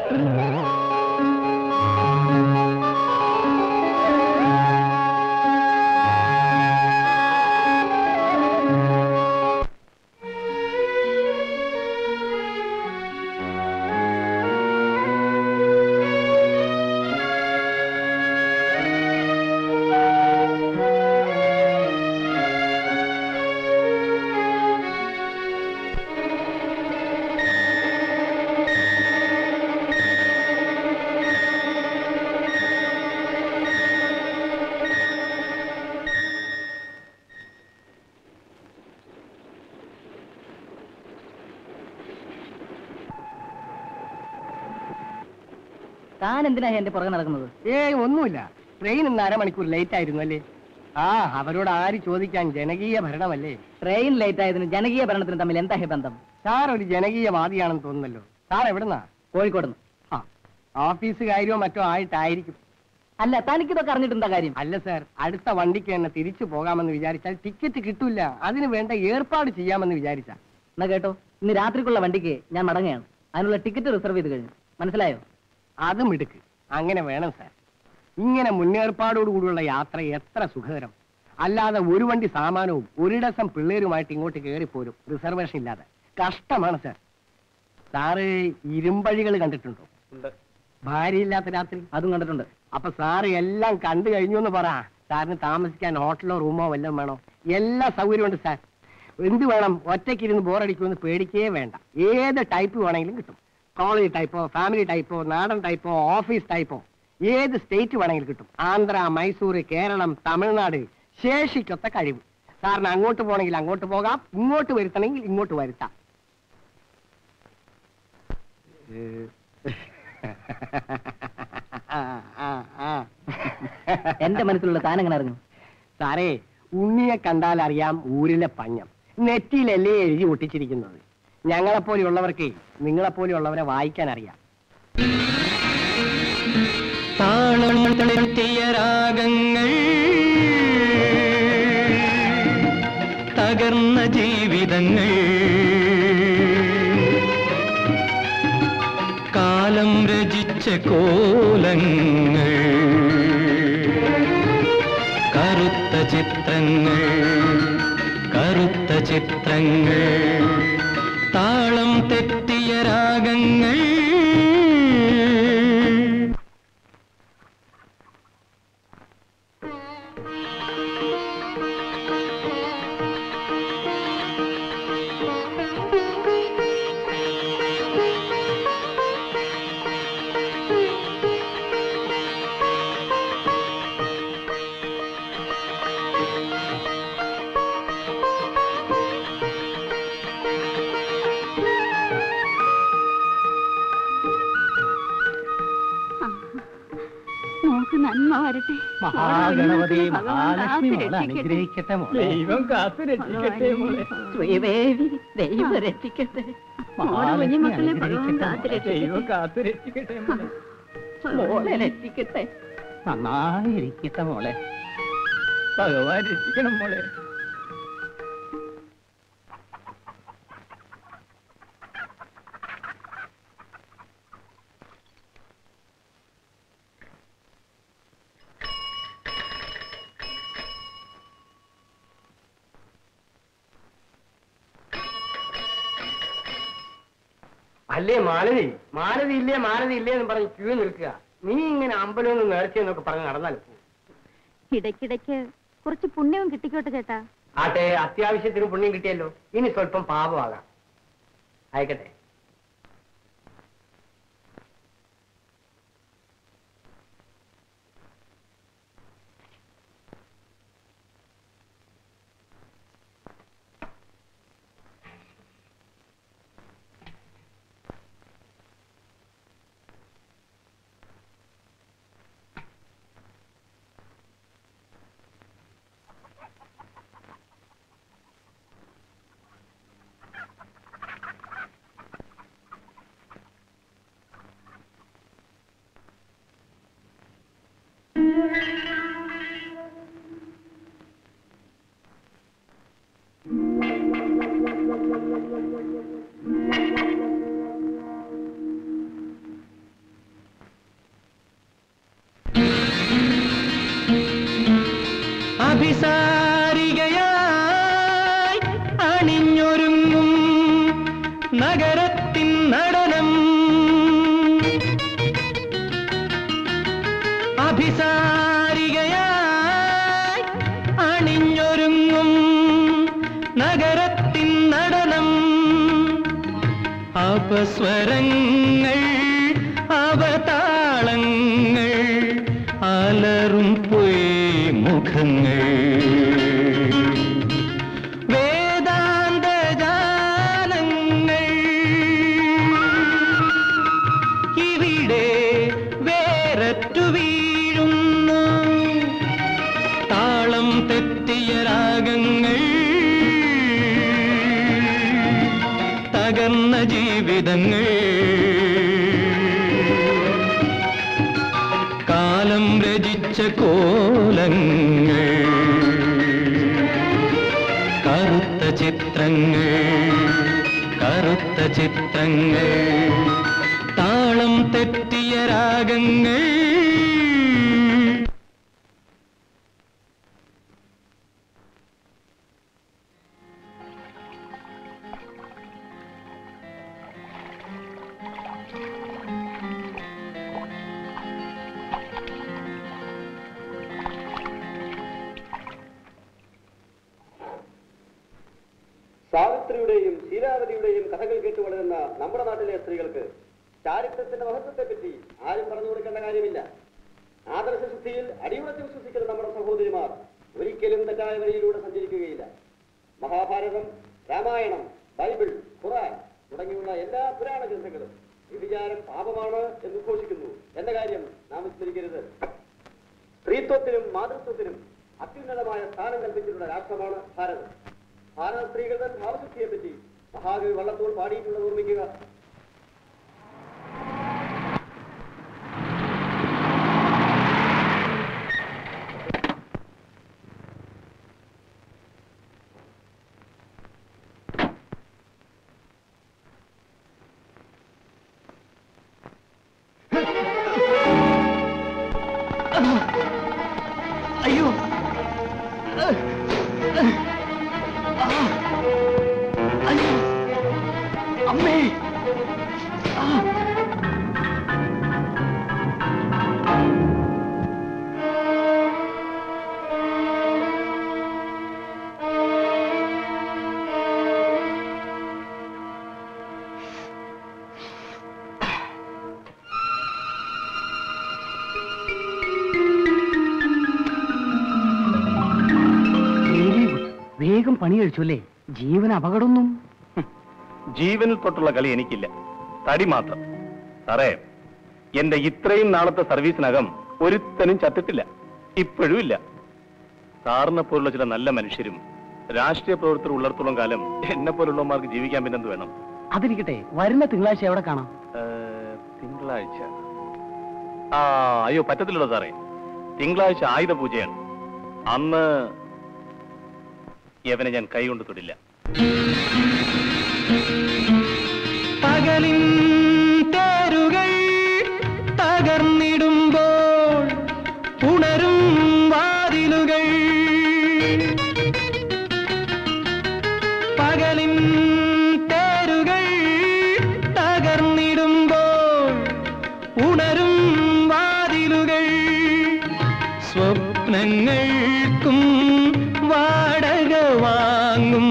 താൻ എന്തിനാ എന്റെ പുറകെ നടക്കുന്നത് ഏയ് ഒന്നുമില്ല ട്രെയിൻ ഇന്ന് അരമണിക്കൂർ ലേറ്റ് ആയിരുന്നു അല്ലേ ആ അവരോട് ആര് ചോദിക്കാൻ ജനകീയ ഭരണമല്ലേ ട്രെയിൻ ലേറ്റ് ആയതിന് ജനകീയ ഭരണത്തിന് തമ്മിൽ എന്താ ഹേ ബന്ധം സാർ ഒരു ജനകീയവാദിയാണെന്ന് തോന്നുന്നല്ലോ സാർ എവിടുന്നാ കോഴിക്കോട് ആ ഓഫീസ് കാര്യമോ മറ്റോ ആയിട്ടായിരിക്കും അല്ല തനിക്കിതൊക്കെ അറിഞ്ഞിട്ടെന്താ കാര്യം അല്ല സാർ അടുത്ത വണ്ടിക്ക് തന്നെ തിരിച്ചു പോകാമെന്ന് വിചാരിച്ചാൽ ടിക്കറ്റ് കിട്ടൂല അതിന് വേണ്ട ഏർപ്പാട് ചെയ്യാമെന്ന് വിചാരിച്ച എന്നാ കേട്ടോ ഇന്ന് രാത്രിക്കുള്ള വണ്ടിക്ക് ഞാൻ മടങ്ങുകയാണ് അതിനുള്ള ടിക്കറ്റ് റിസർവ് ചെയ്ത് കഴിഞ്ഞു മനസ്സിലായോ അതും എടുക്ക് അങ്ങനെ വേണം സാർ ഇങ്ങനെ മുന്നേർപ്പാടോടുകൂടിയുള്ള യാത്ര എത്ര സുഖകരം അല്ലാതെ ഒരു വണ്ടി സാമാനവും ഒരു ഡസം പിള്ളേരുമായിട്ട് ഇങ്ങോട്ട് കയറിപ്പോരും റിസർവേഷൻ ഇല്ലാതെ കഷ്ടമാണ് സാർ സാറ് ഇരുമ്പഴികൾ കണ്ടിട്ടുണ്ടോ ഭാര്യയില്ലാത്ത രാത്രി അതും കണ്ടിട്ടുണ്ട് അപ്പൊ സാറ് എല്ലാം കണ്ടു കഴിഞ്ഞു എന്ന് പറ സാറിന് താമസിക്കാൻ ഹോട്ടലോ റൂമോ വല്ലതും വേണോ എല്ലാ സൗകര്യമുണ്ട് സാർ എന്ത് വേണം ഒറ്റയ്ക്കിരുന്ന് ബോറടിക്കുമെന്ന് പേടിക്കേ വേണ്ട ഏത് ടൈപ്പ് വേണമെങ്കിലും കിട്ടും കോളേജ് ടൈപ്പോ ഫാമിലി ടൈപ്പോ നാടൻ ടൈപ്പോ ഓഫീസ് ടൈപ്പോ ഏത് സ്റ്റേറ്റ് വേണമെങ്കിലും കിട്ടും ആന്ധ്ര മൈസൂർ കേരളം തമിഴ്നാട് ശേഷിക്കൊത്ത കഴിവ് സാറിന് അങ്ങോട്ട് പോകണമെങ്കിൽ അങ്ങോട്ട് പോകാം ഇങ്ങോട്ട് വരുത്തണമെങ്കിൽ ഇങ്ങോട്ട് വരുത്താം ആ, ആ, ആ. എന്റെ മനസ്സിലുള്ള താൻ എങ്ങനെ അറിഞ്ഞു സാറേ ഉണ്ണിയെ കണ്ടാൽ അറിയാം ഊരിലെ പഞ്ഞം നെറ്റിയിലല്ലേ എഴുതി ഒട്ടിച്ചിരിക്കുന്നത് ഞങ്ങളെപ്പോലെയുള്ളവർക്ക് നിങ്ങളെപ്പോലെയുള്ളവരെ വായിക്കാൻ അറിയാം താളം തെറ്റിയ രാഗങ്ങൾ തകർന്ന ജീവിതങ്ങൾ കാലം രചിച്ച കോലങ്ങൾ കറുത്ത ചിത്രങ്ങൾ കറുത്ത ചിത്രങ്ങൾ താളം തെറ്റിയ രാഗങ്ങൾ മോക്ക് നന്മ വരട്ടെ മഹാഗണപതി ഭഗവാൻ മഹാലക്ഷ്മി കാത്ത് മോളെ രക്ഷിക്കട്ടെ. അനുഗ്രഹിക്കട്ടെ മോളെ ദൈവം കാത്തു രക്ഷിക്കട്ടെ മോളെ ശ്രീദേവി ദൈവം രക്ഷിക്കട്ടെ മോടെ കുഞ്ഞുമക്കളെ ഭഗവാൻ കാത്ത് ദൈവം രക്ഷിക്കട്ടെ കാത്തു രക്ഷിക്കട്ടെ മോളെ മോളെ രക്ഷിക്കട്ടെ നന്നായിരിക്കട്ടെ മോളെ ഭഗവാൻ രക്ഷിക്കണം മോളെ അല്ലേ മാലതി മാലതി ഇല്ലേ മാലതി ഇല്ലേ എന്ന് പറഞ്ഞ് ക്യൂ നിൽക്കുക നീ ഇങ്ങനെ അമ്പലമൊന്ന് നേർച്ചയെന്നൊക്കെ പറഞ്ഞ് നടന്നാൽ പോ. ഇടയ്ക്കിടയ്ക്ക് കുറച്ച് പുണ്യവും കിട്ടിക്കോട്ടെ ചേട്ടാ ആട്ടെ അത്യാവശ്യത്തിന് പുണ്യം കിട്ടിയല്ലോ ഇനി സ്വല്പം പാപമാകാം അയക്കട്ടെ അഭിസാരികയായി അണിഞ്ഞൊരുങ്ങും നഗരത്തിൻ നടനം അപസ്വരങ്ങൾ അവതാളങ്ങൾ അലറും പൊയ് മുഖങ്ങൾ വേദാന്ത ജാലങ്ങൾ ഇവിടെ വേററ്റു വീഴുന്നു താളം തെറ്റിയ രാഗങ്ങൾ തകർന്ന ജീവിതങ്ങൾ കാലം രചിച്ച കോലങ്ങൾ കറുത്ത ചിത്രങ്ങൾ കറുത്ത ചിത്രങ്ങൾ താളം തെറ്റിയ രാഗങ്ങൾ സാവിത്രിയുടെയും ശീലാവതിയുടെയും കഥകൾ കേട്ട് വളരുന്ന നമ്മുടെ നാട്ടിലെ സ്ത്രീകൾക്ക് ചാരിത്രത്തിന്റെ മഹത്വത്തെപ്പറ്റി ആരും പറഞ്ഞു കൊടുക്കേണ്ട കാര്യമില്ല ആദർശശുദ്ധിയിൽ അടിയുറച്ച് വിശ്വസിക്കുന്ന നമ്മുടെ സഹോദരിമാർ ഒരിക്കലും തെറ്റായ വഴിയിലൂടെ സഞ്ചരിക്കുകയില്ല മഹാഭാരതം രാമായണം ബൈബിൾ ഖുറാൻ തുടങ്ങിയുള്ള എല്ലാ പുരാണ ഗ്രന്ഥങ്ങളും വിചാരം പാപമാണ് എന്ന് ഘോഷിക്കുന്നു എന്ന കാര്യം നാം വിസ്മരിക്കരുത് സ്ത്രീത്വത്തിനും മാതൃത്വത്തിനും അത്യുന്നതമായ സ്ഥാനം കൽപ്പിച്ചിട്ടുള്ള രാഷ്ട്രമാണ് ഭാരതം ഭാരത സ്ത്രീകളുടെ ഭാവശുദ്ധിയെ പറ്റി മഹാകവി വള്ളത്തോൾ പാടിയിട്ടുള്ളത് ഓർമ്മിക്കുക അയ്യോ അയ്യോ അമ്മേ വെരി ഗുഡ് വേഗം പണി കഴിച്ചു അല്ലേ ജീവൻ അപകടമൊന്നും ജീവനിൽ തൊട്ടുള്ള കളി എനിക്കില്ല തടി മാത്രം സാറേ എന്റെ ഇത്രയും നാളത്തെ സർവീസിനകം ഒരുത്തനും ചത്തിട്ടില്ല ഇപ്പോഴും ഇല്ല സാറിനെ പോലുള്ള ചില നല്ല മനുഷ്യരും രാഷ്ട്രീയ പ്രവർത്തകർ ഉള്ളിടത്തോളം കാലം എന്നെ പോലുള്ളവന്മാർക്ക് ജീവിക്കാൻ പിന്നെന്ത് വേണം അതിരിക്കട്ടെ വരുന്ന തിങ്കളാഴ്ച എവിടെ കാണാം ഏ, തിങ്കളാഴ്ച ആ അയ്യോ പറ്റത്തില്ലല്ലോ സാറേ തിങ്കളാഴ്ച ആയുധ പൂജയാണ് അന്ന് യവനെ ഞാൻ കൈകൊണ്ട് തൊടില്ല പകലിൻ തേരുകൾ തകർന്നിടുമ്പോൾ ഉണരും വാതിലുകൾ പകലിൻ തേരുകൾ തകർന്നിടുമ്പോൾ ഉണരും വാതിലുകൾ സ്വപ്നങ്ങൾക്കും വാടക വാങ്ങും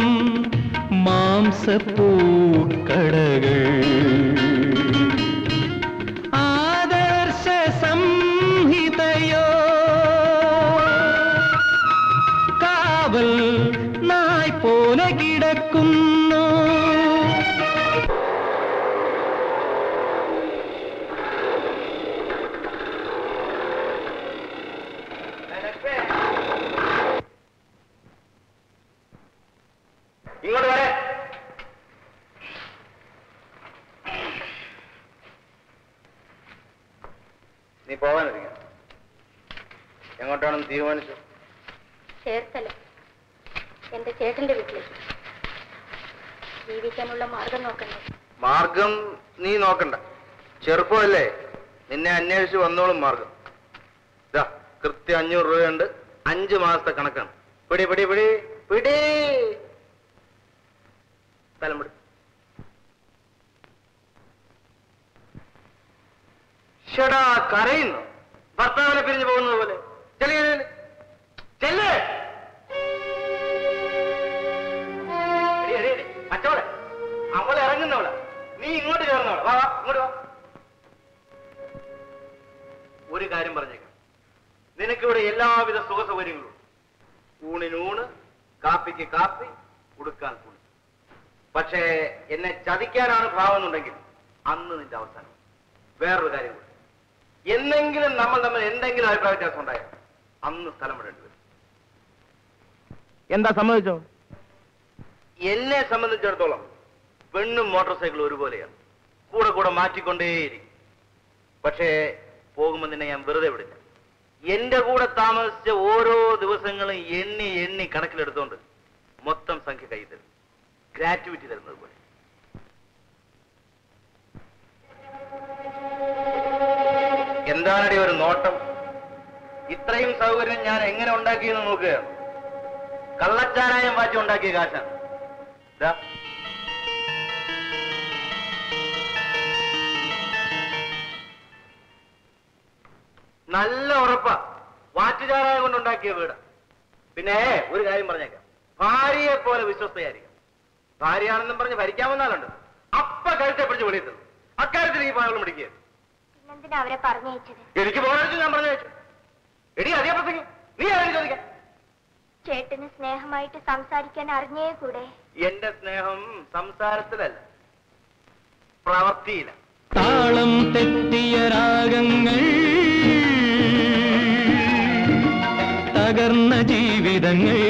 മാംസപ്പൂക്കടകൾ ആദർശ സംഹിതയോ കാവൽ നായ് പോലെ കിടക്കുന്നു ഇങ്ങോട്ട് വരെ നീ പോവാനൊരുങ്ങ എങ്ങോട്ടാണെന്ന് തീരുമാനിച്ചു ചേർത്തല എന്റെ ചേട്ടന്റെ വീട്ടിലേക്ക് ജീവിക്കാനുള്ള മാർഗം നോക്കണ്ടേ മാർഗം നീ നോക്കണ്ട ചെറുപ്പമല്ലേ നിന്നെ അന്വേഷിച്ച് വന്നോളും മാർഗം ഇതാ കൃത്യം അഞ്ഞൂറ് രൂപയുണ്ട് അഞ്ച് മാസത്തെ കണക്കാണ് പിടി പിടി പിടി പിടി സ്ഥലം പിടി ഷടാ കരയുന്നു ഭർത്താവിനെ പിരിഞ്ഞു പോകുന്നത് പോലെ ചെല്ലേ ചെല്ലേ എടി, എടി, എടി, മറ്റവളെ അവളെ ഇറങ്ങുന്നവളെ നീ ഇങ്ങോട്ട് കയറുന്നവളെ വാ വാ ഇങ്ങോട്ട് വാ ഒരു കാര്യം പറഞ്ഞേക്കാം നിനക്കിവിടെ എല്ലാവിധ സുഖ സൗകര്യങ്ങളും ഉണ്ട്. ഊണിന് ഊണ് കാപ്പിക്ക് കാപ്പി ഉടുക്കാൻ തുണി പക്ഷേ എന്നെ ചതിക്കാനാണ് ഭാവം എന്നുണ്ടെങ്കിൽ അന്ന് നിന്റെ അവസാനം വേറൊരു കാര്യം കൂടി എന്നെങ്കിലും നമ്മൾ തമ്മിൽ എന്തെങ്കിലും അഭിപ്രായ വ്യത്യാസം ഉണ്ടായാൽ അന്ന് സ്ഥലം വിടേണ്ടി വരും എന്താ സമ്മതിച്ചോ എന്നെ സംബന്ധിച്ചിടത്തോളം പെണ്ണും മോട്ടോർ സൈക്കിളും ഒരുപോലെയാണ് കൂടെ കൂടെ മാറ്റിക്കൊണ്ടേയിരിക്കും പക്ഷേ പോകുമ്പോൾ നിന്നെ ഞാൻ വെറുതെ വിടില്ല എന്റെ കൂടെ താമസിച്ച ഓരോ ദിവസങ്ങളും എണ്ണി എണ്ണി കണക്കിലെടുത്തോണ്ട് മൊത്തം സംഖ്യ കൈ തരും ഗ്രാറ്റുവിറ്റി തരുന്നത് പോലെ എന്താണടി ഒരു നോട്ടം ഇത്രയും സൗകര്യം ഞാൻ എങ്ങനെ ഉണ്ടാക്കിയെന്ന് നോക്കുകയാണ് കള്ളച്ചാരായം വാച്ചി ഉണ്ടാക്കിയ കാശാണ് ദാ. നല്ല ഉറപ്പാ വാറ്റുചാരായം കൊണ്ടുണ്ടാക്കിയ വീട് പിന്നെ ഒരു കാര്യം പറഞ്ഞേക്കാം ഭാര്യയെ പോലെ വിശ്വസ്തയായിരിക്കും ഭാര്യയാണെന്നും പറഞ്ഞ് ഭരിക്കാമെന്നാലുണ്ട് അപ്പ കഴുത്തെ പിടിച്ച് വെളിയെത്തുന്നു അക്കാര്യത്തിൽ ഈ പാവളം പിടിക്കുക പിന്നെന്തിനാ അവരെ പറഞ്ഞയച്ചത് എനിക്ക് പോകാൻ ഞാൻ പറഞ്ഞു വെച്ചു എടി അതേ പ്രസംഗം നീ ആരും ചോദിക്കാൻ ചേട്ടന് സ്നേഹമായിട്ട് സംസാരിക്കാൻ അറിഞ്ഞേ കൂടെ എന്റെ സ്നേഹം സംസാരത്തിലല്ല പ്രവൃത്തിയില്ല താളം തെറ്റിയ രാഗങ്ങൾ തകർന്ന ജീവിതങ്ങൾ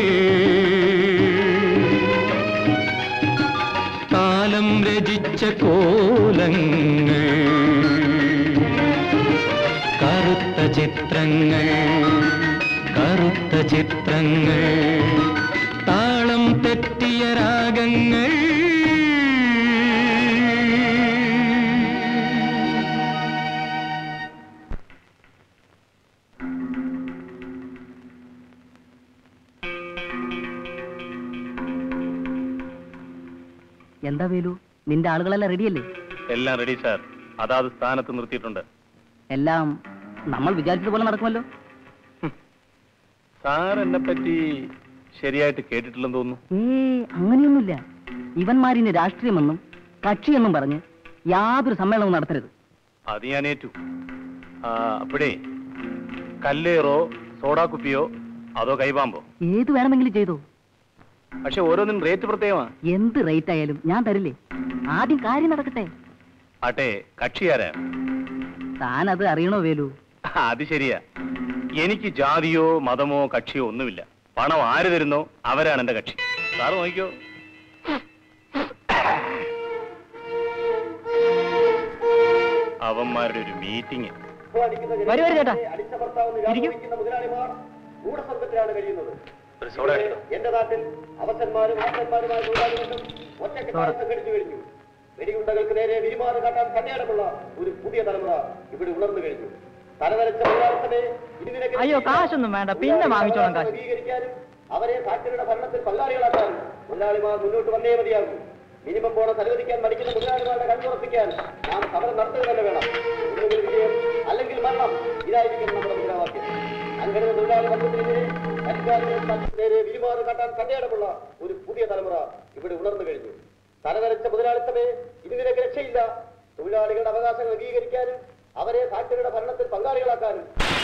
കാലം രചിച്ച കോലങ്ങൾ കറുത്ത ചിത്രങ്ങൾ കറുത്ത ചിത്രങ്ങൾ താളം തെറ്റിയ രാഗങ്ങൾ എന്താ വേലു നിന്റെ ആളുകളെല്ലാം റെഡിയല്ലേ എല്ലാം റെഡി സാർ അതാത് സ്ഥാനത്ത് നിർത്തിയിട്ടുണ്ട് എല്ലാം നമ്മൾ വിചാരിച്ചതുപോലെ നടക്കുമല്ലോ സാർ എന്നെ പറ്റി ശരിയായിട്ട് കേട്ടിട്ടില്ലെന്ന് തോന്നുന്നു ഏ അങ്ങനെയൊന്നുമില്ല ഇവന്മാരിന് രാഷ്ട്രീയമെന്നും കക്ഷിയെന്നും പറഞ്ഞ് യാതൊരു സമ്മേളനവും നടത്തരുത് അത് ഞാൻ ഏറ്റു ആ, അപ്പോഴേ കല്ലേറോ സോഡാ കുപ്പിയോ അതോ കൈപാമ്പോ ഏത് വേണമെങ്കിലും ചെയ്തോ പക്ഷെ ഓരോന്നിനും റേറ്റ് പ്രത്യേകമാ എന്ത് റേറ്റ് ആയാലും ഞാൻ തരില്ലേ ആദ്യം കാര്യം നടക്കട്ടെ ആട്ടെ കക്ഷി ആരാ താൻ അത് അറിയണോ വേലു അത് ശരിയാ എനിക്ക് ജാതിയോ മതമോ കക്ഷിയോ ഒന്നുമില്ല പണം ആര് തരുന്നോ അവരാണ് എന്റെ കക്ഷി സാറ് നോക്കിക്കോ അവന്മാരുടെ ഒരു മീറ്റിംഗ് വരൂ വരൂ ചേട്ടാ അടിച്ച ഭർത്താവെന്ന് വ്യാമോഹിക്കുന്ന മുതലാളിമാർ ഗൂഢസംഘത്തിലാണ് കഴിയുന്നത് ഒരു സോഡ എടുത്തോ. എന്റെ നാട്ടിൽ അവസന്മാരും ആസന്മാരുമായ തൊഴിലാളികളും ഒറ്റയ്ക്ക് താഴ്ച കഴിച്ചു കഴിഞ്ഞു വെടിയുണ്ടകൾക്ക് നേരെ വിരിമാറ് കാട്ടാൻ കല്യാണമുള്ള ഒരു പുതിയ തലമുറ ഇവിടെ ഉണർന്നു കഴിഞ്ഞു തലവരച്ച മുതലാളിത്തമേ ഇനി നിനക്ക് അയ്യോ, കാശൊന്നും വേണ്ട. പിന്നെ വാങ്ങിച്ചോളാം കാശ്. അംഗീകരിക്കാനും അവരെ ഫാക്ടറിയുടെ ഭരണത്തിൽ പങ്കാളികളാക്കാനും മുതലാളിമാർ മുന്നോട്ട് വന്നേ മതിയാകൂ മിനിമം ബോണസ് അനുവദിക്കാൻ മടിക്കുന്ന മുതലാളിമാരുടെ കണ്ണുറപ്പിക്കാൻ നാം സമരം നടത്തുക തന്നെ വേണം ഒന്നുകിൽ വിജയം അല്ലെങ്കിൽ മരണം ഇതായിരിക്കും നമ്മുടെ മുദ്രാവാക്യം അങ്ങനെ തൊഴിലാളി വർഗത്തിനെതിരെ അധികാരികൾ നേരെ വിരിമാറ് കാട്ടാൻ കണ്ടേടമുള്ള ഒരു പുതിയ തലമുറ ഇവിടെ ഉണർന്നു കഴിഞ്ഞു തലവരച്ച മുതലാളിത്തമേ ഇനി നിനക്ക് രക്ഷയില്ല തൊഴിലാളികളുടെ അവകാശങ്ങൾ അംഗീകരിക്കാനും അവരെ ഫാക്ടറിയുടെ ഭരണത്തിൽ പങ്കാളികളാക്കാനും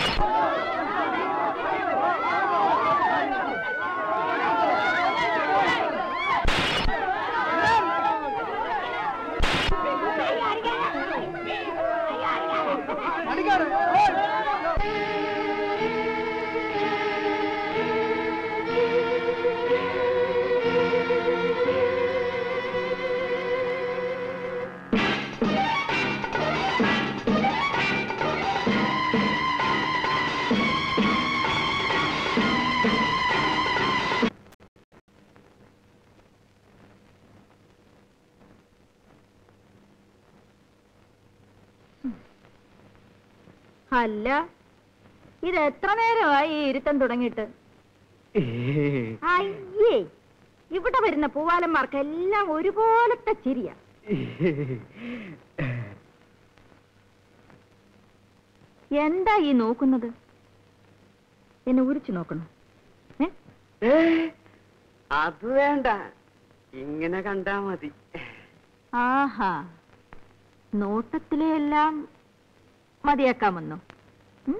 അല്ല ഇത് എത്ര നേരമായി ഈ ഇരുത്തം തുടങ്ങിയിട്ട് അയ്യേ ഇവിടെ വരുന്ന പൂവാലന്മാർക്ക് എല്ലാം ഒരുപോലത്തെ ചിരിയാ എന്താ ഈ നോക്കുന്നത് എന്നെ ഉരിച്ചു നോക്കണം ഏ അത് വേണ്ട ഇങ്ങനെ കണ്ടാ മതി ആഹാ നോട്ടത്തിലെ എല്ലാം മതിയാക്കാമെന്നോ ഉം?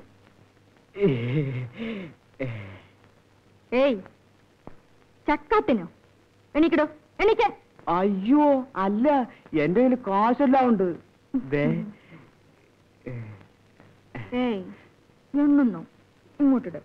ഏയ് ചക്കാത്തിനോ എണീക്കടോ എണീക്കാൻ അയ്യോ അല്ല എന്റെ കയ്യിൽ കാശെല്ലാം ഉണ്ട് ദേ ഏയ് എണ്ണുന്നു ഇങ്ങോട്ടിട്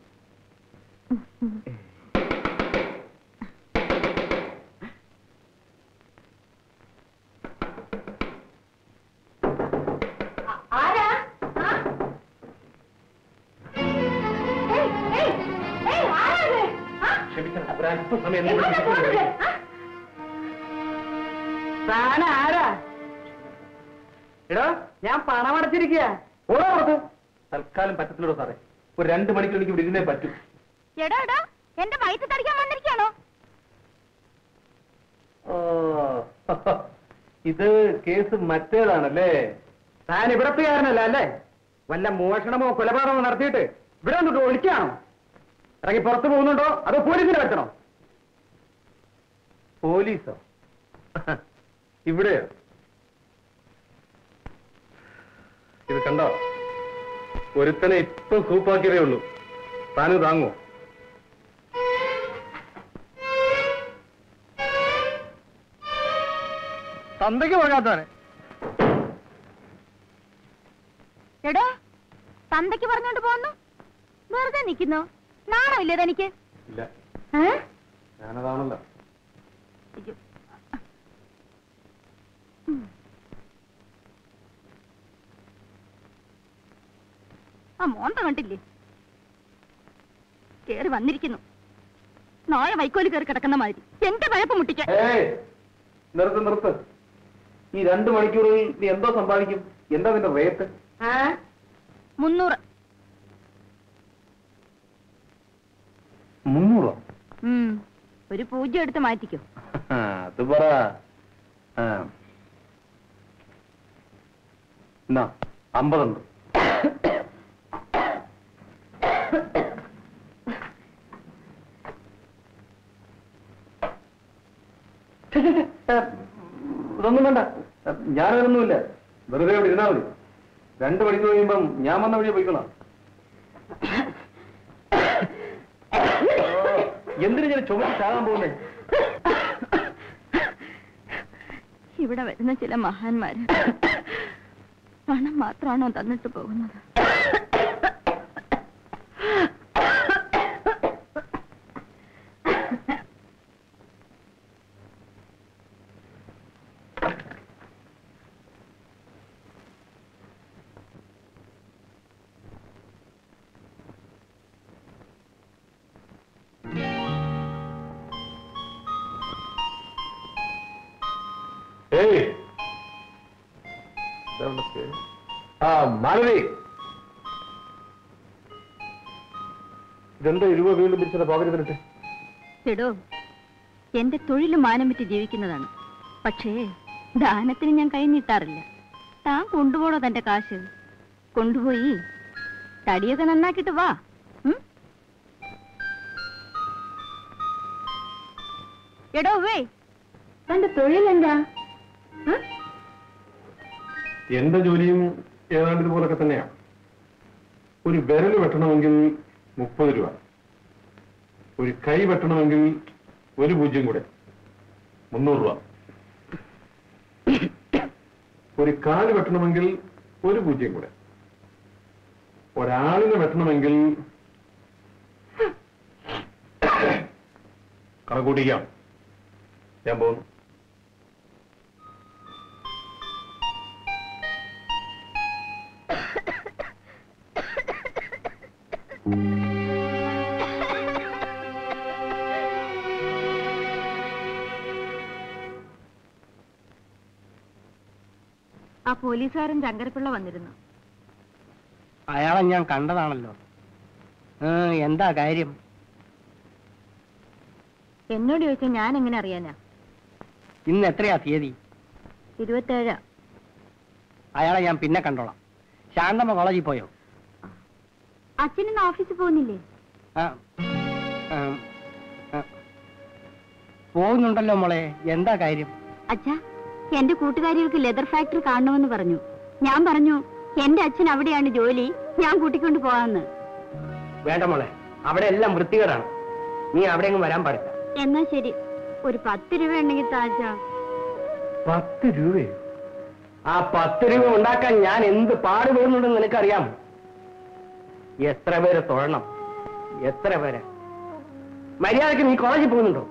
താൻ ആരാ എടോ ഞാൻ പണം അടച്ചിരിക്കുക ഓടാ പുറത്ത്. തൽക്കാലം പറ്റത്തില്ലടോ സാറേ ഒരു രണ്ട് മണിക്കൂർ എനിക്ക് ഇവിടെ ഇരുന്നേ പറ്റൂ എടാ എടാ എന്റെ വയറ്റ് തടിക്കാൻ വന്നിരിക്കാണോ ഓ, ഇത് കേസ് മറ്റേതാണല്ലേ താൻ ഇവിടത്തുകാരനല്ല അല്ലേ വല്ല മോഷണമോ കൊലപാതകമോ നടത്തിയിട്ട് ഇവിടെ വന്നിട്ട് ഒളിക്കാണോ ഇറങ്ങി പുറത്തു പോകുന്നുണ്ടോ അതോ പോലീസിനെ വരുത്തണോ പോലീസോ ഇവിടെയോ ഇത് കണ്ടോ ഒരുത്തനെ ഇപ്പൊ സൂപ്പാക്കിയതേ ഉള്ളൂ താന് താങ്ങോ തന്തയ്ക്ക് പോകാത്തവനെ എടോ തന്തയ്ക്ക് പറഞ്ഞോണ്ട് പോന്നു വെറുതെ നിൽക്കുന്നോ നാണമില്ലേ തനിക്ക് ഇല്ല ഏ? ഞാനതാണല്ലോ അയ്യോ. ആ മോന്ത കണ്ടില്ലേ കേറി വന്നിരിക്കുന്നു നായ വൈക്കോല് കയറി കിടക്കുന്ന മാതിരി എന്റെ വഴപ്പ് മുട്ടിക്കാൻ ഏയ് നിർത്ത് നിർത്ത് ഈ രണ്ടു മണിക്കൂറിൽ നീ എന്തോ സമ്പാദിക്കും എന്താ നിന്റെ റേറ്റ് മുന്നൂറ് മുന്നൂറോ ഉം. ഒരു പൂജ്യം എടുത്ത് മാറ്റിക്കോ അത് പറ ആ. എന്നാ അമ്പതുണ്ട് ഛെ, ഛെ, ഛെ, ഏ, ഇതൊന്നും വേണ്ട ഏ, ഞാനതൊന്നുമില്ല വെറുതെ ഇവിടെ ഇരുന്നാ മതി രണ്ട് മണിക്കൂർ കഴിയുമ്പം ഞാൻ വന്ന വഴിയെ പോയിക്കോളാം എന്തിനു ഞാൻ ചുമക്ക് ചാകാൻ പോകുന്നേ ഇവിടെ വരുന്ന ചില മഹാന്മാര് പണം മാത്രമാണോ തന്നിട്ട് പോകുന്നത് ഏയ് ഇതാ പേര്. ആ മാലതി ഇതെന്താ ഇരുപ വീണ്ടും പിടിച്ചത് പോകരുതിട്ട് എടോ എന്റെ തൊഴിൽ മാനം വിറ്റ് ജീവിക്കുന്നതാണ് പക്ഷേ ദാനത്തിന് ഞാൻ കൈ നീട്ടാറില്ല താൻ കൊണ്ടുപോണോ തന്റെ കാശ് കൊണ്ടുപോയി തടിയൊക്കെ നന്നാക്കിട്ട് വാ ഉം? എടോ വേ തന്റെ തൊഴിലെന്താ ഉം? എന്റെ ജോലിയും ഏതാണ്ട് ഇതുപോലൊക്കെ തന്നെയാണ് ഒരു വിരൽ വെട്ടണമെങ്കിൽ മുപ്പത് രൂപ ഒരു കൈ വെട്ടണമെങ്കിൽ ഒരു പൂജ്യം കൂടെ മുന്നൂറ് രൂപ ഒരു കാല് വെട്ടണമെങ്കിൽ ഒരു പൂജ്യം കൂടെ ഒരാളിനെ വെട്ടണമെങ്കിൽ കണക്കൂട്ടിക്കാം ഞാൻ പോകുന്നു ആ പോലീസുകാരൻ ചങ്കരപ്പിള്ള വന്നിരുന്നു അയാളെ ഞാൻ കണ്ടതാണല്ലോ ഏ, എന്താ കാര്യം എന്നോട് ചോദിച്ചാൽ ഞാൻ എങ്ങനെ അറിയാനാ ഇന്ന് എത്രയാ തീയതി ഇരുപത്തേഴാ അയാളെ ഞാൻ പിന്നെ കണ്ടോളാം ശാന്തമ്മ കോളേജിൽ പോയോ ആ, അച്ഛനിന്ന് ഓഫീസിൽ പോകുന്നില്ലേ ആ, ആ, ആ. പോകുന്നുണ്ടല്ലോ മോളെ എന്താ കാര്യം അച്ഛാ എന്റെ കൂട്ടുകാരികൾക്ക് ലെതർ ഫാക്ടറി കാണണമെന്ന് പറഞ്ഞു ഞാൻ പറഞ്ഞു എന്റെ അച്ഛൻ അവിടെയാണ് ജോലി ഞാൻ കൂട്ടിക്കൊണ്ട് പോവാന്ന് വേണ്ട മോളെ അവിടെ എല്ലാം വൃത്തികേടാണ് നീ അവിടെ എങ്ങും വരാൻ പാടില്ല എന്നാ ശരി ഒരു പത്ത് രൂപ ഉണ്ടെങ്കിൽ താച്ചാ പത്ത് രൂപയോ ആ പത്ത് രൂപ ഉണ്ടാക്കാൻ ഞാൻ എന്ത് പാടുപെടുന്നുണ്ടെന്ന് നിനക്കറിയാം എത്ര പേര് തൊഴണം എത്ര പേര് മര്യാദക്ക് നീ കോളേജിൽ പോകുന്നുണ്ടോ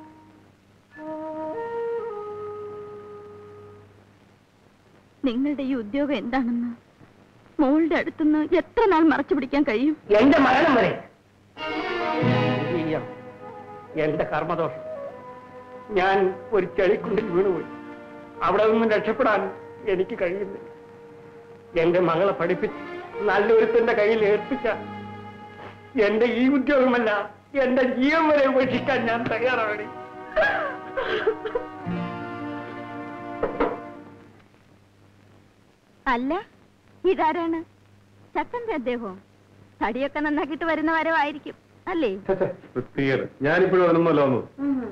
നിങ്ങളുടെ ഈ ഉദ്യോഗം എന്താണെന്ന് മോളുടെ അടുത്തുനിന്ന് എത്ര നാൾ മറച്ചു പിടിക്കാൻ കഴിയും എന്റെ മരണം വരെ എന്ത് ചെയ്യാം? എന്റെ കർമ്മദോഷം ഞാൻ ഒരു ചെളിക്കുണ്ടിൽ വീണുപോയി അവിടെ നിന്നും രക്ഷപ്പെടാൻ എനിക്ക് കഴിയുന്നില്ല എന്റെ മകളെ പഠിപ്പിച്ച് നല്ലൊരുത്തന്റെ കയ്യിൽ ഏൽപ്പിച്ച എന്റെ ഈ ഉദ്യോഗമല്ല എന്റെ ജീവൻ വരെ ഉപേക്ഷിക്കാൻ ഞാൻ തയ്യാറാണ് അല്ല ഇതാരാണ് ചക്കന്റെ അദ്ദേഹം തടിയൊക്കെ നന്നാക്കിയിട്ട് വരുന്ന വരവായിരിക്കും അല്ലേ വൃത്തികേട് ഞാനിപ്പോഴും അതിനൊന്നുമല്ല വന്നു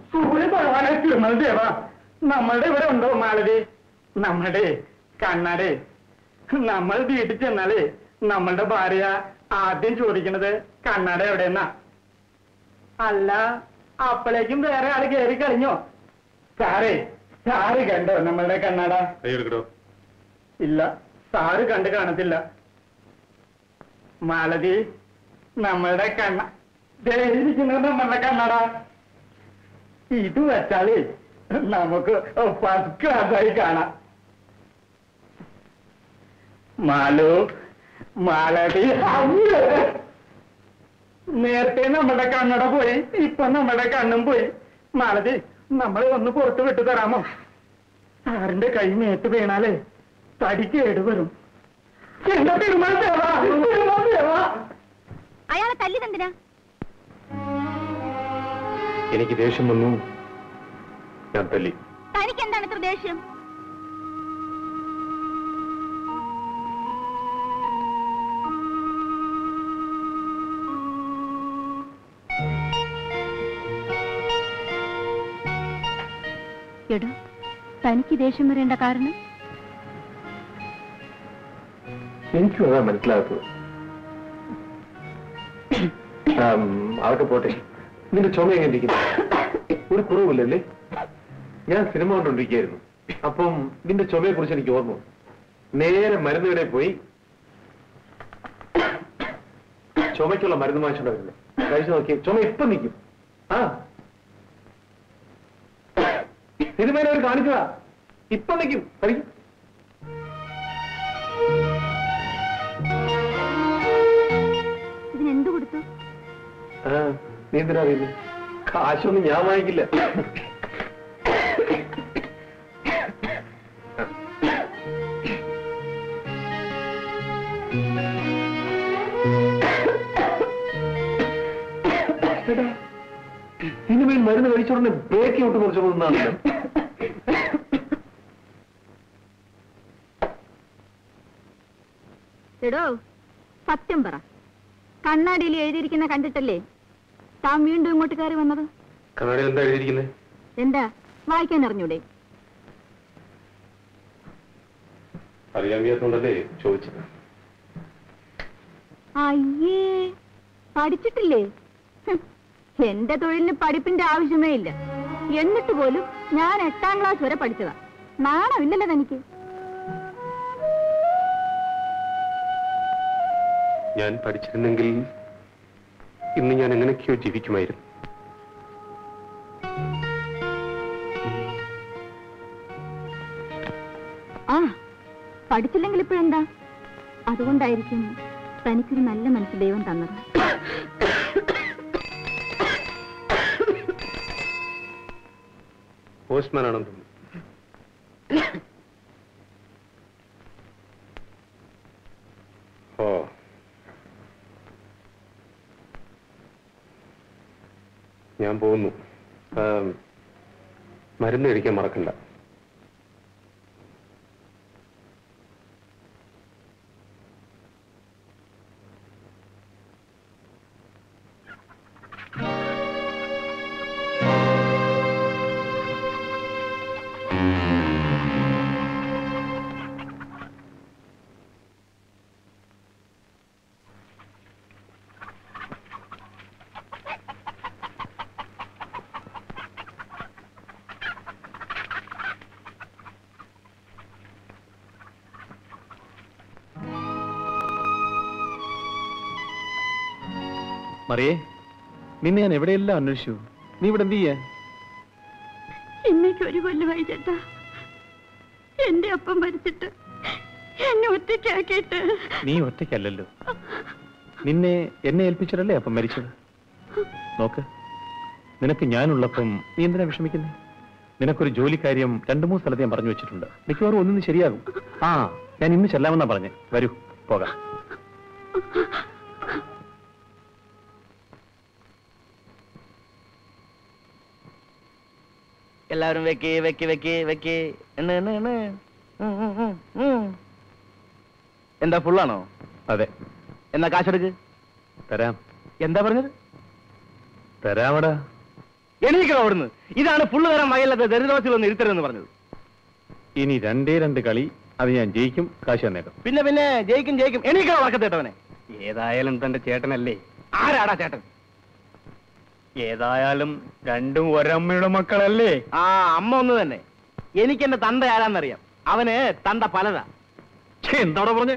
ദേവാ നമ്മളുടെ ഇവിടെ ഉണ്ടോ മാളതി നമ്മളുടെ കണ്ണാടെ നമ്മൾ വീട്ടിൽ ചെന്നാലേ നമ്മളുടെ ഭാര്യ ആദ്യം ചോദിക്കണത് കണ്ണാട എവിടെയെന്നാ അല്ല അപ്പോഴേക്കും വേറെ ആള് കയറി കഴിഞ്ഞോ സാറേ സാറ് കണ്ടോ നമ്മളുടെ കണ്ണാട കൈയെടുക്കടോ ഇല്ല സാറ് കണ്ട് കാണത്തില്ല മാലതി നമ്മളുടെ കണ്ണ ദേ ഇരിക്കുന്നത് നമ്മളുടെ കണ്ണട ഇത് വെച്ചാലേ നമുക്ക് ഫസ്റ്റ് ക്ലാസ്സായി കാണാം മാലു മാലതി അയ്യോ. നേരത്തെ നമ്മുടെ കണ്ണട പോയി ഇപ്പൊ നമ്മുടെ കണ്ണും പോയി മാലതി നമ്മളെ ഒന്ന് പുറത്ത് വിട്ടു തരാമോ സാറിന്റെ കൈ മേത്ത് വീണാലേ തടി കേടുവരും എന്താ തിരുമാൽ ദേവ തിരുമാൽ ദേവ അയാളെ തല്ലിതെന്തിനാ എനിക്ക് ദേഷ്യം വന്നു ഞാൻ തല്ലി തനിക്ക് എന്താണ് ഇത്ര ദേഷ്യം എടോ തനിക്ക് ദേഷ്യം വരേണ്ട കാരണം എനിക്കും അതാ മനസ്സിലാകാത്തത് ആം, അതൊക്കെ പോട്ടെ നിന്റെ ചുമ എങ്ങനെ ഇരിക്കുന്നു ഒരു കുറവില്ലല്ലേ ഞാൻ സിനിമ കണ്ടോണ്ടിരിക്കുകയായിരുന്നു അപ്പം നിന്റെ ചുമയെ കുറിച്ച് എനിക്ക് ഓർമ്മ വന്നു. നേരെ മരുന്ന് കടയിൽ പോയി ചുമയ്ക്കുള്ള മരുന്ന് വാങ്ങിച്ചോണ്ട് വരുന്നത് കഴിച്ചു നോക്കി ചുമ ഇപ്പൊ നിൽക്കും ആ സിനിമയിൽ അവർ കാണിച്ചതാ ഇപ്പൊ നിൽക്കും കഴിക്കും ഇതിനെന്ത് കൊടുത്തു ആ, നീ എന്തിനാ അറിയുന്നത് കാശൊന്നും ഞാൻ വാങ്ങിക്കില്ല സിനിമയിൽ മരുന്ന് കഴിച്ചോടനെ ബ്രേക്ക് ഔട്ട് കുറച്ചു പോകുന്നതാണല്ലോ എടോ സത്യം പറ കണ്ണാടിയിൽ എഴുതിയിരിക്കുന്ന കണ്ടിട്ടല്ലേ താൻ വീണ്ടും ഇങ്ങോട്ട് കയറി വന്നത് കണ്ണാടിയിൽ എന്താ എഴുതിയിരിക്കുന്നത് എന്താ വായിക്കാൻ അറിഞ്ഞൂടെ അറിയാൻ വയ്യാത്തോണ്ടല്ലേ ചോദിച്ചത് അയ്യേ പഠിച്ചിട്ടില്ലേ ഹും, എന്റെ തൊഴിലിന് പഠിപ്പിന്റെ ആവശ്യമേ ഇല്ല എന്നിട്ട് പോലും ഞാൻ എട്ടാം ക്ലാസ് വരെ പഠിച്ചതാ നാണമില്ലല്ലോ തനിക്ക് ഞാൻ പഠിച്ചിരുന്നെങ്കിൽ ഇന്ന് ഞാൻ എങ്ങനെയൊക്കെയോ ജീവിക്കുമായിരുന്നു ആ പഠിച്ചില്ലെങ്കിൽ ഇപ്പോഴെന്താ അതുകൊണ്ടായിരിക്കും തനിക്കൊരു നല്ല മനസ്സ് ദൈവം തന്നത് പോസ്റ്റ്മാൻ ആണെന്ന് തോന്നുന്നു ഓ ഞാൻ പോകുന്നു ആ, മരുന്ന് കഴിക്കാൻ മറക്കണ്ട മറിയേ നിന്നെ ഞാൻ എവിടെയെല്ലാം അന്വേഷിച്ചു നീ ഇവിടെ എന്ത് ചെയ്യാ ഇന്നേക്ക് ഒരു കൊല്ലമായി ചേട്ടാ എന്റെ അപ്പം മരിച്ചിട്ട് എന്നെ ഒറ്റയ്ക്കാക്കിയിട്ട് നീ ഒറ്റയ്ക്കല്ലല്ലോ നിന്നെ എന്നെ ഏൽപ്പിച്ചിട്ടല്ലേ അപ്പം മരിച്ചത് നോക്ക് നിനക്ക് ഞാനുള്ളപ്പം നീ എന്തിനാ വിഷമിക്കുന്നേ നിനക്കൊരു ജോലിക്കാര്യം രണ്ടു മൂന്ന് സ്ഥലത്ത് ഞാൻ പറഞ്ഞു വെച്ചിട്ടുണ്ട് മിക്കവാറും ഒന്നും ശരിയാകും ആ ഞാൻ ഇന്ന് ചെല്ലാമെന്നാ പറഞ്ഞേ വരൂ പോകാം എല്ലാവരും വെക്ക് വെക്ക് വെക്ക് വെക്ക് എണ്ണ് എണ്ണ് എണ്ണ് ഉം, ഉം, ഉം, ഉം. എന്താ ഫുള്ളാണോ അതെ എന്നാ കാശെടുക്ക് തരാം എന്താ പറഞ്ഞത് തരാമടാ എണീക്കണം അവിടുന്ന് ഇതാണ് ഫുള്ള് തരാൻ വയലത്തെ ദരിദ്രവാസികളൊന്നും ഇരുത്തരുതെന്ന് പറഞ്ഞത് ഇനി രണ്ടേ രണ്ട് കളി അത് ഞാൻ ജയിക്കും കാശ് തന്നേക്കാം പിന്നെ പിന്നെ ജയിക്കും ജയിക്കും എണീക്കണം ഉറക്കത്തേട്ടവനെ ഏതായാലും തന്റെ ചേട്ടനല്ലേ ആരാടാ ചേട്ടൻ ഏതായാലും രണ്ടും ഒരമ്മയുടെ മക്കളല്ലേ ആ അമ്മ ഒന്ന് തന്നെ എനിക്ക് എന്റെ തന്ത ആരാന്നറിയാം അവന് തന്ത പലതാ എന്താണോ പറഞ്ഞേ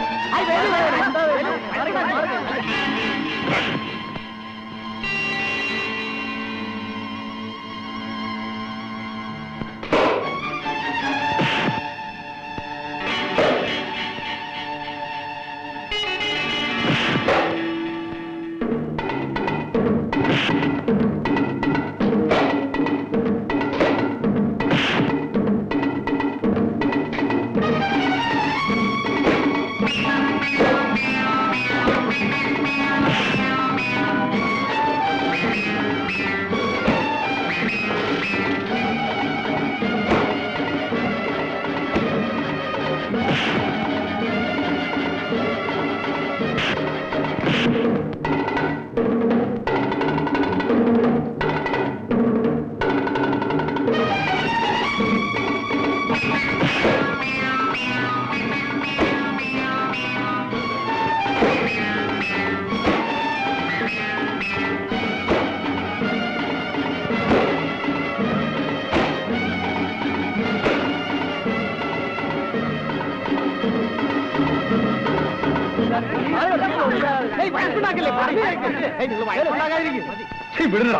വിടുന്നടാ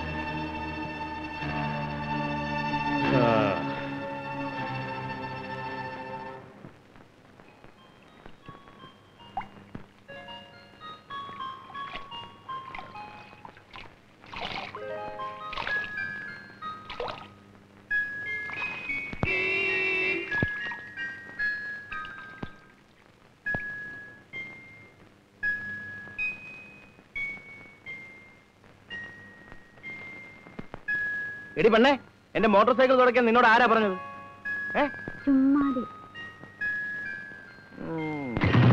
എടി പെണ്ണേ എന്റെ മോട്ടോർ സൈക്കിൾ തുടയ്ക്കാൻ നിന്നോട് ആരാ പറഞ്ഞത് ഏ ചുമ്മാതെ ഉം.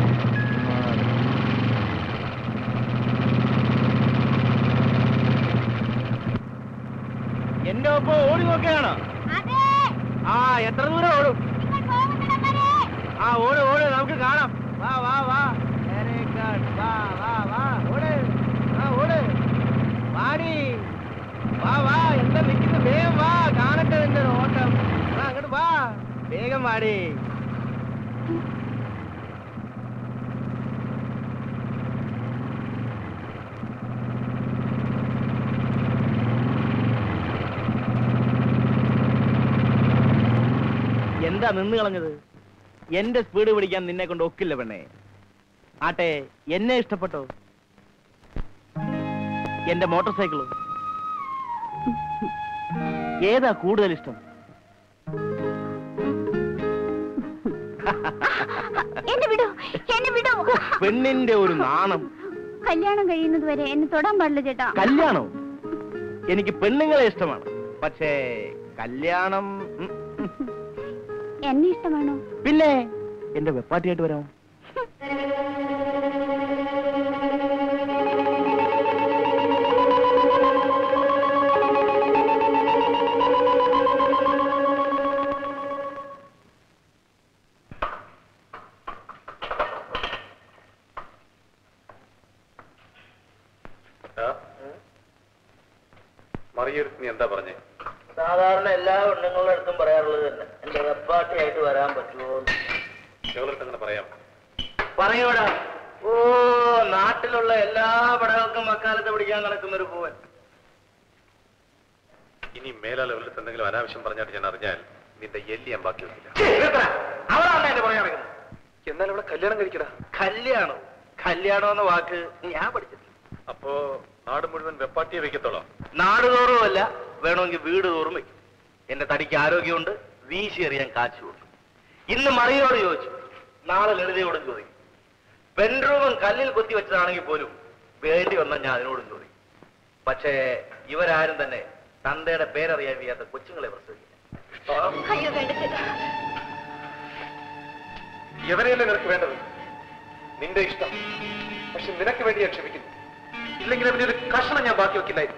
എന്റെ ഒപ്പം ഓടി നോക്കുകയാണോ ആ എത്ര ദൂരം ഓടും ആ ഓട് ഓട് നമുക്ക് കാണാം വാ വാ വാ Very good. വാ വാ വാ ഓട് ആ ഓട് വാടി വാ വാ എന്താ നിൽക്കുന്നു വേഗം വാ കാണട്ടെ എന്റെ ഓട്ടം വാ അങ്ങോട്ട് വാ വേഗം വാടി എന്താ നിന്ന് കളഞ്ഞത് എന്റെ സ്പീഡ് പിടിക്കാൻ നിന്നെ കൊണ്ട് ഒക്കില്ല പെണ്ണേ ആട്ടെ എന്നെ ഇഷ്ടപ്പെട്ടോ എന്റെ മോട്ടോർ സൈക്കിളോ ഏതാ കൂടുതൽ ഇഷ്ടം എന്നെ വിടൂ എന്നെ വിടൂ പെണ്ണിന്റെ ഒരു നാണം കല്യാണം കഴിയുന്നത് വരെ എന്നെ തൊടാൻ പാടില്ല ചേട്ടാ കല്യാണം എനിക്ക് പെണ്ണുങ്ങളെ ഇഷ്ടമാണ് പക്ഷേ കല്യാണം ഉം, ഉം. എന്നെ ഇഷ്ടമാണോ പിന്നെ എന്റെ വെപ്പാട്ടിയായിട്ട് വരാം മറിയെടുത്ത് നീ എന്താ പറഞ്ഞേ സാധാരണ എല്ലാ പെണ്ണുങ്ങളുടെ അടുത്തും പറയാറുള്ളത് തന്നെ എന്റെ വെപ്പാട്ടിയായിട്ട് വരാൻ പറ്റുമോ ഞങ്ങളടുത്ത് അങ്ങനെ പറയാം പറയൂടാ ഓ നാട്ടിലുള്ള എല്ലാ പടകൾക്കും വക്കാലത്ത് പിടിക്കാൻ നടക്കുന്ന ഒരു പൂവൻ ഇനി മേലാൽ അവരുടെ എന്തെങ്കിലും അനാവശ്യം പറഞ്ഞായിട്ട് ഞാൻ അറിഞ്ഞാൽ നിന്റെ എല്ലി ഞാൻ ബാക്കി വെക്കില്ല അവളാണ് എന്റെ പുറകെ നടക്കുന്നത് എന്നാൽ അവളെ കല്യാണം കഴിക്കടാ കല്യാണം കല്യാണം എന്ന വാക്ക് ഞാൻ പഠിച്ചിട്ടില്ല അപ്പോ നാട് മുഴുവൻ വെപ്പാട്ടിയെ വെക്കത്തോളാം നാടുതോറുമല്ല വേണമെങ്കിൽ വീട് തോറും വെക്കും എന്റെ തടിക്ക് ആരോഗ്യമുണ്ട് വീശി എറിയാൻ കാശുണ്ട് ഇന്ന് മറിയോട് ചോദിച്ചു നാളെ ലളിതയോടും ചോദിക്കും ബെഡ്റൂമും കല്ലിൽ കൊത്തി വെച്ചതാണെങ്കിൽ പോലും വേണ്ടി വന്നാൽ ഞാൻ അതിനോടും ചോദിക്കും പക്ഷേ ഇവരാരും തന്നെ തന്തയുടെ പേരറിയാൻ വയ്യാത്ത കൊച്ചുങ്ങളെ പ്രസവിക്കില്ല അയ്യോ വേണ്ട ചേട്ടാ എവരെയല്ലേ നിനക്ക് വേണ്ടത് നിന്റെ ഇഷ്ടം പക്ഷെ നിനക്ക് വേണ്ടി ഞാൻ ക്ഷമിക്കുന്നു ഇല്ലെങ്കിൽ അവന്റെ ഒരു കഷണം ഞാൻ ബാക്കി വെക്കില്ലായിരുന്നു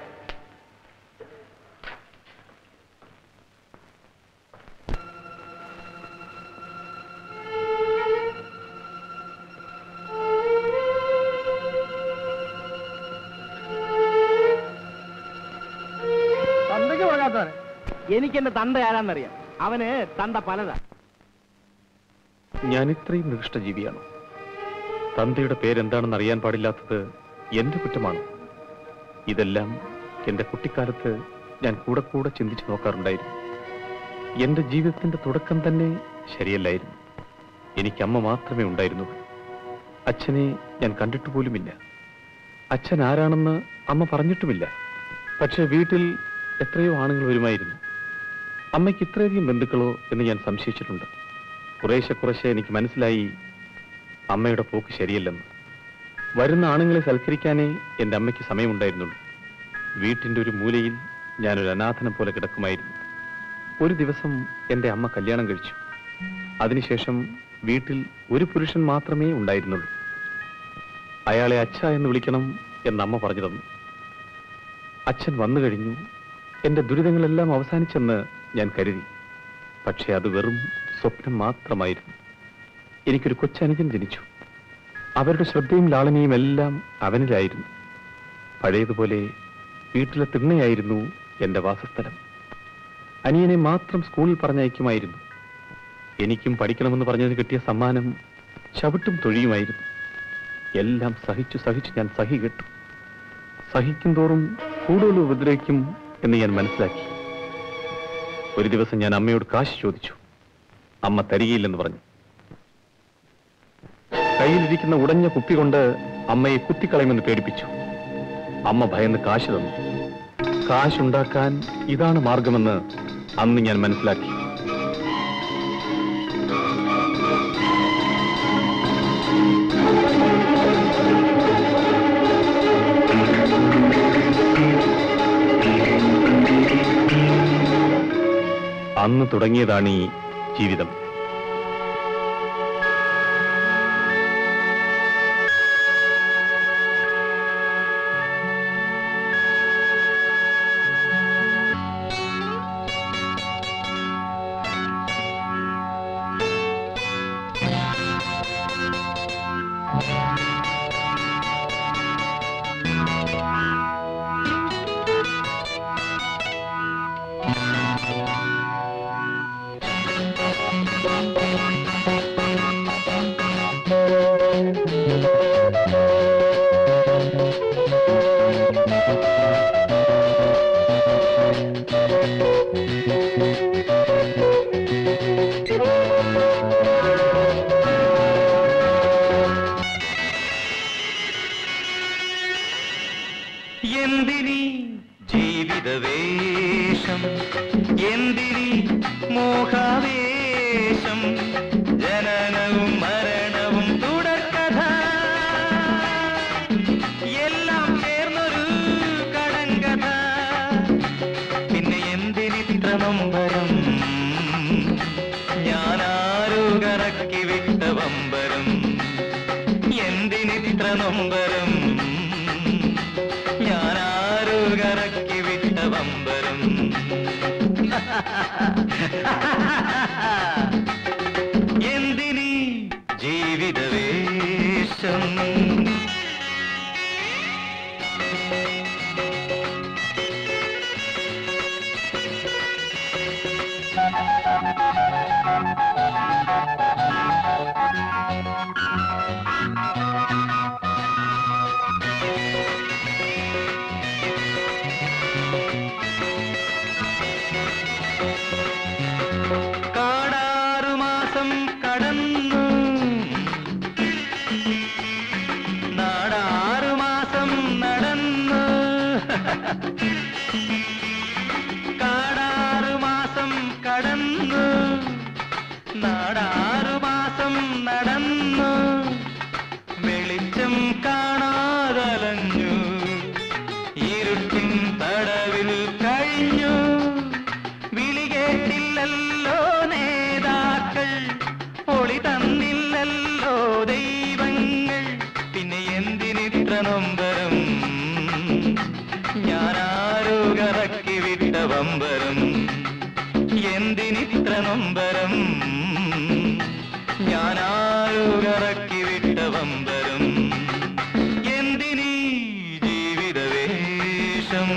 തന്തയ്ക്ക് പോകാത്തവരെ എനിക്ക് എന്റെ തന്ത ആരാന്നറിയാം അവന് തന്ത പലതാ ഞാൻ ഇത്രയും നികൃഷ്ടജീവിയാണ് തന്തയുടെ പേരെന്താണെന്ന് അറിയാൻ പാടില്ലാത്തത് എന്റെ കുറ്റമാണ് ഇതെല്ലാം എന്റെ കുട്ടിക്കാലത്ത് ഞാൻ കൂടെ കൂടെ ചിന്തിച്ചു നോക്കാറുണ്ടായിരുന്നു എന്റെ ജീവിതത്തിന്റെ തുടക്കം തന്നെ ശരിയല്ലായിരുന്നു എനിക്ക് അമ്മ മാത്രമേ ഉണ്ടായിരുന്നുള്ളൂ അച്ഛനെ ഞാൻ കണ്ടിട്ട് പോലുമില്ല അച്ഛൻ ആരാണെന്ന് അമ്മ പറഞ്ഞിട്ടുമില്ല പക്ഷെ വീട്ടിൽ എത്രയോ ആണുങ്ങൾ വരുമായിരുന്നു അമ്മയ്ക്ക് ഇത്രയധികം ബന്ധുക്കളോ എന്ന് ഞാൻ സംശയിച്ചിട്ടുണ്ട് കുറേശ്ശെ കുറേശ്ശെ എനിക്ക് മനസ്സിലായി അമ്മയുടെ പോക്ക് ശരിയല്ലെന്ന് വരുന്ന ആണുങ്ങളെ സൽക്കരിക്കാനേ എൻ്റെ അമ്മയ്ക്ക് സമയമുണ്ടായിരുന്നുള്ളൂ വീട്ടിൻ്റെ ഒരു മൂലയിൽ ഞാനൊരു അനാഥനെ പോലെ കിടക്കുമായിരുന്നു ഒരു ദിവസം എൻ്റെ അമ്മ കല്യാണം കഴിച്ചു അതിനുശേഷം വീട്ടിൽ ഒരു പുരുഷൻ മാത്രമേ ഉണ്ടായിരുന്നുള്ളൂ അയാളെ അച്ഛ എന്ന് വിളിക്കണം എന്ന് അമ്മ പറഞ്ഞു തന്നു അച്ഛൻ വന്നു കഴിഞ്ഞു എൻ്റെ ദുരിതങ്ങളെല്ലാം അവസാനിച്ചെന്ന് ഞാൻ കരുതി പക്ഷേ അത് വെറും സ്വപ്നം മാത്രമായിരുന്നു എനിക്കൊരു കൊച്ചനുജൻ ജനിച്ചു അവരുടെ ശ്രദ്ധയും ലാളനയും എല്ലാം അവനിലായിരുന്നു പഴയതുപോലെ വീട്ടിലെ തിണ്ണയായിരുന്നു എൻ്റെ വാസസ്ഥലം അനിയനെ മാത്രം സ്കൂളിൽ പറഞ്ഞയക്കുമായിരുന്നു എനിക്കും പഠിക്കണമെന്ന് പറഞ്ഞതിന് കിട്ടിയ സമ്മാനം ചവിട്ടും തൊഴിയുമായിരുന്നു എല്ലാം സഹിച്ചു സഹിച്ചു ഞാൻ സഹി കെട്ടു സഹിക്കും തോറും കൂടുതൽ ഉപദ്രവിക്കും എന്ന് ഞാൻ മനസ്സിലാക്കി ഒരു ദിവസം ഞാൻ അമ്മയോട് കാശ് ചോദിച്ചു അമ്മ തരികയില്ലെന്ന് പറഞ്ഞു കയ്യിലിരിക്കുന്ന ഉടഞ്ഞ കുപ്പി കൊണ്ട് അമ്മയെ കുത്തിക്കളയുമെന്ന് പേടിപ്പിച്ചു അമ്മ ഭയന്ന് കാശ് തന്നു കാശുണ്ടാക്കാൻ ഇതാണ് മാർഗമെന്ന് അന്ന് ഞാൻ മനസ്സിലാക്കി അന്ന് തുടങ്ങിയതാണ് ഈ ജീവിതം എന്തിനി ജീവിതവേഷം എന്തിനി മോഹാവേശം ജനനവും മരണവും തുടർക്കഥ എല്ലാം ചേർന്നൊരു കടങ്കഥ പിന്നെ എന്തിനിത്ര നൊമ്പരം ഞാനാരോ കറക്കി വിട്ട വമ്പരം എന്തിനിത്ര നൊമ്പരം ഞാനാരോ കറക്കി വിട്ട വമ്പരം എന്തിനീ ജീവിതവേഷം ആ കാടാറു മാസം കടന്നു നാടാറു മാസം നടന്നു വെളിച്ചം കാണാതലഞ്ഞു ഇരുട്ടിൻ തടവിൽ കഴിഞ്ഞു വിളി കേട്ടില്ലല്ലോ നേതാക്കൾ ഒളി തന്നില്ലല്ലോ ദൈവങ്ങൾ പിന്നെ എന്തിനിത്ര നൊമ്പരം ഞാനാരോ കറക്കി വിട്ട വമ്പരം എന്തിനിത്ര നൊമ്പരം ഞാനാരോ കറക്കി വിട്ട വമ്പരം എന്തിനീ ജീവിതവേഷം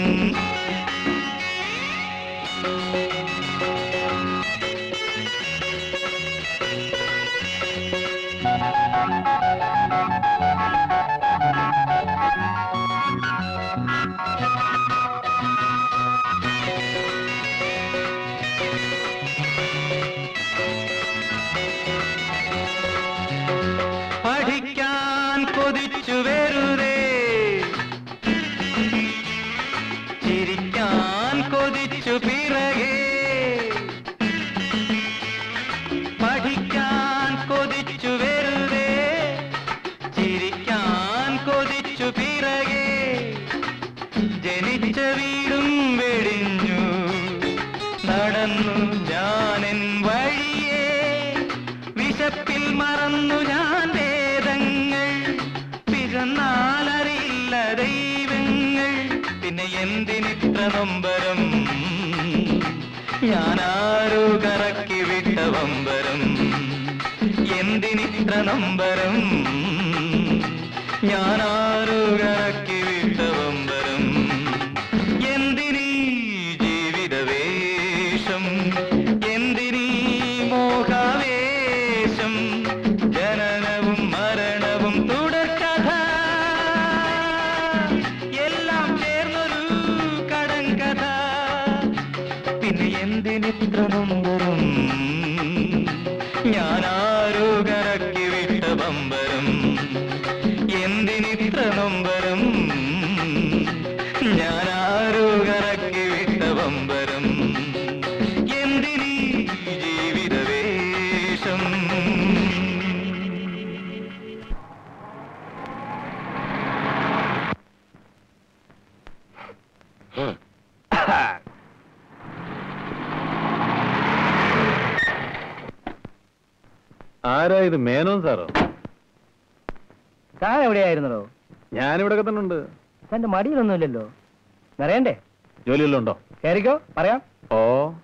പഠിക്കാൻ കൊതിച്ചു വെറുതെ ചിരിക്കാൻ കൊതിച്ചു പിറകെ പഠിക്കാൻ കൊതിച്ചു വെറുതെ ചിരിക്കാൻ കൊതിച്ചു പിറകെ ജനിച്ച വീടും വെടിഞ്ഞു നടന്നു ഞാനെൻ വഴിയേ വിശപ്പിൽ മറന്നു ഞാൻ വേദങ്ങൾ പിറന്നാലറിയില്ല ദൈവങ്ങൾ പിന്നെ എന്തിനിത്ര നൊമ്പരം ഞാനാരോ കറക്കി വിട്ട വമ്പരം എന്തിനിത്ര നൊമ്പരം ഞാനാരോ കറക്കി വിട്ട വമ്പരം എന്തിനീ ജീവിതവേഷം എന്തിനീ മോഹാവേശം ജനനവും മരണവും തുടർക്കഥ എല്ലാം ചേർന്നൊരു കടങ്കഥ പിന്നെ എന്തിനിത്ര നൊമ്പരം ഞാനാരോ കറക്കി വിട്ട ബമ്പരം എന്തിനിത്ര നൊമ്പരം ഞാനാരോ കറക്കി വിട്ട ബമ്പരം എന്തിനീ ജീവിതവേഷം ആരാ ഇത് മേനോൻ സാറോ താൻ എവിടെയായിരുന്നോ ഞാനിവിടെ തന്നെ ഉണ്ട് തന്റെ മടിയിലൊന്നുമില്ലല്ലോ നിറയണ്ടേ ജോലിയെല്ലാം ഉണ്ടോ കയറിക്കോ പറയാം ഓ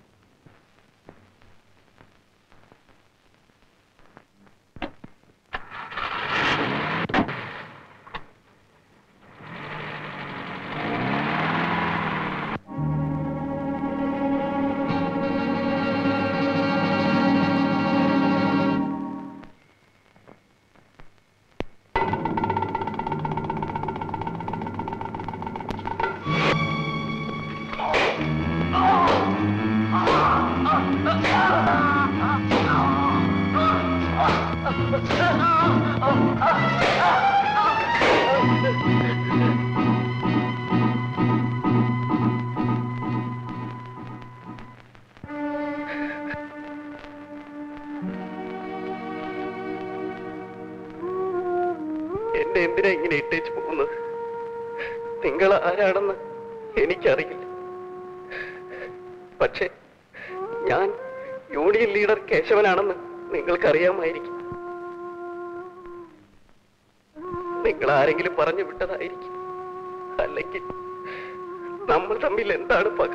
എന്നെ എന്തിനാ ഇങ്ങനെ ഇട്ടേച്ച് പോകുന്നത് നിങ്ങൾ ആരാണെന്ന് എനിക്കറിയില്ല പക്ഷെ ഞാൻ യൂണിയൻ ലീഡർ കേശവനാണെന്ന് നിങ്ങൾക്കറിയാമായിരിക്കും നിങ്ങൾ ആരെങ്കിലും പറഞ്ഞു വിട്ടതായിരിക്കും അല്ലെങ്കിൽ നമ്മൾ തമ്മിൽ എന്താണ് പക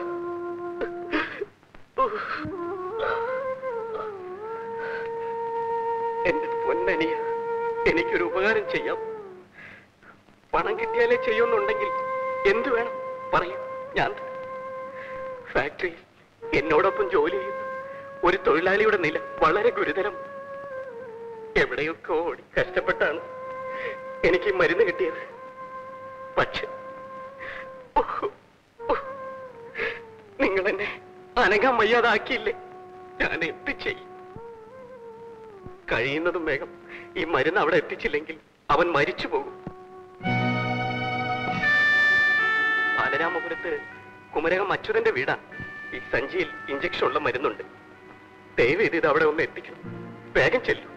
എന്റെ പൊന്നനിയ എനിക്കൊരു ഉപകാരം ചെയ്യാം പണം കിട്ടിയാലേ ചെയ്യുന്നുണ്ടെങ്കിൽ എന്തു വേണം പറയൂ ഞാൻ തരാം. ഫാക്ടറിയിൽ എന്നോടൊപ്പം ജോലി ചെയ്യുന്ന ഒരു തൊഴിലാളിയുടെ നില വളരെ ഗുരുതരം എവിടെയൊക്കെ ഓടി കഷ്ടപ്പെട്ടാണ് എനിക്ക് ഈ മരുന്ന് കിട്ടിയത് പക്ഷെ ഓഹ്, ഓഹ്, നിങ്ങൾ എന്നെ അനങ്ങാൻ വയ്യാതാക്കിയില്ലേ ഞാൻ എന്ത് ചെയ്യും കഴിയുന്നതും വേഗം ഈ മരുന്ന് അവിടെ എത്തിച്ചില്ലെങ്കിൽ അവൻ മരിച്ചു പോകും പല ബാലരാമപുരത്ത് കുമരകം അച്യുതന്റെ വീടാ ഈ സഞ്ചിയിൽ ഇഞ്ചക്ഷൻ ഉള്ള മരുന്നുണ്ട് ദയവ് ഇത് ഇത് അവിടെ ഒന്ന് എത്തിക്കണം വേഗം ചെല്ലു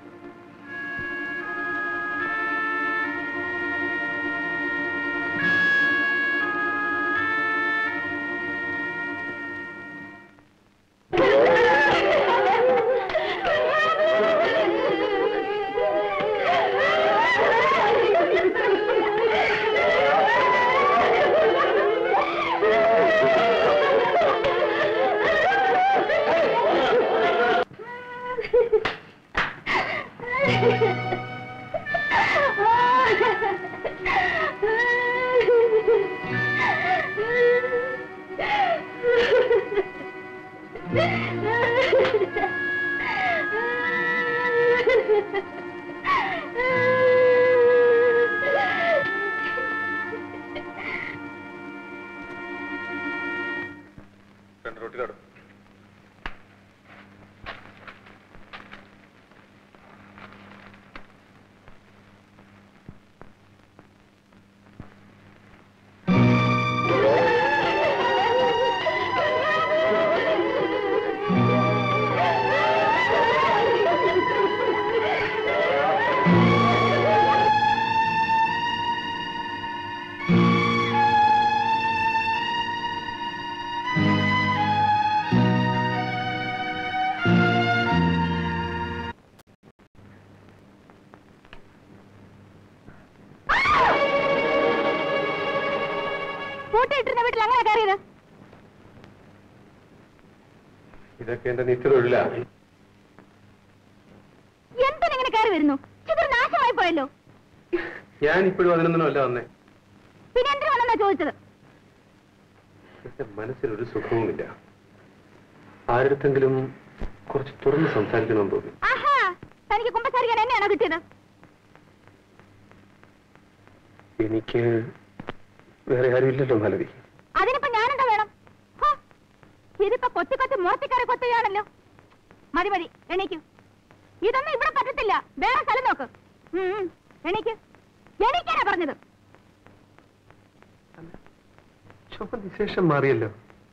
രണ്ട് റൊട്ടിലാടും പൂട്ടിയിട്ടിരുന്ന വീട്ടിൽ അങ്ങനെ കയറിയത് ഇതൊക്കെ എന്റെ നിത്യതൊഴിലാ എന്തിനെങ്ങനെ കയറി വരുന്നു ചിത്ര നാശമായി പോയല്ലോ ഞാൻ ഇപ്പോഴും അതിനൊന്നും അല്ല വന്നേ പിന്നെ എന്തിനു വന്നെന്നാ ചോദിച്ചത് എന്റെ മനസ്സിലൊരു സുഖവുമില്ല ആരുടെങ്കിലും കുറച്ച് തുറന്ന് സംസാരിക്കണമെന്ന് തോന്നി ആഹാ തനിക്ക് കുമ്പസാരിക്കാൻ എന്നെയാണോ കിട്ടിയത് എനിക്ക് വേറെ ആരുമില്ലല്ലോ മാലതി അതിനിപ്പോ ഞാനെന്താ വേണം ഹോ, ഇതിപ്പോ കൊത്തി കൊത്തി മുറത്തിക്കറി കൊത്തുകയാണല്ലോ മതി മതി എണീക്കു ഇതൊന്നും ഇവിടെ പറ്റത്തില്ല വേറെ സ്ഥലം നോക്ക് ഉം, ഉം, എണീക്ക് എണീക്കാനാ പറഞ്ഞത് ചുമ വിശേഷം മാറിയല്ലോ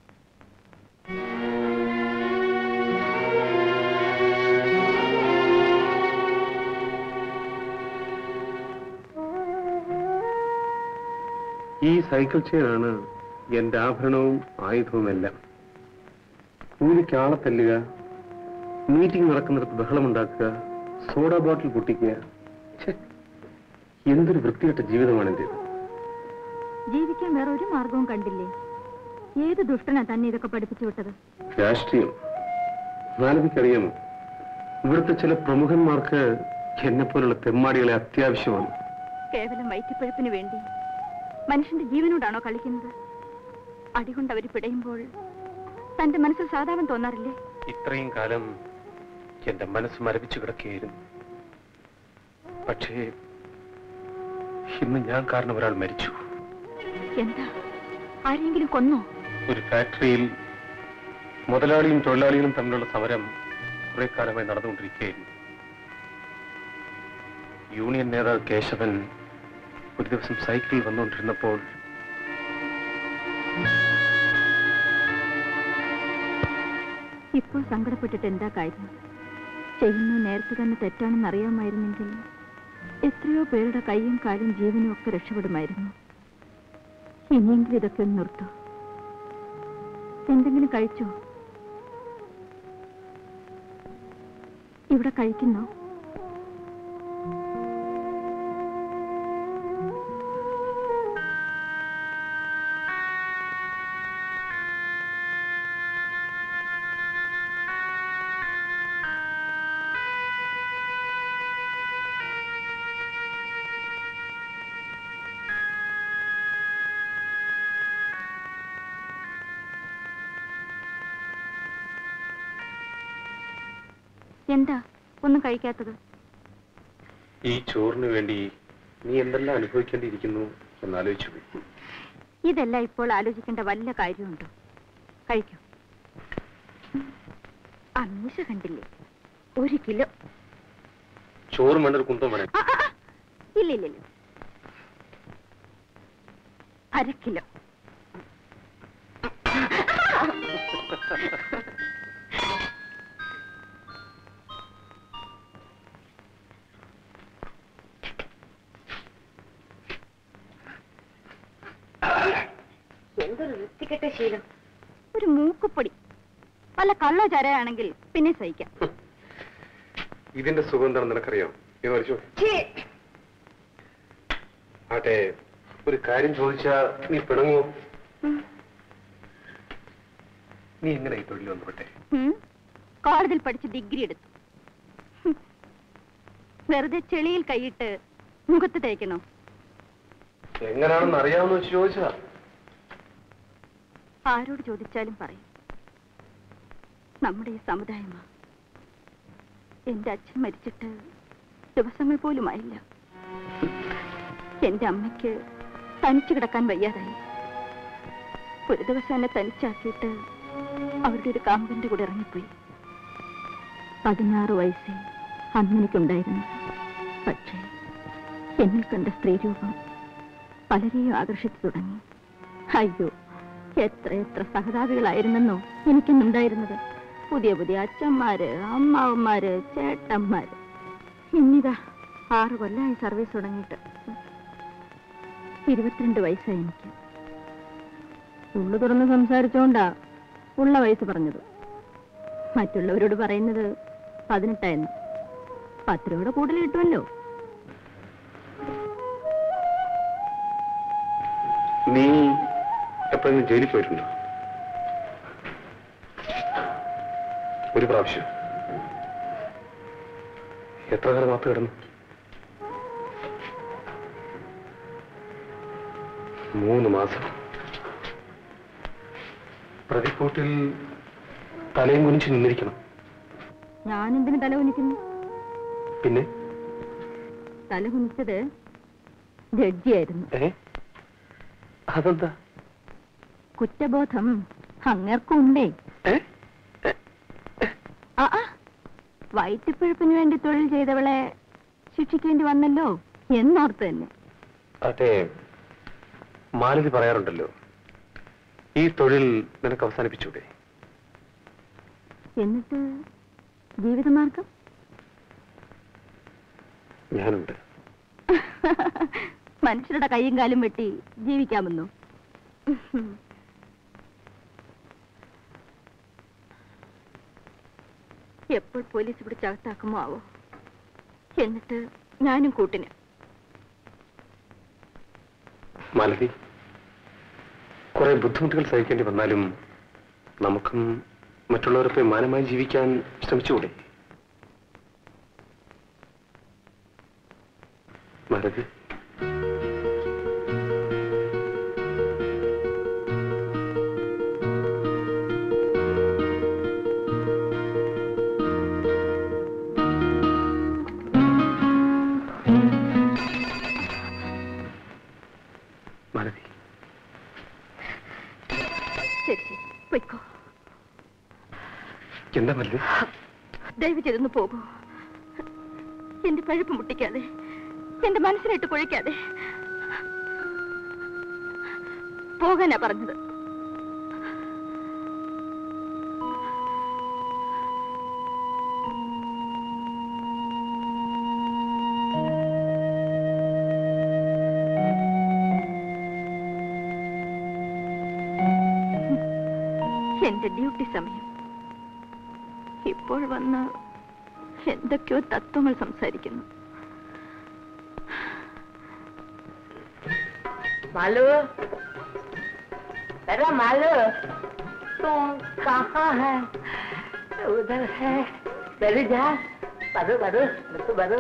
ഈ സൈക്കിൾ ചെയിനാണ് എന്റെ ആഭരണവും ആയുധവും എല്ലാം കൂലിക്ക് ആളെ തല്ലുക മീറ്റിംഗ് നടക്കുന്നിടത്ത് ബഹളമുണ്ടാക്കുക സോഡ ബോട്ടിൽ പൊട്ടിക്കുക ഛെ, എന്തൊരു വൃത്തികെട്ട ജീവിതമാണ് എന്റേത് ജീവിക്കാൻ വേറെ ഒരു മാർഗവും കണ്ടില്ലേ ഏത് ദുഷ്ടനാ തന്നെ ഇതൊക്കെ പഠിപ്പിച്ചു വിട്ടത് രാഷ്ട്രീയം മാലവിക്കറിയാമോ ഇവിടുത്തെ ചില പ്രമുഖന്മാർക്ക് എന്നെ പോലുള്ള തെമ്മാടികളെ അത്യാവശ്യമാണ് കേവലം വയറ്റിപ്പഴുപ്പിന് വേണ്ടി മനുഷ്യന്റെ ജീവനോടാണോ കളിക്കുന്നത് അടികൊണ്ട് അവർ പിടയുമ്പോൾ തന്റെ മനസ്സിൽ സാധാരണ തോന്നാറില്ലേ ഇത്രയും കാലം എന്റെ മനസ്സ് മരവിച്ചു കിടക്കുകയായിരുന്നു പക്ഷേ ഇന്ന് ഞാൻ കാരണം ഒരാൾ മരിച്ചു എന്താ ആരെങ്കിലും കൊന്നോ ഒരു ഫാക്ടറിയിൽ മുതലാളിയും തൊഴിലാളികളും തമ്മിലുള്ള സമരം കുറെ കാലമായി നടന്നുകൊണ്ടിരിക്കുകയായിരുന്നു യൂണിയൻ നേതാവ് കേശവൻ ഒരു ദിവസം സൈക്കിളിൽ വന്നുകൊണ്ടിരുന്നപ്പോൾ ഇപ്പോൾ സങ്കടപ്പെട്ടിട്ട് എന്താ കാര്യം ചെയ്യുന്നത് നേരത്തെ തന്നെ തെറ്റാണെന്ന് അറിയാമായിരുന്നെങ്കിൽ എത്രയോ പേരുടെ കൈയും കാലും ജീവനും ഒക്കെ രക്ഷപ്പെടുമായിരുന്നു ഇനിയെങ്കിലും ഇതൊക്കെ ഒന്ന് നിർത്തോ എന്തെങ്കിലും കഴിച്ചോ ഇവിടെ കഴിക്കുന്നോ എന്താ ഒന്നും കഴിക്കാത്തത് ഈ ചോറിന് വേണ്ടി നീ എന്തെല്ലാം അനുഭവിക്കേണ്ടിയിരിക്കുന്നു എന്നാലോചിച്ചു പോയി ഇതെല്ലാം ഇപ്പോൾ ആലോചിക്കേണ്ട വല്ല കാര്യമുണ്ടോ കഴിക്കൂ അമ്മീശ കണ്ടില്ലേ ഒരു കിലോ ചോറും വേണ്ട ഒരു കുന്തം വേണേ ആ, ആ, ആ. ഇല്ല ഇല്ല ഇല്ല അര കിലോ എന്തൊരു വൃത്തികെട്ട ശീലം ഒരു മൂക്കുപ്പൊടി വല്ല കള്ളോ ചരയാണെങ്കിൽ പിന്നെ സഹിക്കാം ഇതിന്റെ സുഖം എന്താണെന്ന് നിനക്കറിയാം ഇത് വലിച്ചു ആട്ടെ ഒരു കാര്യം ചോദിച്ചാ നീ പിണങ്ങോ നീ എങ്ങനെ ഈ തൊഴിൽ വന്നുപെട്ടെ ഉം. കോളേജിൽ പഠിച്ച് ഡിഗ്രി എടുത്തു ഹും. വെറുതെ ചെളിയിൽ കൈയിട്ട് മുഖത്ത് തേക്കണോ എങ്ങനെയാണെന്ന് അറിയാമെന്ന് വെച്ച് ചോദിച്ചതാ ആരോട് ചോദിച്ചാലും പറയും നമ്മുടെ ഈ സമുദായമാ എന്റെ അച്ഛൻ മരിച്ചിട്ട് ദിവസങ്ങൾ പോലും ആയില്ല എന്റെ അമ്മയ്ക്ക് തനിച്ചു കിടക്കാൻ വയ്യാതായി ഒരു ദിവസം എന്നെ തനിച്ചാക്കിയിട്ട് അവരുടെ ഒരു കാമ്പന്റെ കൂടെ ഇറങ്ങിപ്പോയി പതിനാറ് വയസ്സേ അന്നെനിക്കുണ്ടായിരുന്നു പക്ഷേ എന്നിൽ കണ്ട സ്ത്രീരൂപം പലരെയും ആകർഷിച്ചു തുടങ്ങി അയ്യോ എത്ര എത്ര സഹതാപികളായിരുന്നെന്നോ എനിക്കെന്നുണ്ടായിരുന്നത് പുതിയ പുതിയ അച്ഛന്മാര് അമ്മാവന്മാര് ചേട്ടന്മാര് ഇന്നിതാ ആറ് കൊല്ലമായി സർവീസ് തുടങ്ങിയിട്ട് ഇരുപത്തിരണ്ട് വയസ്സായി എനിക്ക് ഉള്ളു തുറന്ന് സംസാരിച്ചോണ്ടാ ഉള്ള വയസ്സ് പറഞ്ഞത് മറ്റുള്ളവരോട് പറയുന്നത് പതിനെട്ടായിരുന്നു പത്ത് രൂപയുടെ കൂടുതൽ കിട്ടുമല്ലോ നീ എപ്പോഴെങ്കിലും ജയിലിൽ പോയിട്ടുണ്ടോ ഒരു പ്രാവശ്യം എത്ര കാലം മാപ്പ് കിടന്നു മൂന്ന് മാസം പ്രതിക്കൂട്ടിൽ തലയും കുനിച്ച് നിന്നിരിക്കണം ഞാനെന്തിന് തല കുനിക്കുന്നു പിന്നെ തല കുനിച്ചത് ജഡ്ജിയായിരുന്നു ഏ അതെന്താ കുറ്റബോധം അങ്ങേർക്കും ഉണ്ടേ ഏ ആ ആ, വയറ്റിപ്പിഴപ്പിന് വേണ്ടി തൊഴിൽ ചെയ്തവളെ ശിക്ഷിക്കേണ്ടി വന്നല്ലോ എന്നോർത്ത് തന്നെ അതെ മാലതി പറയാറുണ്ടല്ലോ ഈ തൊഴിൽ നിനക്ക് അവസാനിപ്പിച്ചൂടെ എന്നിട്ട് ജീവിതമാർഗം ഞാനുണ്ട് മനുഷ്യരുടെ കൈയും കാലും വെട്ടി ജീവിക്കാമെന്നോ എപ്പോൾ പോലീസ് പിടിച്ച് അകത്താക്കുമോ ആവോ എന്നിട്ട് ഞാനും കൂട്ടിന് മാലതി കുറെ ബുദ്ധിമുട്ടുകൾ സഹിക്കേണ്ടി വന്നാലും നമുക്കും മറ്റുള്ളവരൊപ്പം മാനമായി ജീവിക്കാൻ ശ്രമിച്ചുകൂടെ മാലതി മാലതി ശരി ശരി പൊയ്ക്കോ എന്താ മാലതി ദയവ് ചെയ്തൊന്ന് പോകൂ എന്റെ പഴുപ്പ് മുട്ടിക്കാതെ എന്റെ മനസ്സിലിട്ട് കുഴിക്കാതെ പോകാനാ പറഞ്ഞത് എന്റെ ഡ്യൂട്ടി സമയം ഇപ്പോൾ വന്ന് എന്തൊക്കെയോ തത്വങ്ങൾ സംസാരിക്കുന്നു मालू अरे मालू तुम कहाँ है उधर है बरू जा बरू बरू बरू बरू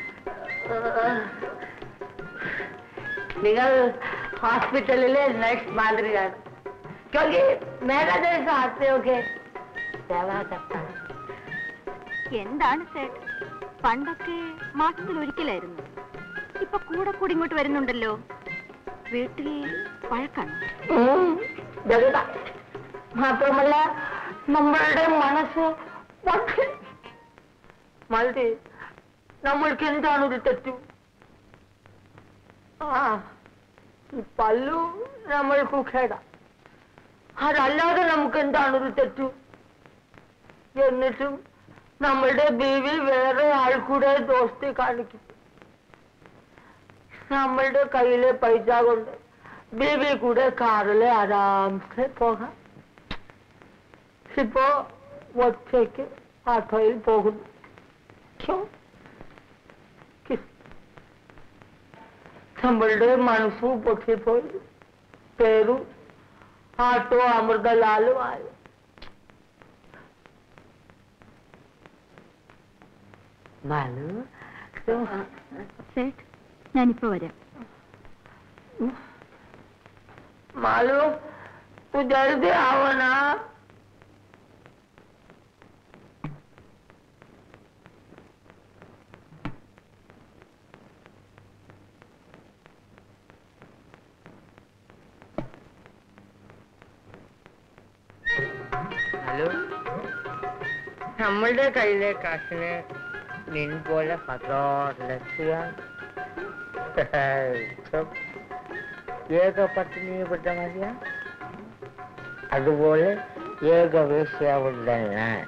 നിങ്ങൾ ഹോസ്പിറ്റലിലെ നഴ്സ് മാതിരിയാണ് क्योंकि मेरा जैसा आते हो के सेवा करता है എന്താണ് സേട്ട് പണ്ടൊക്കെ മാസത്തിൽ ഒരിക്കലായിരുന്നു ഇപ്പൊ കൂടെ കൂടി ഇങ്ങോട്ട് വരുന്നുണ്ടല്ലോ വീട്ടിൽ പഴക്കാണ് ഉം, ജഗത മാത്രമല്ല നമ്മളുടെ മനസ്സ് പക്ഷേ മതി നമ്മൾക്ക് എന്താണ് ഒരു തെറ്റു ആ ഈ പല്ലു നമ്മൾക്ക് കേട അതല്ലാതെ നമുക്ക് എന്താണ് ഒരു തെറ്റു എന്നിട്ടും നമ്മളുടെ ബീവി വേറെ ആൾക്കൂടെ ദോസ്തി കാണിക്കും നമ്മളുടെ കയ്യിലെ പൈസ കൊണ്ട് ബീവി കൂടെ കാറില് ആരാംസെ പോകാം ഇപ്പോ ഒറ്റയ്ക്ക് ഓട്ടോയിൽ പോകുന്നു ക്യോ? കിസ്. നമ്മളുടെ മനസ്സും പൊട്ടിപ്പോയി പേരും ആട്ടോ അമൃതലാലും ആയി മാലു സേठ ഞാനിപ്പോ വരാം मालू तू जल्दी आओ ना ഹലോ നമ്മളുടെ കയ്യിലെ കാശിന് നിൻ പോലെ പത്രോലക്ഷ്യാൻ ഏകപത്നിപ്പെട്ട മതിയാ അതുപോലെ ഏകവേശ്യാവുള്ള ഞാൻ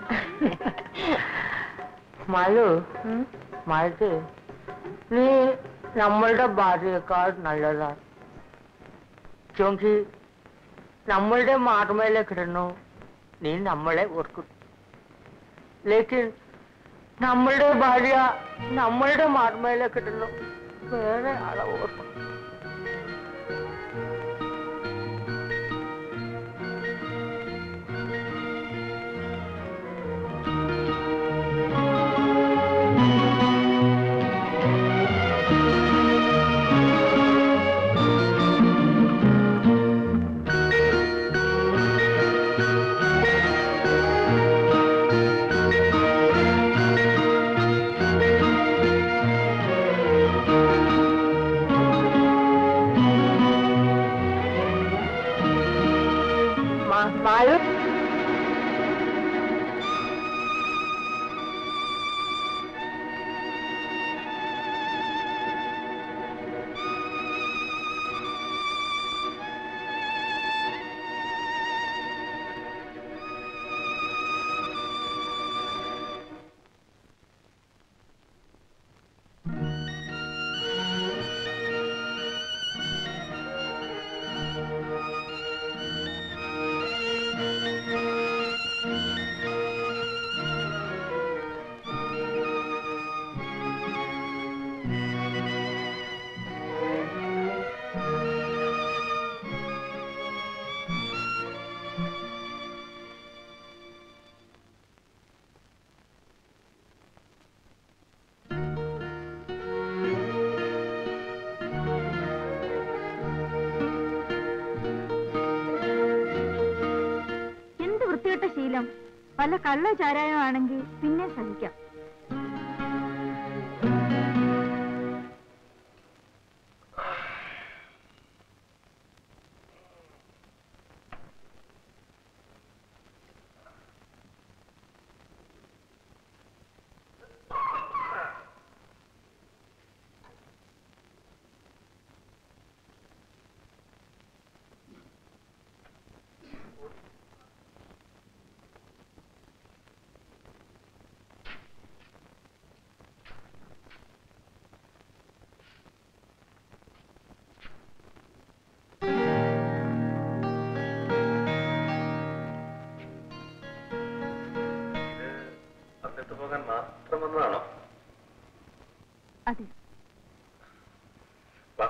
മലു മലു നീ നമ്മളുടെ ഭാര്യയേക്കാൾ നല്ലതാണ് ക്യോങ്കി നമ്മളുടെ മാർമേലെ കിടന്നു നീ നമ്മളെ ഓർക്കും ലേക്കിൻ നമ്മളുടെ ഭാര്യ നമ്മളുടെ മാർമേലെ കിടന്നു വേറെ ആളെ ഓർക്കും Ma- Malu? എന്ത് വൃത്തികെട്ട ശീലം വല്ല കള്ള ചാരായം ആണെങ്കിൽ പിന്നെ സഹിക്കാം വന്നിട്ട് പോകാൻ മാത്രം വന്നതാണോ അതെ വാ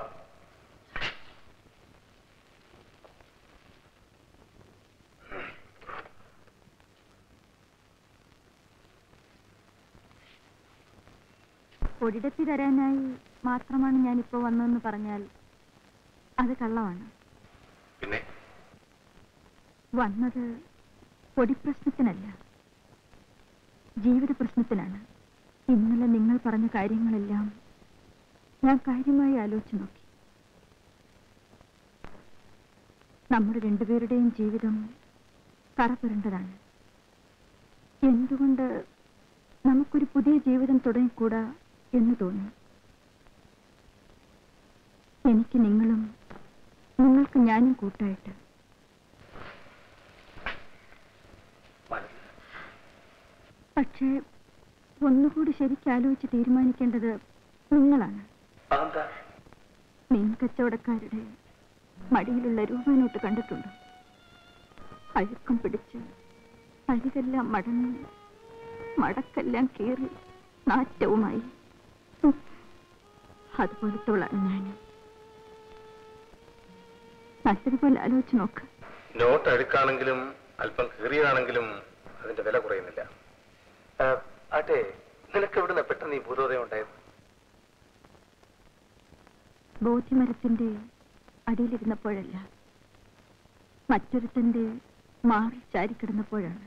ഒരിടത്തി തരാനായി മാത്രമാണ് ഞാനിപ്പോ വന്നതെന്ന് പറഞ്ഞാൽ അത് കള്ളമാണ് പിന്നെ വന്നത് പൊടിപ്രശ്നത്തിനല്ല ജീവിത പ്രശ്നത്തിനാണ് ഇന്നലെ നിങ്ങൾ പറഞ്ഞ കാര്യങ്ങളെല്ലാം ഞാൻ കാര്യമായി ആലോചിച്ചു നോക്കി നമ്മുടെ രണ്ടുപേരുടെയും ജീവിതം കറപുരണ്ടതാണ് എന്തുകൊണ്ട് നമുക്കൊരു പുതിയ ജീവിതം തുടങ്ങിക്കൂടാ എന്ന് തോന്നി എനിക്ക് നിങ്ങളും നിങ്ങൾക്ക് ഞാനും കൂട്ടായിട്ട് പക്ഷേ ഒന്നുകൂടി ശരിക്കാലോചിച്ച് തീരുമാനിക്കേണ്ടത് നിങ്ങളാണ് അതെന്താ മീൻ കച്ചവടക്കാരുടെ മടിയിലുള്ള രൂപനോട്ട് കണ്ടിട്ടുണ്ട് അഴുക്കം പിടിച്ച് അരികെല്ലാം മടങ്ങി മടക്കെല്ലാം കീറി നാറ്റവുമായി ഉം. അതുപോലത്തോളാണ് ഞാൻ നല്ലതുപോലെ ആലോചിച്ച് നോക്ക് നോട്ട് അഴുക്കാണെങ്കിലും അല്പം കീറിയതാണെങ്കിലും അതിന്റെ വില കുറയുന്നില്ല ആട്ടെ നിനക്ക് എവിടുന്ന പെട്ടെന്ന് ഈ ഭൂതോദയം ഉണ്ടായത് ബോധ്യമരത്തിന്റെ അടിയിലിരുന്നപ്പോഴല്ല മറ്റൊരുത്തന്റെ മാറി ചാരിക്കിടന്നപ്പോഴാണ്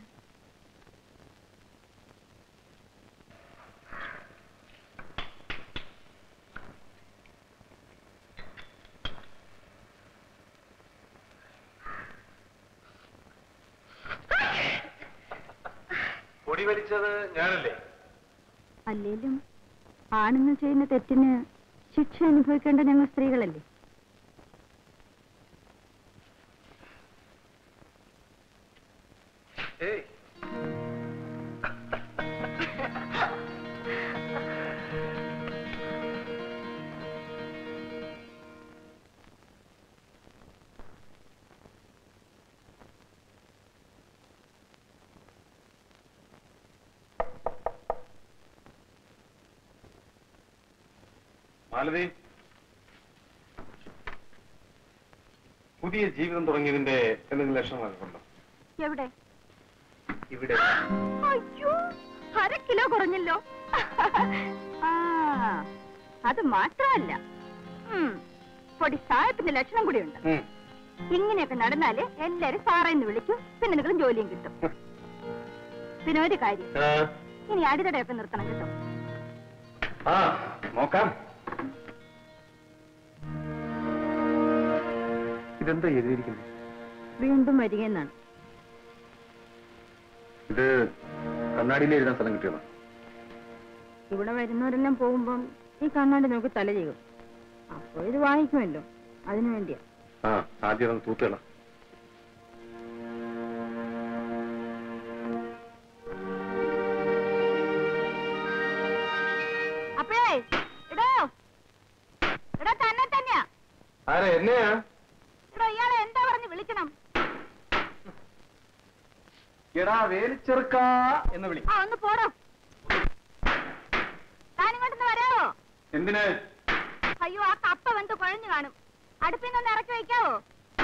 പൊടി വലിച്ചത് ഞാനല്ലേ അല്ലേലും ആണുങ്ങൾ ചെയ്യുന്ന തെറ്റിന് ശിക്ഷ അനുഭവിക്കേണ്ട ഞങ്ങൾ സ്ത്രീകളല്ലേ ഏയ് മാലതി പുതിയ ജീവിതം തുടങ്ങിയതിന്റെ എന്തെങ്കിലും ലക്ഷണങ്ങളൊക്കെ ഉണ്ടോ എവിടെ ഇവിടെ അയ്യോ അര കിലോ കുറഞ്ഞല്ലോ ആ അത് മാത്രമല്ല ഉം, പൊടി സായത്തിന്റെ ലക്ഷണം കൂടിയുണ്ട് ഉം. ഇങ്ങനെയൊക്കെ നടന്നാല് എല്ലാരും സാറേന്ന് വിളിക്കും പിന്നെ നിങ്ങളും ജോലിയും കിട്ടും പിന്നെ ഒരു കാര്യം ആ, ഇനി അടിതടയൊക്കെ നിർത്തണം കേട്ടോ ആ നോക്കാം ഇതെന്താ എഴുതിയിരിക്കുന്നത് വീണ്ടും വരികയെന്നാണ് ഇത് കണ്ണാടിയിൽ എഴുതാൻ സ്ഥലം കിട്ടിയതാ ഇവിടെ വരുന്നവരെല്ലാം പോകുമ്പം ഈ കണ്ണാടി നോക്കി തല ചെയ്യും അപ്പൊ ഇത് വാങ്ങിക്കുമല്ലോ അതിനു വേണ്ടിയാ ആ ആദ്യം അതൊന്ന് തൂത്തുകള അപ്പോഴേ ഇടോ ഇടോ തന്നെ തന്നെയാ ആരാ എന്നെയാ ഇടോ ഇയാളെ എന്താ പറഞ്ഞ് വിളിക്കണം എടാ വേലിച്ചെറുക്ക എന്ന് വിളി ആ ഒന്ന് പോടോ താനിങ്ങോട്ടൊന്ന് വരാവോ എന്തിന് അയ്യോ ആ കപ്പ വെന്ത് കുഴഞ്ഞു കാണും അടുപ്പിൽ നിന്ന് ഇറക്കി വയ്ക്കാവോ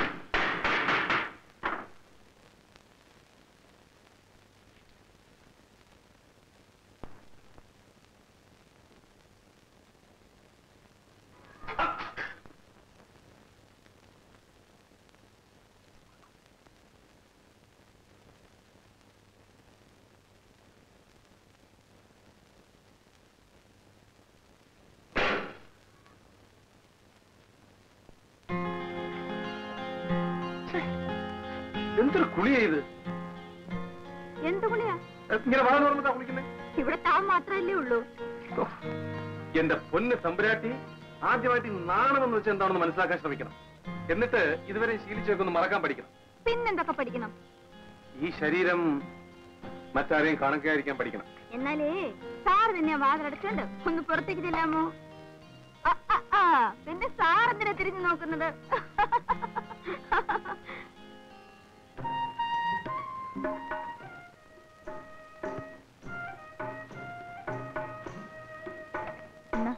എന്തൊരു കുളിയാ ഇത് എന്ത് കുളിയാ ഇങ്ങനെ വാ തുറന്നിട്ടാ കുളിക്കുന്നേ ഇവിടെ താൻ മാത്രമല്ലേ ഉള്ളൂ ഓ, എന്റെ പൊന്ന് തമ്പുരാട്ടി ആദ്യമായിട്ട് ഈ നാണമെന്ന് വെച്ചാൽ എന്താണെന്ന് മനസ്സിലാക്കാൻ ശ്രമിക്കണം എന്നിട്ട് ഇതുവരെ ശീലിച്ചൊക്കെ ഒന്ന് മറക്കാൻ പഠിക്കണം പിന്നെന്തൊക്കെ പഠിക്കണം ഈ ശരീരം മറ്റാരെയും കണക്കായിരിക്കാൻ പഠിക്കണം എന്നാലേ സാർ തന്നെ വാതിലടച്ചുണ്ട് ഒന്ന് പുറത്തേക്ക് ചെല്ലാമോ ആ, ആ, ആ, പിന്നെ സാർ എന്തിനാ തിരിഞ്ഞു നോക്കുന്നത് എന്നാ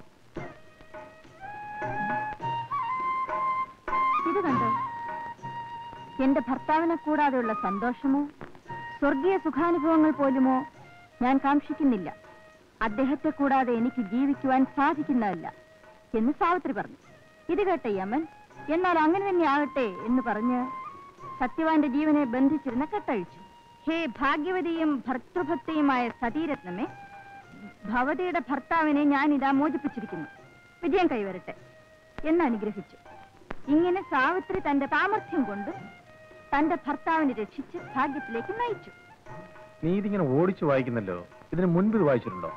ഇത് കണ്ടോ എന്റെ ഭർത്താവിനെ കൂടാതെയുള്ള സന്തോഷമോ സ്വർഗീയ സുഖാനുഭവങ്ങൾ പോലുമോ ഞാൻ കാക്ഷിക്കുന്നില്ല അദ്ദേഹത്തെ കൂടാതെ എനിക്ക് ജീവിക്കുവാൻ സാധിക്കുന്നതല്ല എന്ന് സാവിത്രി പറഞ്ഞു ഇത് കേട്ട യമൻ എന്നാൽ അങ്ങനെ തന്നെ ആകട്ടെ എന്ന് പറഞ്ഞ് സത്യവാന്റെ ജീവനെ ബന്ധിച്ചിരുന്ന കെട്ടഴിച്ചു ഹേ ഭാഗ്യവതിയും ഭർത്തൃഭക്തിയുമായ സതീരത്നമേ ഭവതിയുടെ ഭർത്താവിനെ ഞാൻ ഇതാ മോചിപ്പിച്ചിരിക്കുന്നു വിജയം കൈവരട്ടെ എന്ന് അനുഗ്രഹിച്ചു ഇങ്ങനെ സാവിത്രി തന്റെ സാമർഥ്യം കൊണ്ട് തന്റെ ഭർത്താവിനെ രക്ഷിച്ച് ഭാഗ്യത്തിലേക്ക് നയിച്ചു നീ ഇതിങ്ങനെ ഓടിച്ചു വായിക്കുന്നല്ലോ ഇതിന് മുൻപ് ഇത് വായിച്ചിട്ടുണ്ടോ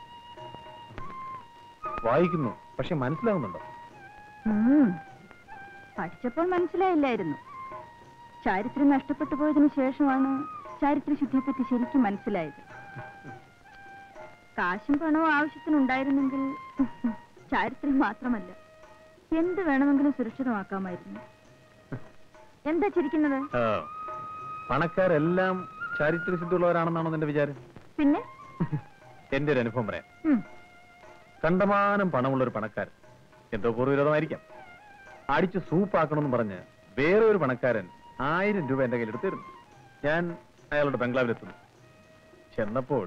വായിക്കുന്നു പക്ഷെ മനസ്സിലാകുന്നുണ്ടോ ഉം. പഠിച്ചപ്പോൾ മനസ്സിലായില്ലായിരുന്നു ചാരിത്രം നഷ്ടപ്പെട്ടു പോയതിനു ശേഷമാണ് ചാരിത്രശുദ്ധിയെപ്പറ്റി ശരിക്കും മനസ്സിലായത് കാശും പണവും ആവശ്യത്തിനുണ്ടായിരുന്നെങ്കിൽ ചാരിത്രം മാത്രമല്ല എന്ത് വേണമെങ്കിലും സുരക്ഷിതമാക്കാമായിരുന്നു എന്താ ചിരിക്കുന്നത് ആ, പണക്കാരെല്ലാം ചാരിത്ര സിദ്ധുള്ളവരാണെന്നാണോ നിന്റെ വിചാരം പിന്നെ എന്റെ ഒരു അനുഭവം പറയാം ഉം. കണ്ടമാനം പണമുള്ള ഒരു പണക്കാരൻ എന്തോ പൂർവ്വവിരോധമായിരിക്കാം അടിച്ച് സൂപ്പാക്കണമെന്ന് പറഞ്ഞ് വേറെ ഒരു പണക്കാരൻ ആയിരം രൂപ എന്റെ കയ്യിൽ എടുത്തിരുന്നു ഞാൻ അയാളുടെ ബംഗ്ലാവിലെത്തുന്നു ചെന്നപ്പോൾ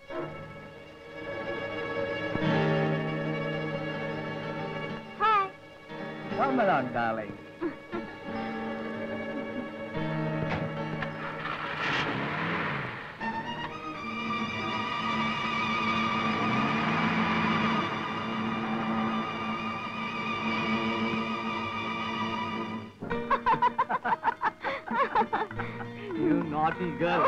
Come along, darling. you naughty girl.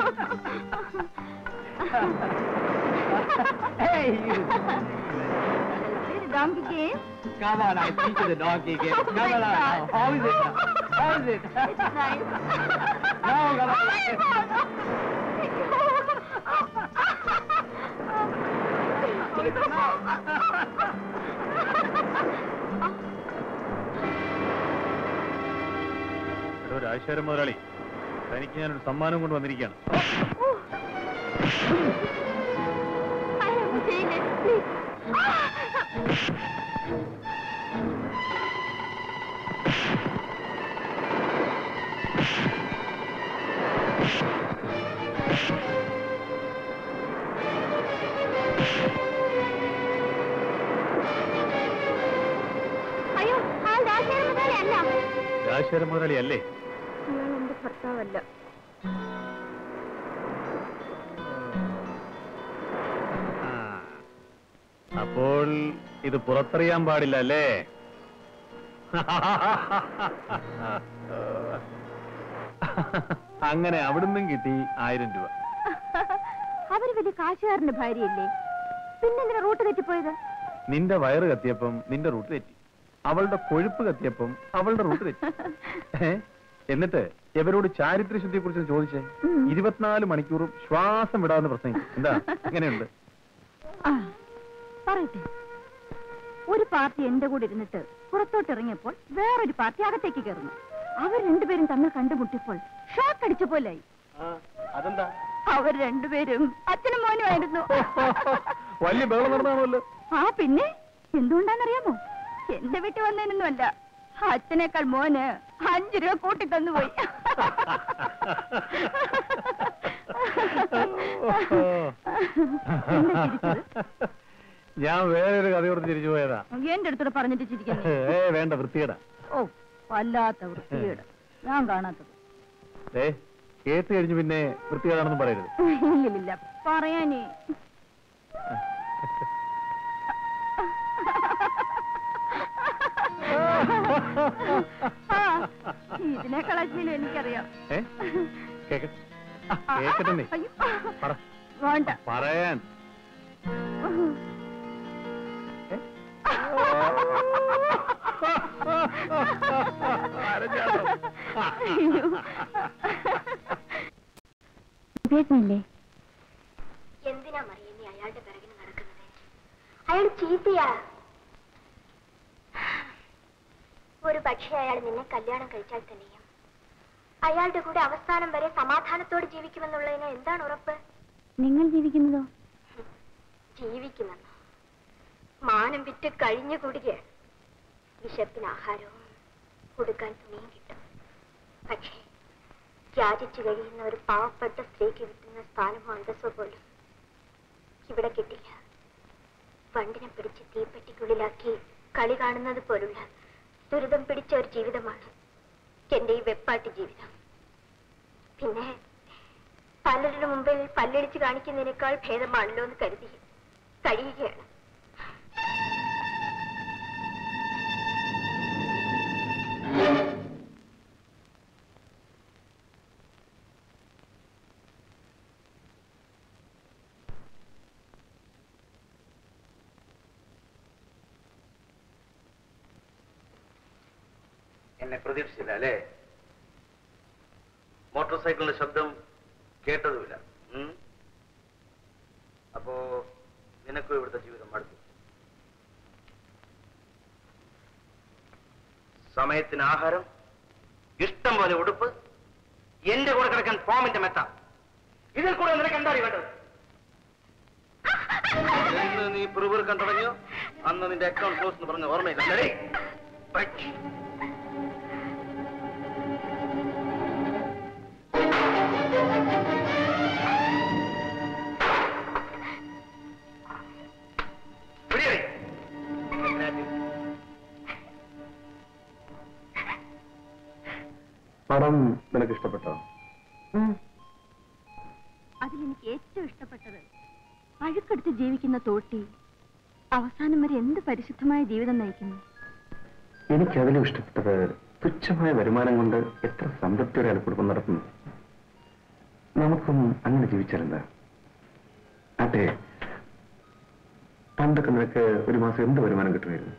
hey, you. donkey game? Come on, I teach you the donkey game. Come my on. God. How is it? now? How is it? It's nice. No, come on. എടോ രാജശേഖരൻ മുതലാളി തനിക്ക് ഞാനൊരു സമ്മാനം കൊണ്ട് വന്നിരിക്കുകയാണ് I am saying it, please. അയ്യോ ആ ദാശയുടെ മുതലേ അല്ല രാജശേഖരൻ മുതലാളി അല്ലേ അയാൾ എന്റെ ഭർത്താവല്ല അപ്പോൾ ഇത് പുറത്തറിയാൻ പാടില്ല അല്ലേ അങ്ങനെ അവിടുന്നും കിട്ടി ആയിരം രൂപ അവര് വലിയ കാശുകാരന്റെ ഭാര്യയല്ലേ പിന്നെന്തിനാ റൂട്ട് തെറ്റിപ്പോയത് നിന്റെ വയറ് കത്തിയപ്പം നിന്റെ റൂട്ട് തെറ്റി അവളുടെ കൊഴുപ്പ് കത്തിയപ്പം അവളുടെ റൂട്ട് തെറ്റി ഏ? എന്നിട്ട് ഇവരോട് ചാരിത്രശുദ്ധിയെ കുറിച്ച് ചോദിച്ചേ ഇരുപത്തിനാല് മണിക്കൂറും ശ്വാസം വിടാവുന്ന പ്രശ്നം എന്താ എങ്ങനെയുണ്ട് ആ, പറയട്ടെ ഒരു പാർട്ടി എന്റെ കൂടെ ഇരുന്നിട്ട് പുറത്തോട്ട് ഇറങ്ങിയപ്പോൾ വേറൊരു പാർട്ടി അകത്തേക്ക് കയറുന്നു അവർ രണ്ടുപേരും തമ്മിൽ കണ്ടുമുട്ടിയപ്പോൾ ഷോക്ക് അടിച്ച പോലായി അതെന്താ അവർ രണ്ടുപേരും അച്ഛനും മോനുമായിരുന്നു വലിയ ബഹളം നടന്നാണല്ലോ ആ പിന്നെ എന്തുകൊണ്ടാന്നറിയാമോ എന്റെ വീട്ടിൽ വന്നതിനൊന്നുമല്ല അച്ഛനേക്കാൾ മോന് അഞ്ചു രൂപ കൂട്ടി തന്നുപോയി എന്താ ചിരിച്ചത്? ഞാൻ വേറൊരു കഥയോട് തിരിച്ചു പോയതാ എന്റെ അടുത്തോടെ പറഞ്ഞിട്ട് ചിരിക്കുന്നു ഏ വേണ്ട വൃത്തികേടാ ഓ വല്ലാത്ത വൃത്തികേട് ഞാൻ കാണാത്തത് ഏ കേട്ട് കഴിഞ്ഞു പിന്നെ വൃത്തികേടാണെന്നും പറയരുത് ഇല്ലില്ല പറയാനേ ആ, ഇതിനേക്കാൾ അശ്ലീലം എനിക്കറിയാം ഏ കേക്ക ആ, കേക്കട്ടെ അയ്യോ. പറ വേണ്ട പറയാൻ അയ്യോ. വിവേകമില്ലേ എന്തിനാ മറിയുന്നേ അയാളുടെ പിറകിന് നടക്കുന്നത് അയാൾ ചീത്തയാ ഒരു പക്ഷേ അയാൾ നിന്നെ കല്യാണം കഴിച്ചാൽ തന്നെയും അയാളുടെ കൂടെ അവസാനം വരെ സമാധാനത്തോടെ ജീവിക്കുമെന്നുള്ളതിന് എന്താണ് ഉറപ്പ് നിങ്ങൾ ജീവിക്കുന്നതോ ജീവിക്കുമെന്നോ മാനം വിറ്റ് കഴിഞ്ഞു കൂടുകയാണ് വിശപ്പിന് ആഹാരവും കൊടുക്കാൻ തുണിയും കിട്ടും പക്ഷേ യാചിച്ചു കഴിയുന്ന ഒരു പാവപ്പെട്ട സ്ത്രീക്ക് കിട്ടുന്ന സ്ഥാനമോ അന്തസ്സോ പോലും ഇവിടെ കിട്ടില്ല വണ്ടിനെ പിടിച്ച് തീപ്പെട്ടിക്കുള്ളിലാക്കി കളി കാണുന്നത് പോലുള്ള ദുരിതം പിടിച്ച ഒരു ജീവിതമാണ് എന്റെ ഈ വെപ്പാട്ടി ജീവിതം പിന്നെ പലരുടെ മുമ്പിൽ പല്ലടിച്ച് കാണിക്കുന്നതിനേക്കാൾ ഭേദമാണല്ലോ എന്ന് കരുതി കഴിയുകയാണ് എന്നെ പ്രതീക്ഷിച്ചില്ല അല്ലേ മോട്ടോർ സൈക്കിളിന്റെ ശബ്ദം കേട്ടതുമില്ല ഉം? അപ്പോ നിനക്കും ഇവിടുത്തെ ജീവിതം മടുത്തു സമയത്തിന് ആഹാരം ഇഷ്ടം പോലെ ഉടുപ്പ് എന്റെ കൂടെ കിടക്കാൻ ഫോമിന്റെ മെത്ത ഇതിൽ കൂടെ നിനക്ക് എന്താണ് വേണ്ടത് എന്ന് നീ പിറുപിറുക്കാൻ തുടങ്ങിയോ അന്ന് നിന്റെ അക്കൗണ്ട് ക്ലോസ് എന്ന് പറഞ്ഞ ഓർമ്മയില്ല അല്ലേ? പൈ. പിടിയേ. പടം നിനക്ക് ഇഷ്ടപ്പെട്ടോ അതിലെനിക്ക് ഏറ്റവും ഇഷ്ടപ്പെട്ടത് അഴുക്കെടുത്ത് ജീവിക്കുന്ന തോട്ടി അവസാനം വരെ എന്ത് പരിശുദ്ധമായ ജീവിതം നയിക്കുന്നു എനിക്ക് അതിലും ഇഷ്ടപ്പെട്ടത് തുച്ഛമായ വരുമാനം കൊണ്ട് എത്ര സംതൃപ്തിയോടെ അയാൾ കുടുംബം നടത്തുന്നു നമുക്കും അങ്ങനെ ജീവിച്ചാലെന്താ അതെ പണ്ടൊക്കെ നിനക്ക് ഒരു മാസം എന്ത് വരുമാനം കിട്ടുമായിരുന്നു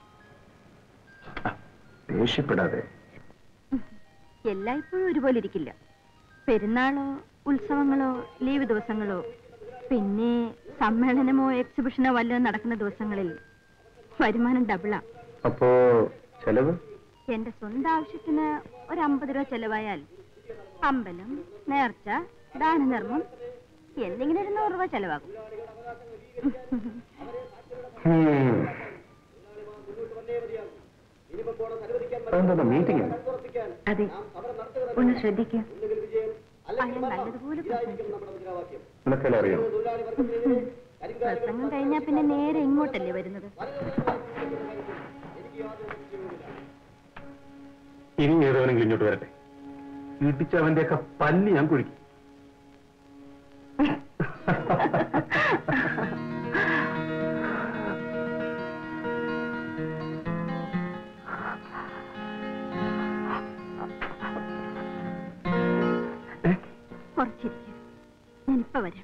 ആ, ദേഷ്യപ്പെടാതെ എല്ലായ്പ്പോഴും ഒരുപോലെ ഇരിക്കില്ല പെരുന്നാളോ ഉത്സവങ്ങളോ ലീവ് ദിവസങ്ങളോ പിന്നെ സമ്മേളനമോ എക്സിബിഷനോ വല്ലതും നടക്കുന്ന ദിവസങ്ങളിൽ വരുമാനം ഡബിളാ അപ്പോ ചെലവ് എന്റെ സ്വന്തം ആവശ്യത്തിന് ഒരു അമ്പത് രൂപ ചെലവായാൽ അമ്പലം നേർച്ച ദാനധർമ്മം എന്തെങ്കിലും ഒരു നൂറ് രൂപ ചെലവാകും ഹും. അതെന്താ മീറ്റിംഗ് അതെ ഒന്ന് ശ്രദ്ധിക്കുക അയാൾ നല്ലതുപോലെ പ്രസംഗിച്ചു. നിനക്കെല്ലാം അറിയാം പ്രസംഗം കഴിഞ്ഞാൽ പിന്നെ നേരെ ഇങ്ങോട്ടല്ലേ വരുന്നത് ഇനി ഏതവനെങ്കിലും ഇങ്ങോട്ട് വരട്ടെ ഇടിച്ചവന്റെയൊക്കെ പല്ല് ഞാൻ കുഴിക്കും കുറച്ചിരിക്കുക ഞാനിപ്പോ വരാം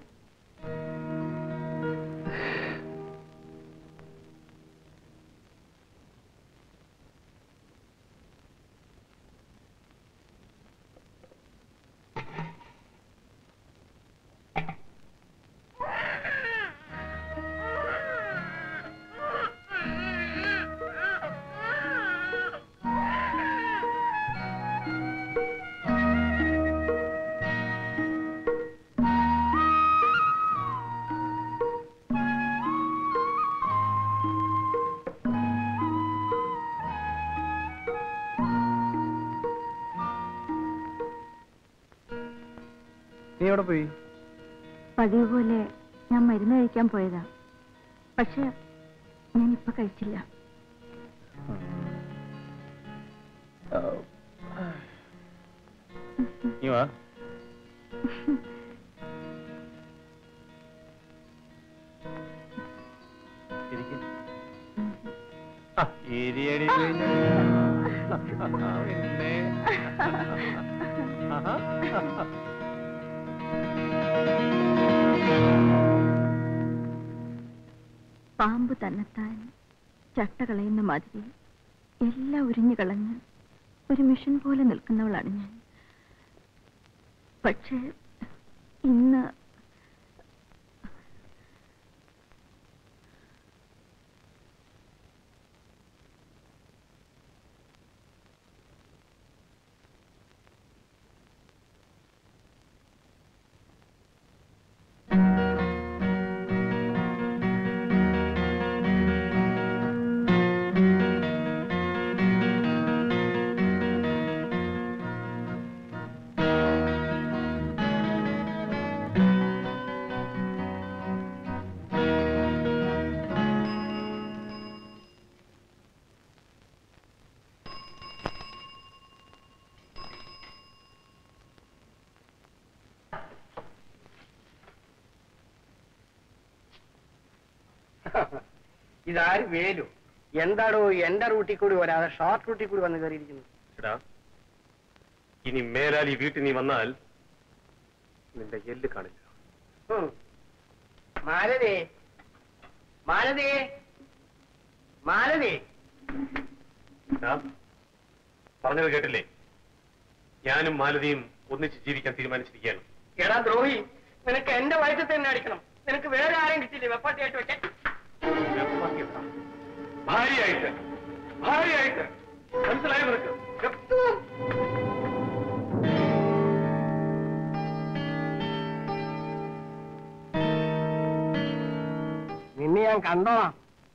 നീ എവിടെ പോയി പതിവ് പോലെ ഞാൻ മരുന്ന് കഴിക്കാൻ പോയതാ പക്ഷെ ഞാൻ ഇപ്പൊ കഴിച്ചില്ല നീ വാ ഇരിക്ക്. ആ, ഇരിയടി പിന്നെ. പിന്നെ. ആഹാ. പാമ്പ് തന്നെത്താൻ ചട്ട കളയുന്ന മാതിരി എല്ലാം ഉരിഞ്ഞു കളഞ്ഞ് ഒരു മിഷൻ പോലെ നിൽക്കുന്നവളാണ് ഞാൻ പക്ഷേ ഇന്ന് ഇതാര് വേലു എന്താടോ എന്റെ റൂട്ടിൽ കൂടി വരാതെ ഷോർട്ട് റൂട്ടിൽ കൂടി വന്ന് കയറിയിരിക്കുന്നു എടാ ഇനി മേലാൽ ഈ വീട്ടിൽ നീ വന്നാൽ നിന്റെ എല്ല് കാണില്ല ഉം. മാലതേ മാലതേ മാലതേ എടാ, പറഞ്ഞത് കേട്ടില്ലേ ഞാനും മാലതിയും ഒന്നിച്ച് ജീവിക്കാൻ തീരുമാനിച്ചിരിക്കുകയാണ് എടാ ദ്രോഹി നിനക്ക് എന്റെ വയറ്റത്ത് തന്നെ അടിക്കണം നിനക്ക് വേറെ ആരെയും കിട്ടിയില്ലേ വെപ്പാട്ടിയായിട്ട് വെക്കാൻ ഭാര്യയായിട്ട് ഭാര്യയായിട്ട് മനസ്സിലായോ നിനക്ക് നിന്നെ ഞാൻ കണ്ടോളാം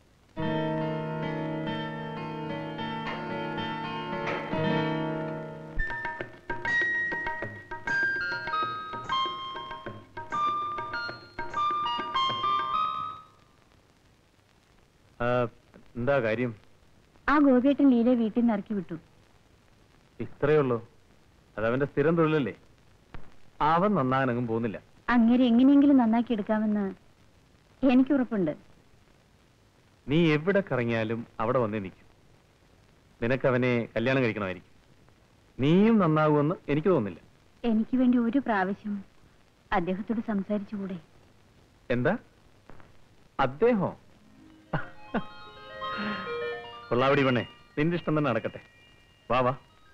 എന്താ കാര്യം ആ ഗോപിയേട്ടൻ ലീലയെ വീട്ടിൽ നിന്ന് ഇറക്കി വിട്ടു ഇത്രയേ ഉള്ളൂ അതവന്റെ സ്ഥിരം തൊഴിലല്ലേ അവൻ നന്നാകാനങ്ങും പോകുന്നില്ല അങ്ങനെ എങ്ങനെയെങ്കിലും നന്നാക്കി എടുക്കാമെന്ന് എനിക്ക് ഉറപ്പുണ്ട് നീ എവിടെ കറങ്ങിയാലും അവിടെ വന്നേ നിൽക്കും നിനക്ക് അവനെ കല്യാണം കഴിക്കണമായിരിക്കും നീയും നന്നാകുമെന്ന് എനിക്ക് തോന്നുന്നില്ല എനിക്ക് വേണ്ടി ഒരു പ്രാവശ്യം അദ്ദേഹത്തോട് സംസാരിച്ചുകൂടെ എന്താ അദ്ദേഹോ കൊള്ളാവടി പെണ്ണേ നിന്റെ ഇഷ്ടം തന്നെ നടക്കട്ടെ വാ വാ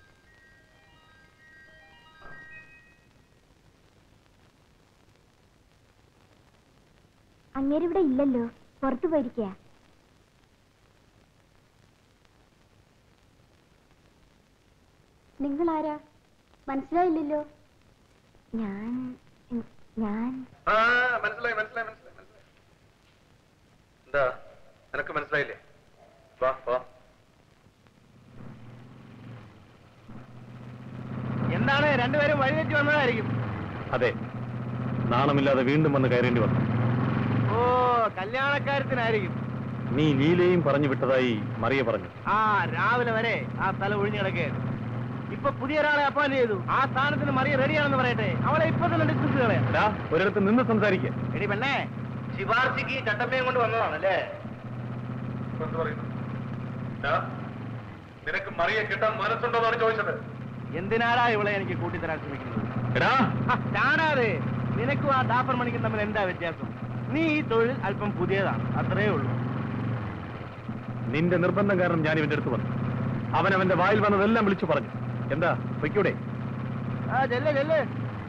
അങ്ങേരിവിടെ ഇല്ലല്ലോ പുറത്തു പോയിരിക്കുക നിങ്ങൾ ആരാ മനസ്സിലായില്ലല്ലോ ഞാൻ ഞാൻ ആ മനസ്സിലായി മനസ്സിലായി മനസ്സിലായി മനസ്സിലായി എന്താ നിനക്ക് മനസ്സിലായില്ലേ വാ വാ എന്താണ് രണ്ടുപേരും വഴിതെറ്റി വന്നതായിരിക്കും അതെ നാണമില്ലാതെ വീണ്ടും വന്ന് കയറേണ്ടി വന്നു ഓ കല്യാണക്കാര്യത്തിനായിരിക്കും നീ ലീലയും പറഞ്ഞു വിട്ടതായി മറിയ പറഞ്ഞു ആ രാവിലെ വരെ ആ സ്ഥലം ഒഴിഞ്ഞു കിടക്കുകയായിരുന്നു ഇപ്പൊ പുതിയ ഒരാളെ അപ്പോയിന്റ് ചെയ്തു ആ സ്ഥാനത്തിന് മറിയ റെഡിയാണെന്ന് പറയട്ടെ അവളെ ഇപ്പൊ തന്നെ ഡിസ്കസ് കളയാം ഡാ, ഒരിടത്ത് നിന്ന് സംസാരിക്കുക എടി പെണ്ണേ ശിവാർച്ചിക്ക് ചട്ടമ്പയും കൊണ്ട് വന്നതാണല്ലേ നിനക്ക് മറിയെ കിട്ടാൻ മനസ്സുണ്ടോന്നാണ് ചോദിച്ചത് എന്തിനാടാ ഇവളെ എനിക്ക് കൂട്ടിത്തരാൻ ശ്രമിക്കുന്നത് എടാ ആ, ചാടാതെ നിനക്കും ആ ഡാഫർ മണിക്കും തമ്മിൽ എന്താ വ്യത്യാസം നീ ഈ തൊഴിൽ അല്പം പുതിയതാണ് അത്രേ ഉള്ളൂ നിന്റെ നിർബന്ധം കാരണം ഞാൻ ഇവന്റെ അടുത്ത് വന്നു അവൻ അവന്റെ വായിൽ വന്നതെല്ലാം വിളിച്ചു പറഞ്ഞു എന്താ പൊയ്ക്കൂടെ ആ ചെല്ല് ചെല്ല്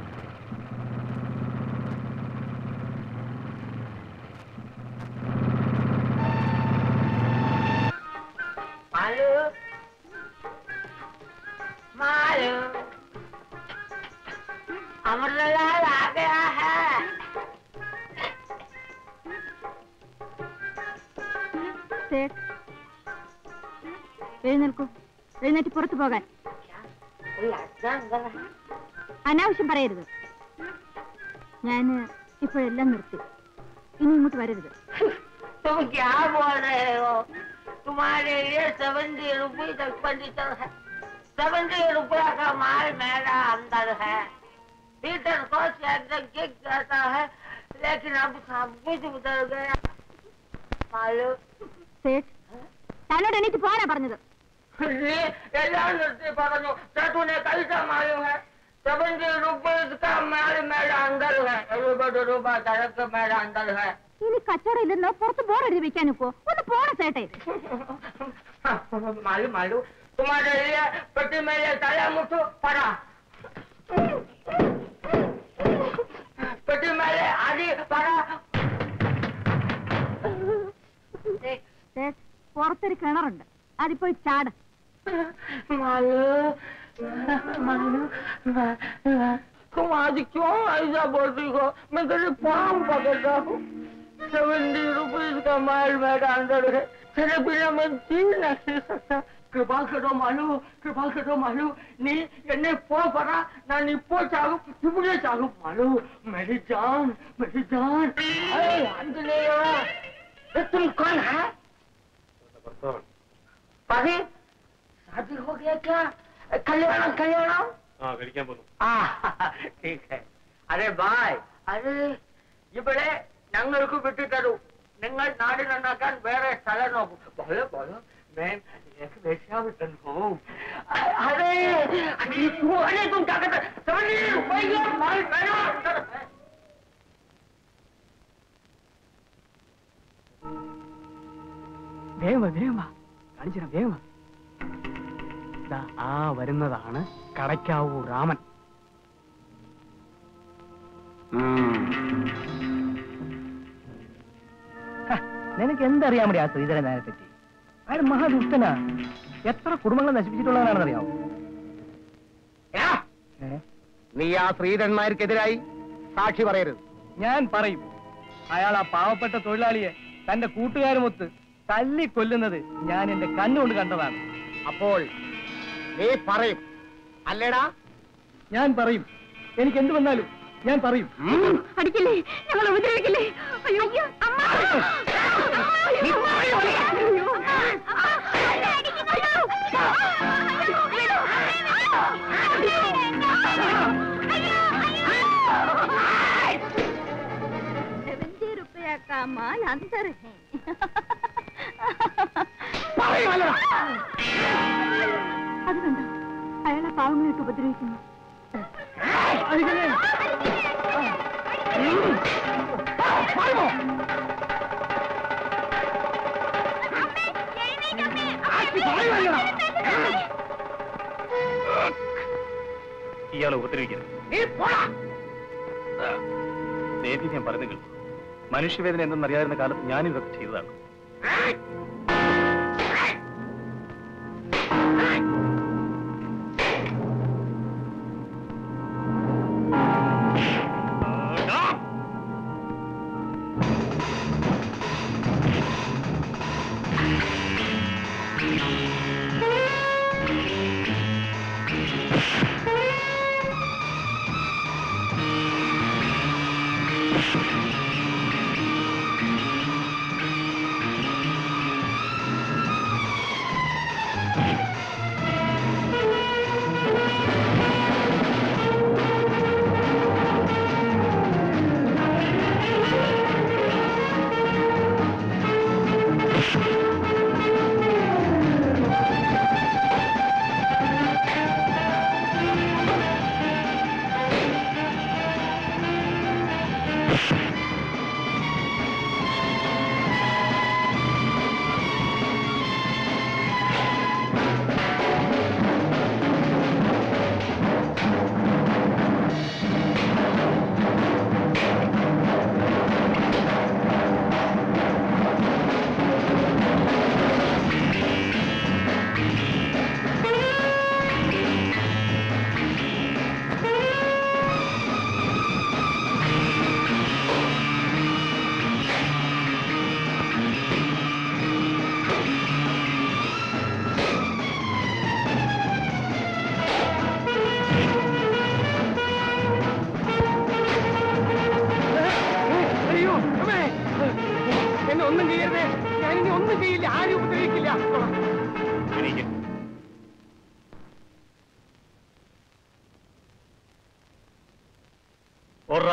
मालू मालू अमरलाल आ गया है സേठ എഴുന്നേൽക്കൂ എഴുന്നേറ്റ് പുറത്തു പോകാൻ कोई आता अंदर है അനാവശ്യം പറയരുത് ഞാൻ ഇപ്പോഴെല്ലാം നിർത്തി ഇനി ഇങ്ങോട്ട് വരരുത് तुम क्या बोल रहे हो तुम्हारे लिए सेवेंटी रुपये तक फर्नीचर है सेवेंटी रुपया का माल मेरा अंदर है पीटर को एकदम किक करता है लेकिन अब सब कुछ उतर गया मालूम സേठ തന്നോട് എണീറ്റ് പോകാനാ പറഞ്ഞത് ये एलान निर्ती പറഞ്ഞു तूने कैसा मालूम है सेवेंटी रुपीज का माल मेरा अंदर है रुपये रुपया सड़क मेरा अंदर है ഇനി കച്ചവടം ഇല്ലെന്നോ പുറത്ത് ബോറെഴുതി വെക്കാൻ നിൽക്കോ ഒന്ന് പോണ സേട്ടെ मालूम मालूम तुम्हारे लिए पति मेरे तले मुठो पड़ा पति मेरे आदि पड़ा സേठ പുറത്തൊരു കിണറുണ്ട് അതിപ്പോ ചാട് मालूम मालूम तुम आज क्यों ऐसा बोलती हो मैं तेरे पाँव पकड़ता हूँ सेवेंटी रुपीज का माल मेरा अंदर है तेरे बिना मैं जी नहीं सकता കൃപാ കടോ മാലു കൃപാ കടോ മാലു നീ എന്നെ പോ പറ ഞാൻ ഇപ്പോ ചാകും ഇവിടെ ചാകും മാലു मेरी जान मेरी जान अरे आंजनेय ये तुम कौन है पति शादी हो गया क्या कल्याण कल्याण ആ കഴിക്കാൻ പോന്നു ആ ठीक है അരെ ബായ് അരെ ഇവിടെ ഞങ്ങൾക്ക് വിട്ടു തരൂ നിങ്ങൾ നാട് നന്നാക്കാൻ വേറെ സ്ഥലം നോക്കും बोलो बोलो मैं एक वेश्यावृतन हूँ अरे अरे तू अरे तुम क्या करते समझ रुपये माल मेरा अंदर है വേഗം വാ, വേഗം വാ കാണിച്ചിരാം വേഗം വാ. ദാ, ആ വരുന്നതാണ് കടയ്ക്കാവൂർ രാമൻ നിനക്ക് എന്തറിയാൻ മതി ആ ശ്രീധരൻ നായരെ പറ്റി അയാൾ മഹാദുഷ്ടനാ എത്ര കുടുംബങ്ങൾ നശിപ്പിച്ചിട്ടുള്ളതാണെന്നറിയാവോ നീ ആ ശ്രീധരൻ നായർക്കെതിരായി സാക്ഷി പറയരുത് ഞാൻ പറയും അയാൾ ആ പാവപ്പെട്ട തൊഴിലാളിയെ തന്റെ കൂട്ടുകാരുമൊത്ത് തല്ലി കൊല്ലുന്നത് ഞാൻ എന്റെ കണ്ണുകൊണ്ട് കണ്ടതാണ് അപ്പോൾ നീ പറയും അല്ലേടാ ഞാൻ പറയും എനിക്ക് എന്ത് വന്നാലും ഞാൻ പറയും അടിക്കില്ലേ ഞങ്ങൾ ഉപദ്രവിക്കില്ലേ അയ്യോ അമ്മ നീ പറയോ? അയ്യോ. सेवेंटी रुपया का माल अंदर है അത് കണ്ടോ അയാളെ പാവങ്ങളായിട്ട് ഉപദ്രവിക്കുന്നു ഇയാളെ ഉപദ്രവിക്കരുത് ദേവി ഞാൻ പറഞ്ഞു കേൾക്കും മനുഷ്യവേദന എന്തെന്നറിയാവുന്ന കാലത്ത് ഞാനും ഇതൊക്കെ ചെയ്തതാണ് അയ്യോ അമ്മേ എന്നെ ഒന്നും ചെയ്യരുതേ ഞാനിനി ഒന്നും ചെയ്യില്ല ആരും ഉപദ്രവിക്കില്ല എനിക്ക് ഓർറ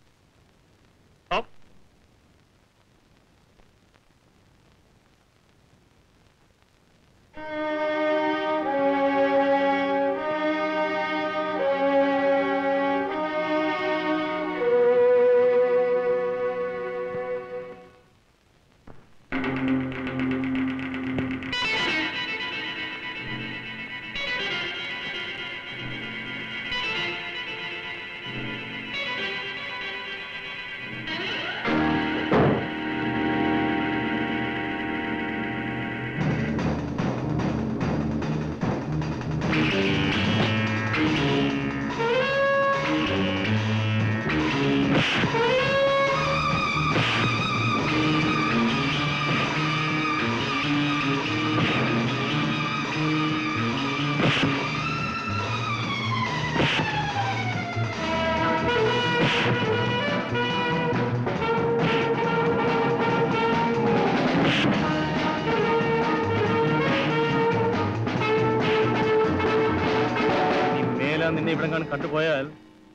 നീ മേലാ നിന്നെ ഇവിടെ കാണും കണ്ടുപോയാൽ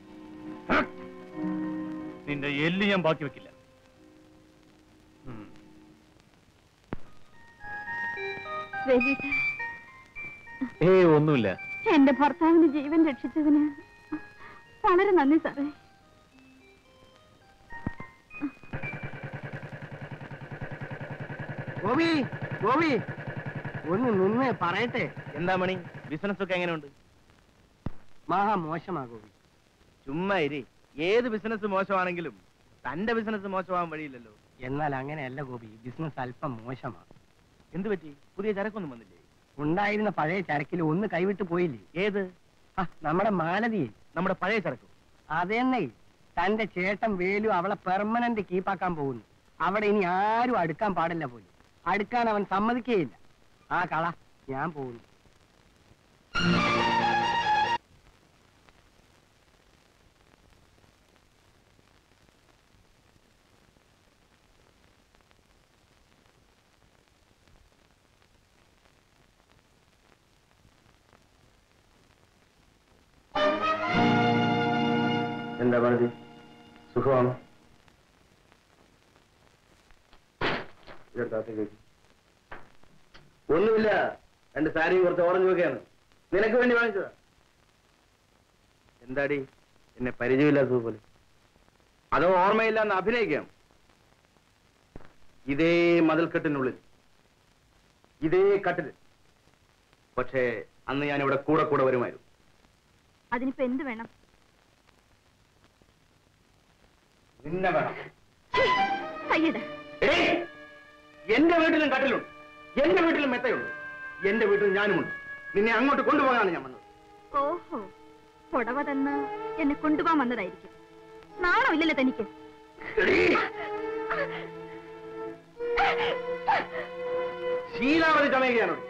നിന്റെ എല്ല് ഞാൻ ബാക്കി വെക്കില്ല ഉം. വേദിക ഏയ് ഒന്നുമില്ല എന്റെ ഭർത്താവിന് ജീവൻ രക്ഷിച്ചതിന് വളരെ നന്ദി സാറേ ഗോപി ഗോപി ഒന്ന് നിന്ന് പറയട്ടെ എന്താ മണി ബിസിനസ് ഒക്കെ എങ്ങനെയുണ്ട് മഹാ മോശമാ ഗോപി ചുമ്മാ ഇരി ഏത് ബിസിനസ് മോശമാണെങ്കിലും തന്റെ ബിസിനസ് മോശമാകാൻ വഴിയില്ലല്ലോ എന്നാൽ അങ്ങനെയല്ല ഗോപി ബിസിനസ് അല്പം മോശമാണ് എന്ത് പറ്റി പുതിയ ചരക്കൊന്നും വന്നില്ലേ ഉണ്ടായിരുന്ന പഴയ ചരക്കിൽ ഒന്ന് കൈവിട്ട് പോയില്ലേ ഏത് ആ, നമ്മുടെ മാലതിയെ നമ്മുടെ പഴയ ചരക്ക് അതെന്നെ തന്റെ ചേട്ടൻ വേലു അവളെ പെർമനന്റ് കീപ്പാക്കാൻ പോകുന്നു അവിടെ ഇനി ആരും അടുക്കാൻ പാടില്ല പോലും അടുക്കാൻ അവൻ സമ്മതിക്കുകയില്ല ആ കള ഞാൻ പോകുന്നു എന്താ മാലതി സുഖമാണോ ഒന്നുമില്ല രണ്ട് സാരിയും കുറച്ച് ഓറഞ്ച് ഒക്കെയാണ് നിനക്ക് വേണ്ടി വാങ്ങിച്ചതാ എന്താടി എന്നെ പരിചയമില്ലാത്തതുപോലെ അതോ ഓർമ്മയില്ലാന്ന് അഭിനയിക്കാം ഇതേ മതിൽക്കെട്ടിനുള്ളിൽ ഇതേ കട്ടില് പക്ഷേ അന്ന് ഞാൻ ഇവിടെ കൂടെ കൂടെ വരുമായിരുന്നു അതിനിപ്പോ എന്ത് വേണം നിന്നെ വേണം കയ്യട് എടീ, എന്റെ വീട്ടിലും കട്ടിലുണ്ട് എന്റെ വീട്ടിലും മെത്തയുണ്ട് എന്റെ വീട്ടിൽ ഞാനുമുണ്ട് നിന്നെ അങ്ങോട്ട് കൊണ്ടുപോകാനാണ് ഞാൻ വന്നത് ഓഹോ പുടവ തന്ന് എന്നെ കൊണ്ടുപോകാൻ വന്നതായിരിക്കും നാണോ ഇല്ലല്ലോ തനിക്ക് ശീലാവധി ചമയുകയാണോട്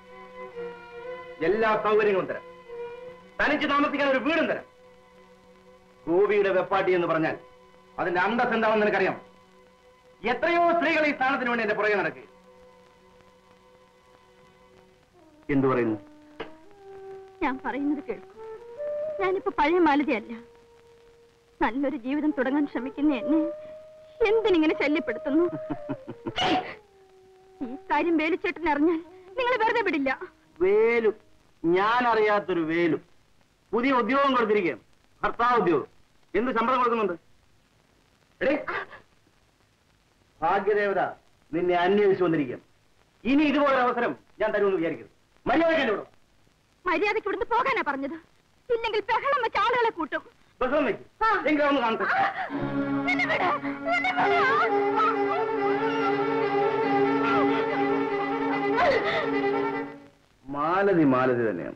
എല്ലാ സൗകര്യങ്ങളും തരാം തനിച്ച് താമസിക്കാൻ ഒരു വീടും തരാം ഗോപിയുടെ വെപ്പാട്ടി എന്ന് പറഞ്ഞാൽ അതിന്റെ അന്തസ് എന്താണെന്ന് നിനക്കറിയാം എത്രയോ സ്ത്രീകൾ ഈ സ്ഥാനത്തിന് വേണ്ടി എന്റെ പുറകെ നടക്കുക എന്തു പറയുന്നു ഞാൻ പറയുന്നത് കേൾക്കൂ ഞാനിപ്പോ പഴയ മാലതിയല്ല നല്ലൊരു ജീവിതം തുടങ്ങാൻ ശ്രമിക്കുന്ന എന്നെ എന്തിനിങ്ങനെ ശല്യപ്പെടുത്തുന്നു ഈ കാര്യം വേലിച്ചേട്ടൻ അറിഞ്ഞാൽ നിങ്ങൾ വെറുതെ വിടില്ല വേലു ഞാൻ അറിയാത്തൊരു വേലു പുതിയ ഉദ്യോഗം കൊടുത്തിരിക്കുകയാണ് ഭർത്താവ് ഉദ്യോഗം എന്ത് ശമ്പളം കൊടുക്കുന്നുണ്ട് എടേ ഭാഗ്യദേവത നിന്നെ അന്വേഷിച്ചു വന്നിരിക്കുകയാണ് ഇനി ഇതുപോലൊരു അവസരം ഞാൻ തരുമെന്ന് വിചാരിക്കരുത് മര്യാദ ഇവിടെ മര്യാദയ്ക്ക് ഇവിടുന്ന് പോകാനാ പറഞ്ഞത് ഇല്ലെങ്കിൽ ബഹളം വെച്ച് ആളുകളെ കൂട്ടും ബഹളം വയ്ക്കും എങ്കിലും ഒന്ന് കാണട്ടെ എന്നെ വിട്, എന്നെ വിട്. മാലതി മാലതി തന്നെയാണ്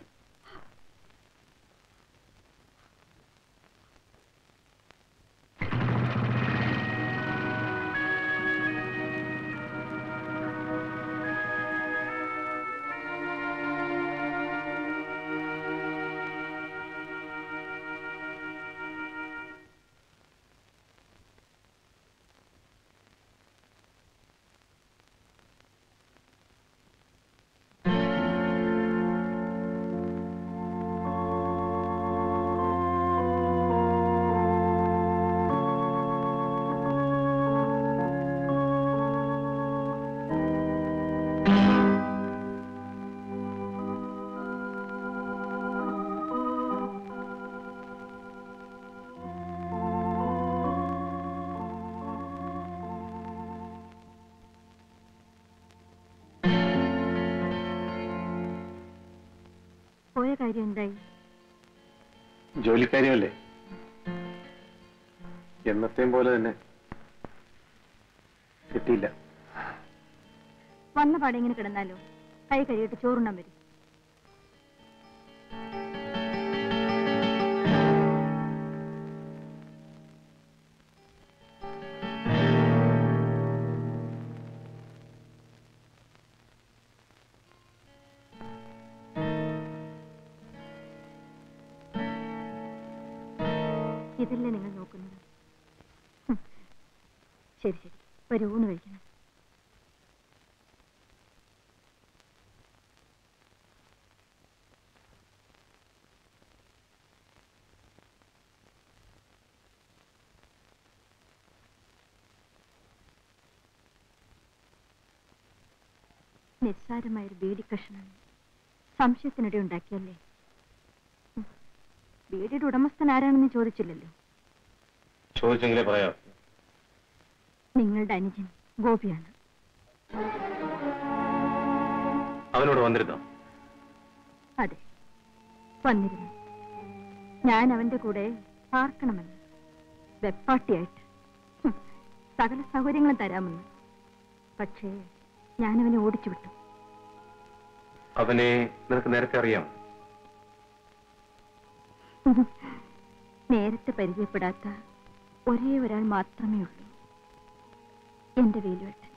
പോയ കാര്യം എന്തായി ജോലിക്കാര്യമല്ലേ എന്നത്തെയും പോലെ തന്നെ കിട്ടിയില്ല വന്ന പാടെ ഇങ്ങനെ കിടന്നാലോ കൈ കഴിയിട്ട് ചോറുണ്ണാൻ വരും ഇതല്ലേ നിങ്ങൾ നോക്കുന്നത് ഹും. ശരി ശരി ഒരു ഊണ് കഴിക്കണം നിസ്സാരമായൊരു ബീഡിക്കഷ്ണം സംശയത്തിനിടെ ഉണ്ടാക്കിയല്ലേ ഉം. ബീഡിയുടെ ഉടമസ്ഥൻ ആരാണെന്ന് ചോദിച്ചില്ലല്ലോ ചോദിച്ചെങ്കിലേ പറയാം നിങ്ങളുടെ അനുജൻ ഗോപിയാണ് അവനോട് വന്നിരുന്നോ അതെ വന്നിരുന്നു ഞാൻ അവന്റെ കൂടെ പാർക്കണമെന്ന് വെപ്പാട്ടിയായിട്ട് ഹും. സകല സൗകര്യങ്ങളും തരാമെന്ന് പക്ഷേ ഞാനവനെ ഓടിച്ചു വിട്ടു അവനെ നിനക്ക് നേരത്തെ അറിയാം നേരത്തെ പരിചയപ്പെടാത്ത ഒരേ ഒരാൾ മാത്രമേ ഉള്ളൂ എന്റെ വേലുവേട്ടൻ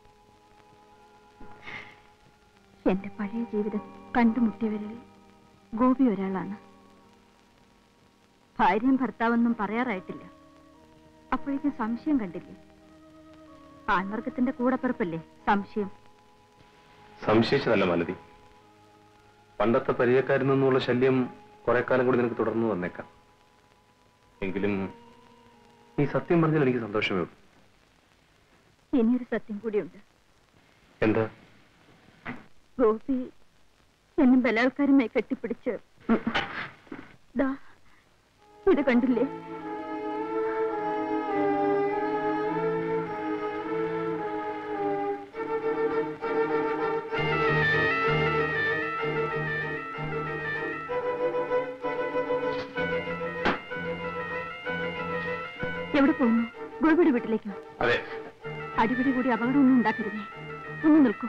എന്റെ പഴയ ജീവിതം കണ്ടുമുട്ടിയവരിൽ ഗോപി ഒരാളാണ് ഭാര്യയും ഭർത്താവൊന്നും പറയാറായിട്ടില്ല അപ്പോഴേക്കും സംശയം കണ്ടില്ലേ ആൺവർഗത്തിന്റെ കൂടപ്പിറപ്പല്ലേ സംശയം സംശയിച്ചതല്ല മലതി പണ്ടത്തെ പരിചയക്കാരിൽ നിന്നുള്ള ശല്യം കുറെ കാലം കൂടി നിനക്ക് തുടർന്നു വന്നേക്കാം എങ്കിലും നീ സത്യം പറഞ്ഞാൽ എനിക്ക് സന്തോഷമേ ഉള്ളൂ ഇനിയൊരു സത്യം കൂടിയുണ്ട് എന്താ ഗോപി എന്നെ ബലാത്കാരമായി കെട്ടിപ്പിടിച്ച് ദാ ഇത് കണ്ടില്ലേ എവിടെ പോകുന്നു ഗോപിയുടെ വീട്ടിലേക്കോ അതെ അടിപിടി കൂടി അപകടമൊന്നും ഉണ്ടാക്കരുതേ ഒന്ന് നിൽക്കൂ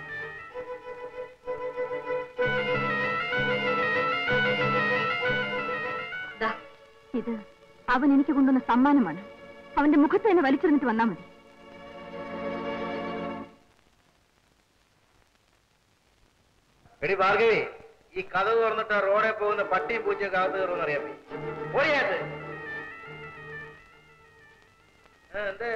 ദാ, ഇത് അവൻ എനിക്ക് കൊണ്ടുവന്ന സമ്മാനമാണ് അവന്റെ മുഖത്ത് തന്നെ വലിച്ചെറിഞ്ഞിട്ട് വന്നാ മതി എടി ഭാർഗവി ഈ കഥ തുറന്നിട്ട് റോഡെ പോകുന്ന പട്ടിയും പൂച്ചയൊക്കെ അകത്ത് കയറുമെന്ന് അറിയാൻ ഓടിയാത്ത് എന്തേ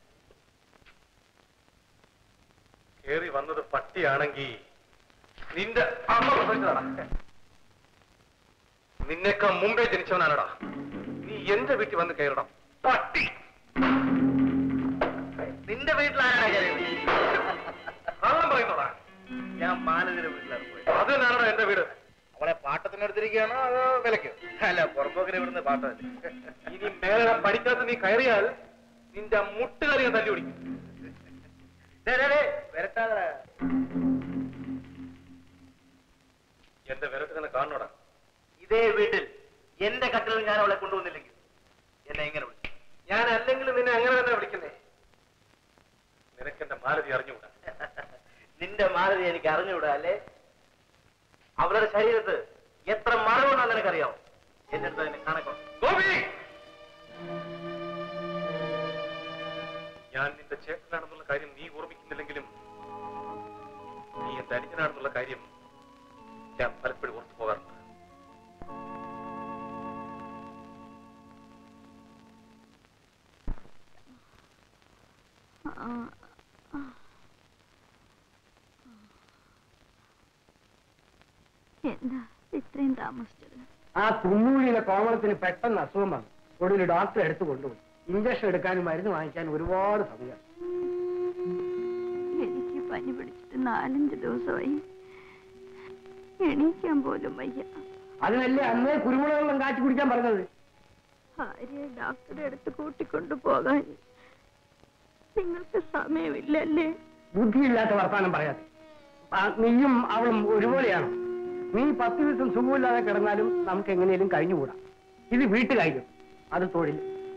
കേറി വന്നത് പട്ടിയാണെങ്കിൽ നിന്റെ അമ്മ പ്രസവിച്ചതാടാ നിന്നെക്കാ മുമ്പേ ജനിച്ചവനാണടാ നീ എന്റെ വീട്ടിൽ വന്ന് കയറണം പട്ടി നിന്റെ വീട്ടിലാരാണ് കള്ളം പറയുന്നോടാ ഞാൻ മാനതിന്റെ വീട്ടിലാണ് പോയത് അത് തന്നെയാണോ എന്റെ വീട് അവളെ പാട്ടത്തിനെടുത്തിരിക്കുകയാണോ അതോ വിലക്കോ അല്ല പുറമ്പോക്കിനെ വിടുന്ന പാട്ടോ ഇനി മേലെ പഠിക്കാത്ത നീ കയറിയാൽ നിന്റെ മുട്ടുകറി ഞാൻ തല്ലി ഓടിക്കും വരട്ടാതെ എന്റെ വിരട്ട് തന്നെ കാണണോടാ ഇതേ വീട്ടിൽ എന്റെ കട്ടിലിൽ ഞാൻ അവളെ കൊണ്ടുവന്നില്ലെങ്കിൽ എന്നെ എങ്ങനെ വിളിക്കും ഞാൻ അല്ലെങ്കിൽ നിന്നെ അങ്ങനെ തന്നെ വിളിക്കുന്നേ നിനക്ക് എന്റെ മാലതി അറിഞ്ഞുകൂടാ നിന്റെ മാലതി എനിക്ക് അറിഞ്ഞുകൂടാ അല്ലേ അവളുടെ ശരീരത്ത് എത്ര മറവുണ്ടെന്ന് നിനക്കറിയാമോ എന്റെ അടുത്ത് എന്നെ കണക്കോ ഗോപി ഞാൻ നിന്റെ ചേട്ടനാണെന്നുള്ള കാര്യം നീ ഓർമ്മിക്കുന്നില്ലെങ്കിലും നീ എന്റെ അനിയനാണെന്നുള്ള കാര്യം ഞാൻ പലപ്പോഴും ഓർത്തു പോകാറുണ്ട് എന്താ ഇത്രയും താമസിച്ചത് ആ കുന്നൂഴിയിലെ കോമളത്തിന് പെട്ടെന്ന് അസുഖം വന്നു ഒടുവിൽ ഡോക്ടറെ എടുത്തു കൊണ്ടുപോയി ഇഞ്ചക്ഷൻ എടുക്കാനും മരുന്ന് വാങ്ങിക്കാനും ഒരുപാട് സമയം എനിക്ക് പനി പിടിച്ചിട്ട് നാലഞ്ച് ദിവസമായി എണീക്കാൻ പോലും വയ്യ അതിനല്ലേ അന്നേ കുരുമുളക് വെള്ളം കാച്ചി കുടിക്കാൻ പറഞ്ഞത് ഭാര്യയെ ഡോക്ടറുടെ അടുത്ത് കൂട്ടിക്കൊണ്ടു പോകാൻ നിങ്ങൾക്ക് സമയമില്ലല്ലേ ബുദ്ധിയില്ലാത്ത വർത്താനം പറയാതെ ആ, നീയും അവളും ഒരുപോലെയാണ് നീ പത്ത് ദിവസം സുഖമില്ലാതെ കിടന്നാലും നമുക്ക് എങ്ങനെയും കഴിഞ്ഞുകൂടാ ഇത് വീട്ടുകാര്യം അത് തൊഴിൽ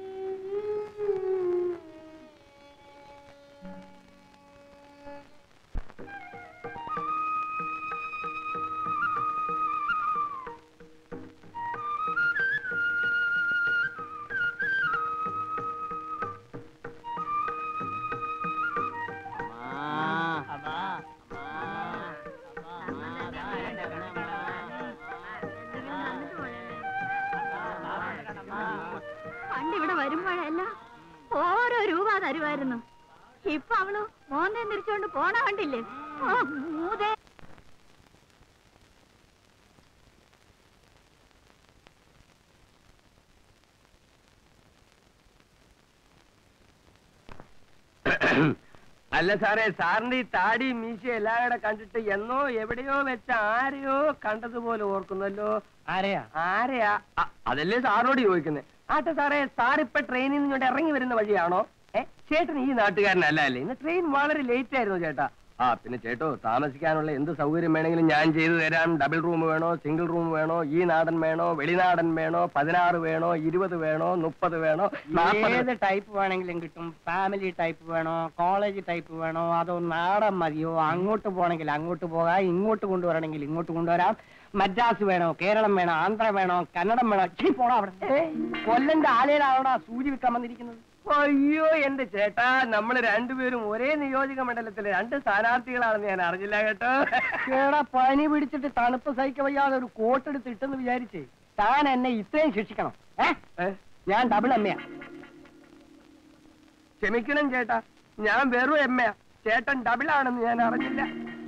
പണ്ട് ഇവിടെ വരുമ്പോഴെല്ലാം ഓരോ രൂപ തരുമായിരുന്നു ഇപ്പൊ അവള് മോന്തെ തിരിച്ചുകൊണ്ട് പോണ കണ്ടില്ലേ ഓ, മൂതേ അല്ല സാറേ സാറിന്റെ ഈ താടി മീശ എല്ലാവരുടെ കണ്ടിട്ട് എന്നോ എവിടെയോ വെച്ച ആരെയോ കണ്ടതുപോലെ ഓർക്കുന്നല്ലോ ആരെയാ ആരെയാ അ, അതല്ലേ സാറിനോട് ചോദിക്കുന്നത് ആട്ടെ സാറേ സാർ ഇപ്പൊ ട്രെയിനിൽ നിന്ന് ഇങ്ങോട്ട് ഇറങ്ങി വരുന്ന വഴിയാണോ ഏ ചേട്ടൻ ഈ നാട്ടുകാരനല്ല അല്ലേ ഇന്ന് ട്രെയിൻ വളരെ ലേറ്റ് ആയിരുന്നു ചേട്ടാ ആ പിന്നെ ചേട്ടോ താമസിക്കാനുള്ള എന്ത് സൗകര്യം വേണമെങ്കിലും ഞാൻ ചെയ്തു തരാം ഡബിൾ റൂം വേണോ സിംഗിൾ റൂം വേണോ ഈ നാടൻ വേണോ വെളിനാടൻ വേണോ പതിനാറ് വേണോ ഇരുപത് വേണോ മുപ്പത് വേണോ ഏത് ടൈപ്പ് വേണമെങ്കിലും കിട്ടും ഫാമിലി ടൈപ്പ് വേണോ കോളേജ് ടൈപ്പ് വേണോ അതോ നാടൻ മതിയോ അങ്ങോട്ട് പോകണമെങ്കിൽ അങ്ങോട്ട് പോകാം ഇങ്ങോട്ട് കൊണ്ടുവരണമെങ്കിൽ ഇങ്ങോട്ട് കൊണ്ടുവരാം മദ്രാസ് വേണോ കേരളം വേണോ ആന്ധ്ര വേണോ കന്നഡം വേണോ ഛീ, പോടാ അവിടെ ഏയ്, കൊല്ലന്റെ ആലയിലാണോടാ സൂചി വിൽക്കാൻ വന്നിരിക്കുന്നത് അയ്യോ എന്റെ ചേട്ടാ നമ്മൾ രണ്ടുപേരും ഒരേ നിയോജക മണ്ഡലത്തിലെ രണ്ട് സ്ഥാനാർത്ഥികളാണെന്ന് ഞാൻ അറിഞ്ഞില്ല കേട്ടോ ചേടാ പനി പിടിച്ചിട്ട് തണുപ്പ് സഹിക്ക വയ്യാതെ ഒരു കോട്ട് എടുത്ത് ഇട്ടെന്ന് വിചാരിച്ചേ താൻ എന്നെ ഇത്രയും ശിക്ഷിക്കണം ഏ ഞാൻ ഡബിൾ എമ്മയാ ക്ഷമിക്കണം ചേട്ടാ ഞാൻ വെറും എമ്മയാ ചേട്ടൻ ഡബിൾ ആണെന്ന് ഞാൻ അറിഞ്ഞില്ല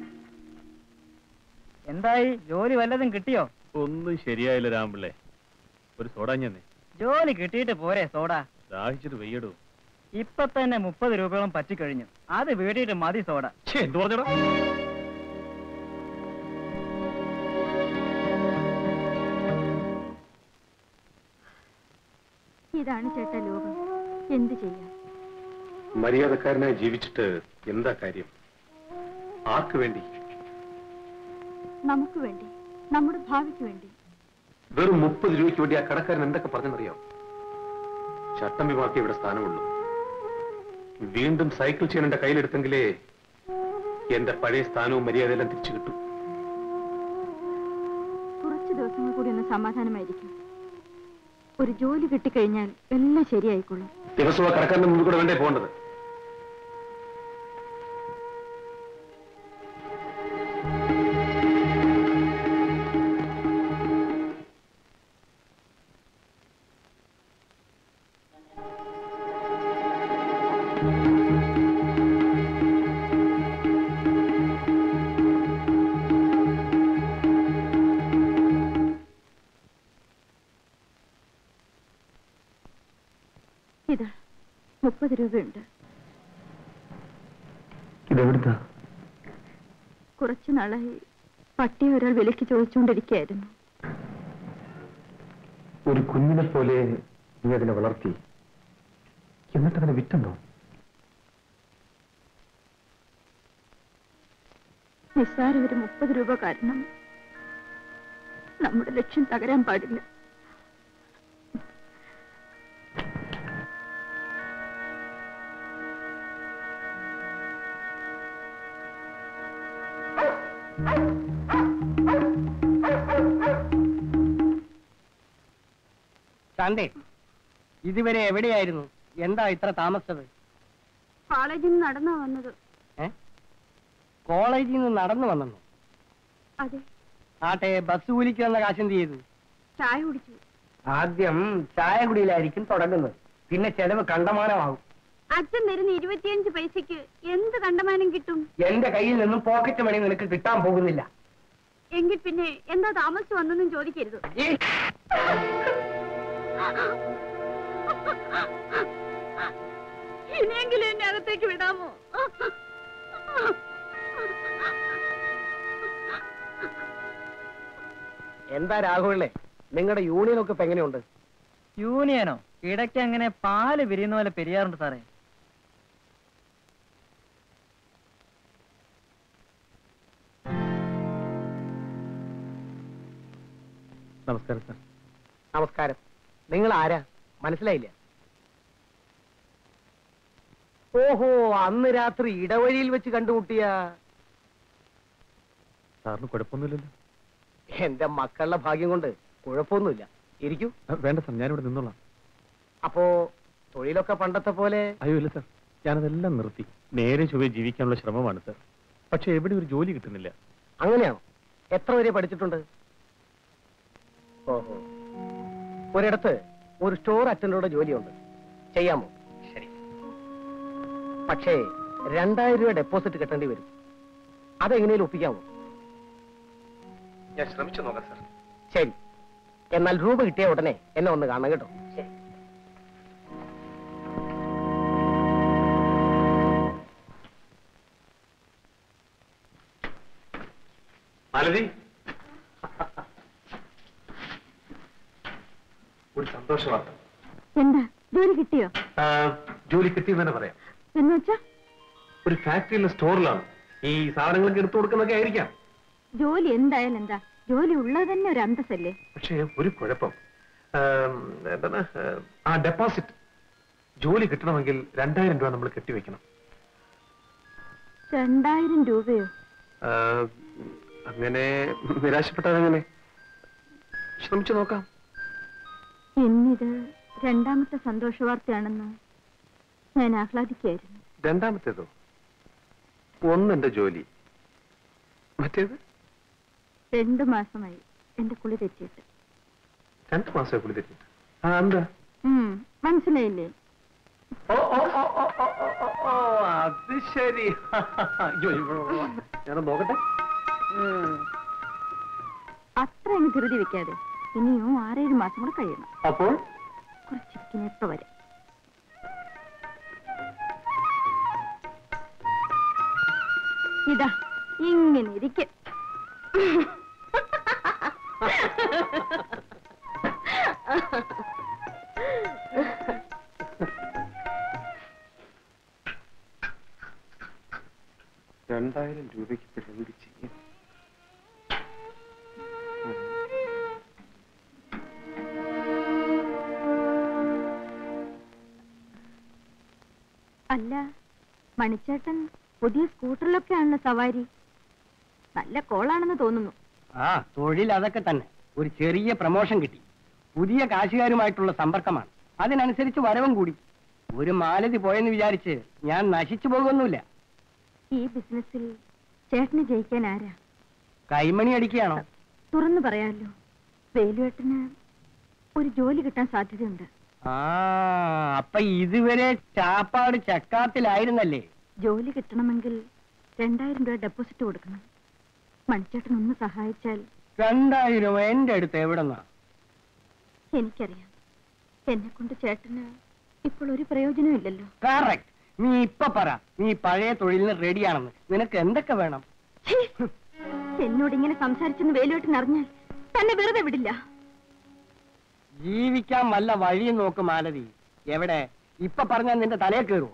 എന്തായി ജോലി വല്ലതും കിട്ടിയോ ഒന്നും ശരിയായില്ല രാമ്പിള്ളേ ഒരു സോഡാഞ്ഞെന്നേ ജോലി കിട്ടിയിട്ട് പോരെ സോഡ ദാഹിച്ചിട്ട് വെയ്യടൂ ഇപ്പൊ തന്നെ മുപ്പത് രൂപയോളം പറ്റിക്കഴിഞ്ഞു അത് വീട്ടിയിട്ട് മതി സോഡ എന്ത് പറഞ്ഞടാ ഇതാണ് ചേട്ടാ ലോകം എന്ത് ചെയ്യാം മര്യാദക്കാരനായി ജീവിച്ചിട്ട് എന്താ കാര്യം ആർക്ക് വേണ്ടി നമുക്ക് വേണ്ടി നമ്മുടെ ഭാവിക്ക് വേണ്ടി വെറും മുപ്പത് രൂപയ്ക്ക് വേണ്ടി ആ കടക്കാരൻ എന്തൊക്കെ പറഞ്ഞെന്നറിയാം ചട്ടമ്പിമാക്കി ഇവിടെ സ്ഥാനമുള്ളൂ വീണ്ടും സൈക്കിൾ ചെയ്യാൻ എന്റെ കയ്യിലെടുത്തെങ്കിലേ എന്റെ പഴയ സ്ഥാനവും മര്യാദയെല്ലാം തിരിച്ചു കിട്ടും കുറച്ച് ദിവസങ്ങൾ കൂടി ഒന്ന് സമാധാനമായിരിക്കും ഒരു ജോലി കിട്ടിക്കഴിഞ്ഞാൽ എല്ലാം ശരിയായിക്കൊള്ളും ദിവസവും ആ കടക്കാരന്റെ മുമ്പിൽ കൂടെ വേണ്ടേ പോകേണ്ടത് ഇതാ മുപ്പത് രൂപയുണ്ട് ഇതെവിടുത്താ കുറച്ചു നാളായി പട്ടിയെ ഒരാൾ വിലക്ക് ചോദിച്ചുകൊണ്ടിരിക്കുകയായിരുന്നു ഒരു കുഞ്ഞിനെ പോലെ നീ അതിനെ വളർത്തി എന്നിട്ട് അതിനെ വിറ്റുണ്ടോ നിസ്സാര ഒരു മുപ്പത് രൂപ കാരണം നമ്മുടെ ലക്ഷ്യം തകരാൻ പാടില്ല ശാന്തേ ഇതുവരെ എവിടെയായിരുന്നു എന്താ ഇത്ര താമസിച്ചത് കോളേജിൽ നിന്ന് നടന്നാ വന്നത് ഏ കോളേജിൽ നിന്ന് നടന്നു വന്നു അതെ ആട്ടെ ബസ് കൂലിക്ക് വന്ന കാശ് എന്ത് ചെയ്തു ചായ കുടിച്ചു ആദ്യം ചായ കുടിയിലായിരിക്കും തുടങ്ങുന്നത് പിന്നെ ചെലവ് കണ്ടമാനമാകും അച്ഛൻ തരുന്ന ഇരുപത്തിയഞ്ച് പൈസക്ക് എന്ത് കണ്ടമാനം കിട്ടും എന്റെ കയ്യിൽ നിന്നും പോക്കറ്റ് മണി നിനക്ക് കിട്ടാൻ പോകുന്നില്ല എങ്കിൽ പിന്നെ എന്താ താമസിച്ചു വന്നെന്നും ചോദിക്കരുത് ഇനിയെങ്കിലും എന്നെ അകത്തേക്ക് വിടാമോ എന്താ രാഘവല്ലേ നിങ്ങളുടെ യൂണിയൻ ഒക്കെ ഇപ്പൊ എങ്ങനെയുണ്ട് യൂണിയനോ ഇടയ്ക്ക് അങ്ങനെ പാല് പിരിയുന്ന പോലെ പെരിയാറുണ്ട് സാറേ നമസ്കാരം സാർ നമസ്കാരം നിങ്ങൾ ആരാ മനസ്സിലായില്ല ഓഹോ അന്ന് രാത്രി ഇടവഴിയിൽ വെച്ച് കണ്ടുമുട്ടിയ സാറിന് കുഴപ്പമൊന്നുമില്ലല്ലോ എന്റെ മക്കളുടെ ഭാഗ്യം കൊണ്ട് കുഴപ്പമൊന്നുമില്ല ഇരിക്കൂ ആ, വേണ്ട സാർ ഞാനിവിടെ നിന്നോളാം അപ്പോ തൊഴിലൊക്കെ പണ്ടത്തെ പോലെ അയ്യോ ഇല്ല സാർ ഞാനതെല്ലാം നിർത്തി നേരെ ചൊവ്വേ ജീവിക്കാനുള്ള ശ്രമമാണ് സാർ പക്ഷെ എവിടെ ഒരു ജോലി കിട്ടുന്നില്ല അങ്ങനെയാണോ എത്ര വരെ പഠിച്ചിട്ടുണ്ട് ഓഹോ ഒരിടത്ത് ഒരു സ്റ്റോർ അറ്റൻഡറുടെ ജോലിയുണ്ട് ചെയ്യാമോ ശരി പക്ഷേ രണ്ടായിരം രൂപ ഡെപ്പോസിറ്റ് കിട്ടേണ്ടി വരും അതെങ്ങനെയും ഒപ്പിക്കാമോ ഞാൻ ശ്രമിച്ചു നോക്കാം സാർ ശരി എന്നാൽ രൂപ കിട്ടിയ ഉടനെ എന്നെ ഒന്ന് കാണണം കേട്ടോ മാലതി ഒരു സന്തോഷ വാർത്ത എന്താ ജോലി കിട്ടിയോ ആ, ജോലി കിട്ടിയെന്ന് തന്നെ പറയാം എന്ന് വെച്ചാ ഒരു ഫാക്ടറിയിലെ സ്റ്റോറിലാണ് ഈ സാധനങ്ങളൊക്കെ എടുത്തു കൊടുക്കുന്നൊക്കെ ആയിരിക്കാം ജോലി എന്തായാലും എന്താ ജോലി ഉള്ളത് തന്നെ ഒരു അന്തസ്സല്ലേ പക്ഷേ ഒരു കുഴപ്പം ആം, എന്താണ് ആ, ആ ഡെപ്പോസിറ്റ് ജോലി കിട്ടണമെങ്കിൽ രണ്ടായിരം രൂപ നമ്മൾ കെട്ടിവെക്കണം രണ്ടായിരം രൂപയോ ആ, അങ്ങനെ നിരാശപ്പെട്ടാൽ അങ്ങനെ ശ്രമിച്ചു നോക്കാം എന്നിത് രണ്ടാമത്തെ സന്തോഷ വാർത്തയാണെന്ന് ഞാൻ ആഹ്ലാദിക്കായിരുന്നു രണ്ടാമത്തേതോ ഒന്നെന്റെ ജോലി മറ്റേത് രണ്ടു മാസമായി എന്റെ കുളി തെറ്റിയിട്ട് രണ്ടു മാസമായി കുളി തെറ്റിട്ട് ആ എന്താ ഉം, മനസ്സിലായില്ലേ ഓ ഓ ഓ ഓ ഓ ഓ, ഓ, ഓ അത് ശരി അയ്യോ ഇവിടെ വാ. ഞാനൊന്ന് നോക്കട്ടെ അത്ര അങ്ങ് ധൃതി വെക്കാതെ ഇനിയും ആറേഴ് മാസം കൂടെ കഴിയണം അപ്പോൾ കുറച്ചിരിക്കുന്ന എപ്പോ വരെ ഇതാ ഇങ്ങനെ ഇരിക്കും രണ്ടായിരം രൂപയ്ക്ക് ഇപ്പൊ എന്ത് ചെയ്യും അല്ല മണിച്ചേട്ടൻ പുതിയ സ്കൂട്ടറിലൊക്കെയാണല്ലോ സവാരി നല്ല കോളാണെന്ന് തോന്നുന്നു ആ തൊഴിൽ അതൊക്കെ തന്നെ ഒരു ചെറിയ പ്രമോഷൻ കിട്ടി പുതിയ കാശുകാരുമായിട്ടുള്ള സമ്പർക്കമാണ് അതിനനുസരിച്ച് വരവും കൂടി ഒരു മാലതി പോയെന്ന് വിചാരിച്ച് ഞാൻ നശിച്ചു പോകുന്നില്ല ഈ ബിസിനസ്സിൽ ചേട്ടന് ജയിക്കാൻ ആരാ കൈമണി അടിക്കുകയാണോ തുറന്നു പറയാമല്ലോ വേലുവേട്ടന് ഒരു ജോലി കിട്ടാൻ സാധ്യതയുണ്ട് ആ അപ്പൊ ഇതുവരെ ചാപ്പാട് ചക്കാത്തിലായിരുന്നല്ലേ ജോലി കിട്ടണമെങ്കിൽ രണ്ടായിരം രൂപ ഡെപ്പോസിറ്റ് കൊടുക്കണം മണിച്ചേട്ടൻ ഒന്ന് സഹായിച്ചാൽ രണ്ടായിരം എന്റെ അടുത്ത് എവിടെന്നാ എനിക്കറിയാം എന്നെ കൊണ്ട് ചേട്ടന് ഇപ്പോൾ ഒരു പ്രയോജനവും ഇല്ലല്ലോ കറക്റ്റ് നീ ഇപ്പൊ പറ നീ പഴയ തൊഴിലിന് റെഡിയാണെന്ന് നിനക്ക് എന്തൊക്കെ വേണം എന്നോട് ഇങ്ങനെ സംസാരിച്ചെന്ന് വേലുവേട്ടൻ അറിഞ്ഞാൽ തന്നെ വെറുതെ വിടില്ല ജീവിക്കാൻ വല്ല വഴിയും നോക്ക് മാലതി എവിടെ ഇപ്പൊ പറഞ്ഞാൽ നിന്റെ തലയെ കയറുമോ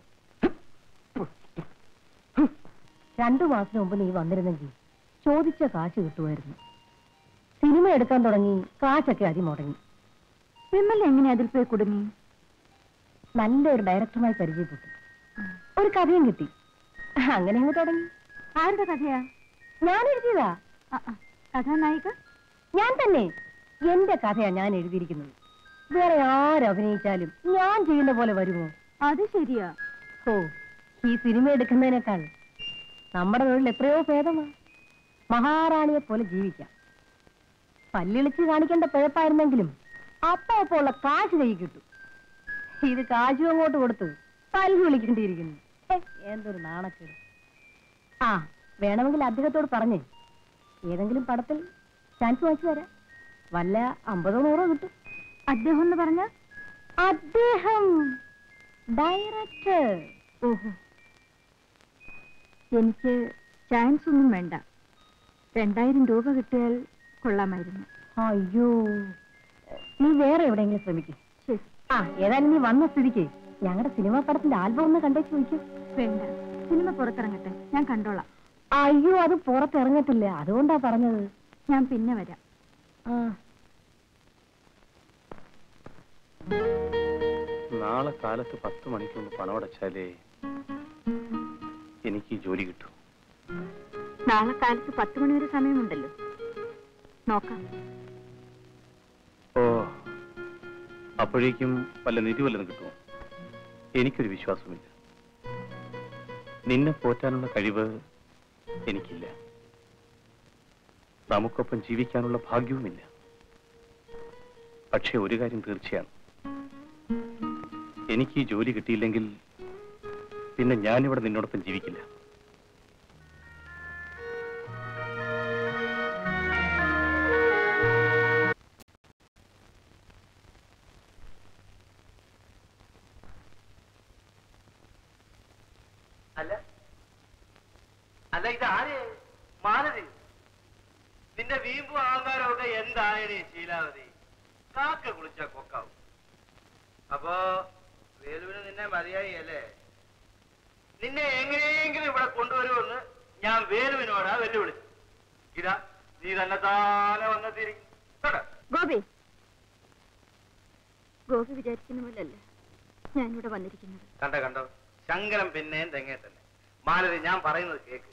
രണ്ടു മാസം മുമ്പ് നീ വന്നിരുന്നെങ്കിൽ ചോദിച്ച കാശ് കിട്ടുമായിരുന്നു സിനിമ എടുക്കാൻ തുടങ്ങി കാശൊക്കെ അതി മുടങ്ങി വിമൽ എങ്ങനെ അതിൽ പോയി കുടുങ്ങി നല്ലൊരു ഡയറക്ടറുമായി പരിചയപ്പെട്ടു ഒരു കഥയും കിട്ടി അങ്ങനെ അങ്ങ് തുടങ്ങി ആരുടെ കഥയാ ഞാൻ എഴുതിയതാ ആ, ആ, കഥാനായിക ഞാൻ തന്നെ എന്റെ കഥയാ ഞാൻ എഴുതിയിരിക്കുന്നത് വേറെ ആരഭിനയിച്ചാലും ഞാൻ ചെയ്യുന്ന പോലെ വരുമോ അത് ശരിയാ ഓ ഈ സിനിമ എടുക്കുന്നതിനേക്കാൾ നമ്മുടെ തൊഴിൽ എത്രയോ ഭേദമാ മഹാറാണിയെ പോലെ ജീവിക്കാം പല്ലിളിച്ച് കാണിക്കേണ്ട പിഴപ്പായിരുന്നെങ്കിലും അപ്പോ അപ്പോ ഉള്ള കാശ് കൈ കിട്ടും ഇത് കാശും അങ്ങോട്ട് കൊടുത്ത് പല്ല് വിളിക്കേണ്ടിയിരിക്കുന്നു ഹെ, എന്തൊരു നാണക്കേട് ആ വേണമെങ്കിൽ അദ്ദേഹത്തോട് പറഞ്ഞേ ഏതെങ്കിലും പടത്തിൽ ചാൻസ് വാങ്ങിച്ചു തരാം വല്ല അമ്പതോ നൂറോ കിട്ടും അദ്ദേഹം എന്ന് പറഞ്ഞ അദ്ദേഹം ഡയറക്ടർ ഓഹോ എനിക്ക് ചാൻസ് ഒന്നും വേണ്ട രണ്ടായിരം രൂപ കിട്ടിയാൽ കൊള്ളാമായിരുന്നു അയ്യോ നീ വേറെ എവിടെയെങ്കിലും ശ്രമിക്കും ശരി ആ ഏതായാലും നീ വന്ന സ്ഥിതിക്ക് ഞങ്ങളുടെ സിനിമാ പടത്തിന്റെ ആൽബം ഒന്ന് കണ്ടേച്ച് ചോദിക്കും വേണ്ട സിനിമ പുറത്തിറങ്ങട്ടെ ഞാൻ കണ്ടോളാം അയ്യോ അത് പുറത്തിറങ്ങത്തില്ല അതുകൊണ്ടാ പറഞ്ഞത് ഞാൻ പിന്നെ വരാം ആ നാളെ കാലത്ത് പത്ത് മണിക്കൊന്ന് പണമടച്ചാലേ എനിക്ക് ഈ ജോലി കിട്ടൂ നാളെ കാലത്ത് പത്ത് മണി വരെ സമയമുണ്ടല്ലോ നോക്കാം ഓ അപ്പോഴേക്കും വല്ല നിധി വല്ലതും കിട്ടുമോ എനിക്കൊരു വിശ്വാസമില്ല നിന്നെ പോറ്റാനുള്ള കഴിവ് എനിക്കില്ല നമുക്കൊപ്പം ജീവിക്കാനുള്ള ഭാഗ്യവുമില്ല പക്ഷെ ഒരു കാര്യം തീർച്ചയാണ് എനിക്ക് ഈ ജോലി കിട്ടിയില്ലെങ്കിൽ പിന്നെ ഞാനിവിടെ നിന്നോടൊപ്പം ജീവിക്കില്ല അല്ല അല്ല ഇതാര് മാലതി നിന്റെ വീമ്പും ആകാരമൊക്കെ എന്തായണി ശീലാവതി കാക്ക കുളിച്ച കൊക്കാവും അപ്പോ വേലുവിന് നിന്നെ മതിയായി അല്ലേ നിന്നെ എങ്ങനെയെങ്കിലും ഇവിടെ കൊണ്ടുവരുമെന്ന് ഞാൻ വേലുവിനോടാ വെല്ലുവിളിച്ചു ഇതാ നീ തന്നെ താനെ വന്നെത്തിയിരിക്കും കേട്ടോ ഗോപി ഗോപി വിചാരിക്കുന്ന പോലല്ല ഞാനിവിടെ വന്നിരിക്കുന്നത് കണ്ടോ കണ്ടോ ശങ്കരം പിന്നെയും തെങ്ങേ തന്നെ മാലതി ഞാൻ പറയുന്നത് കേക്ക്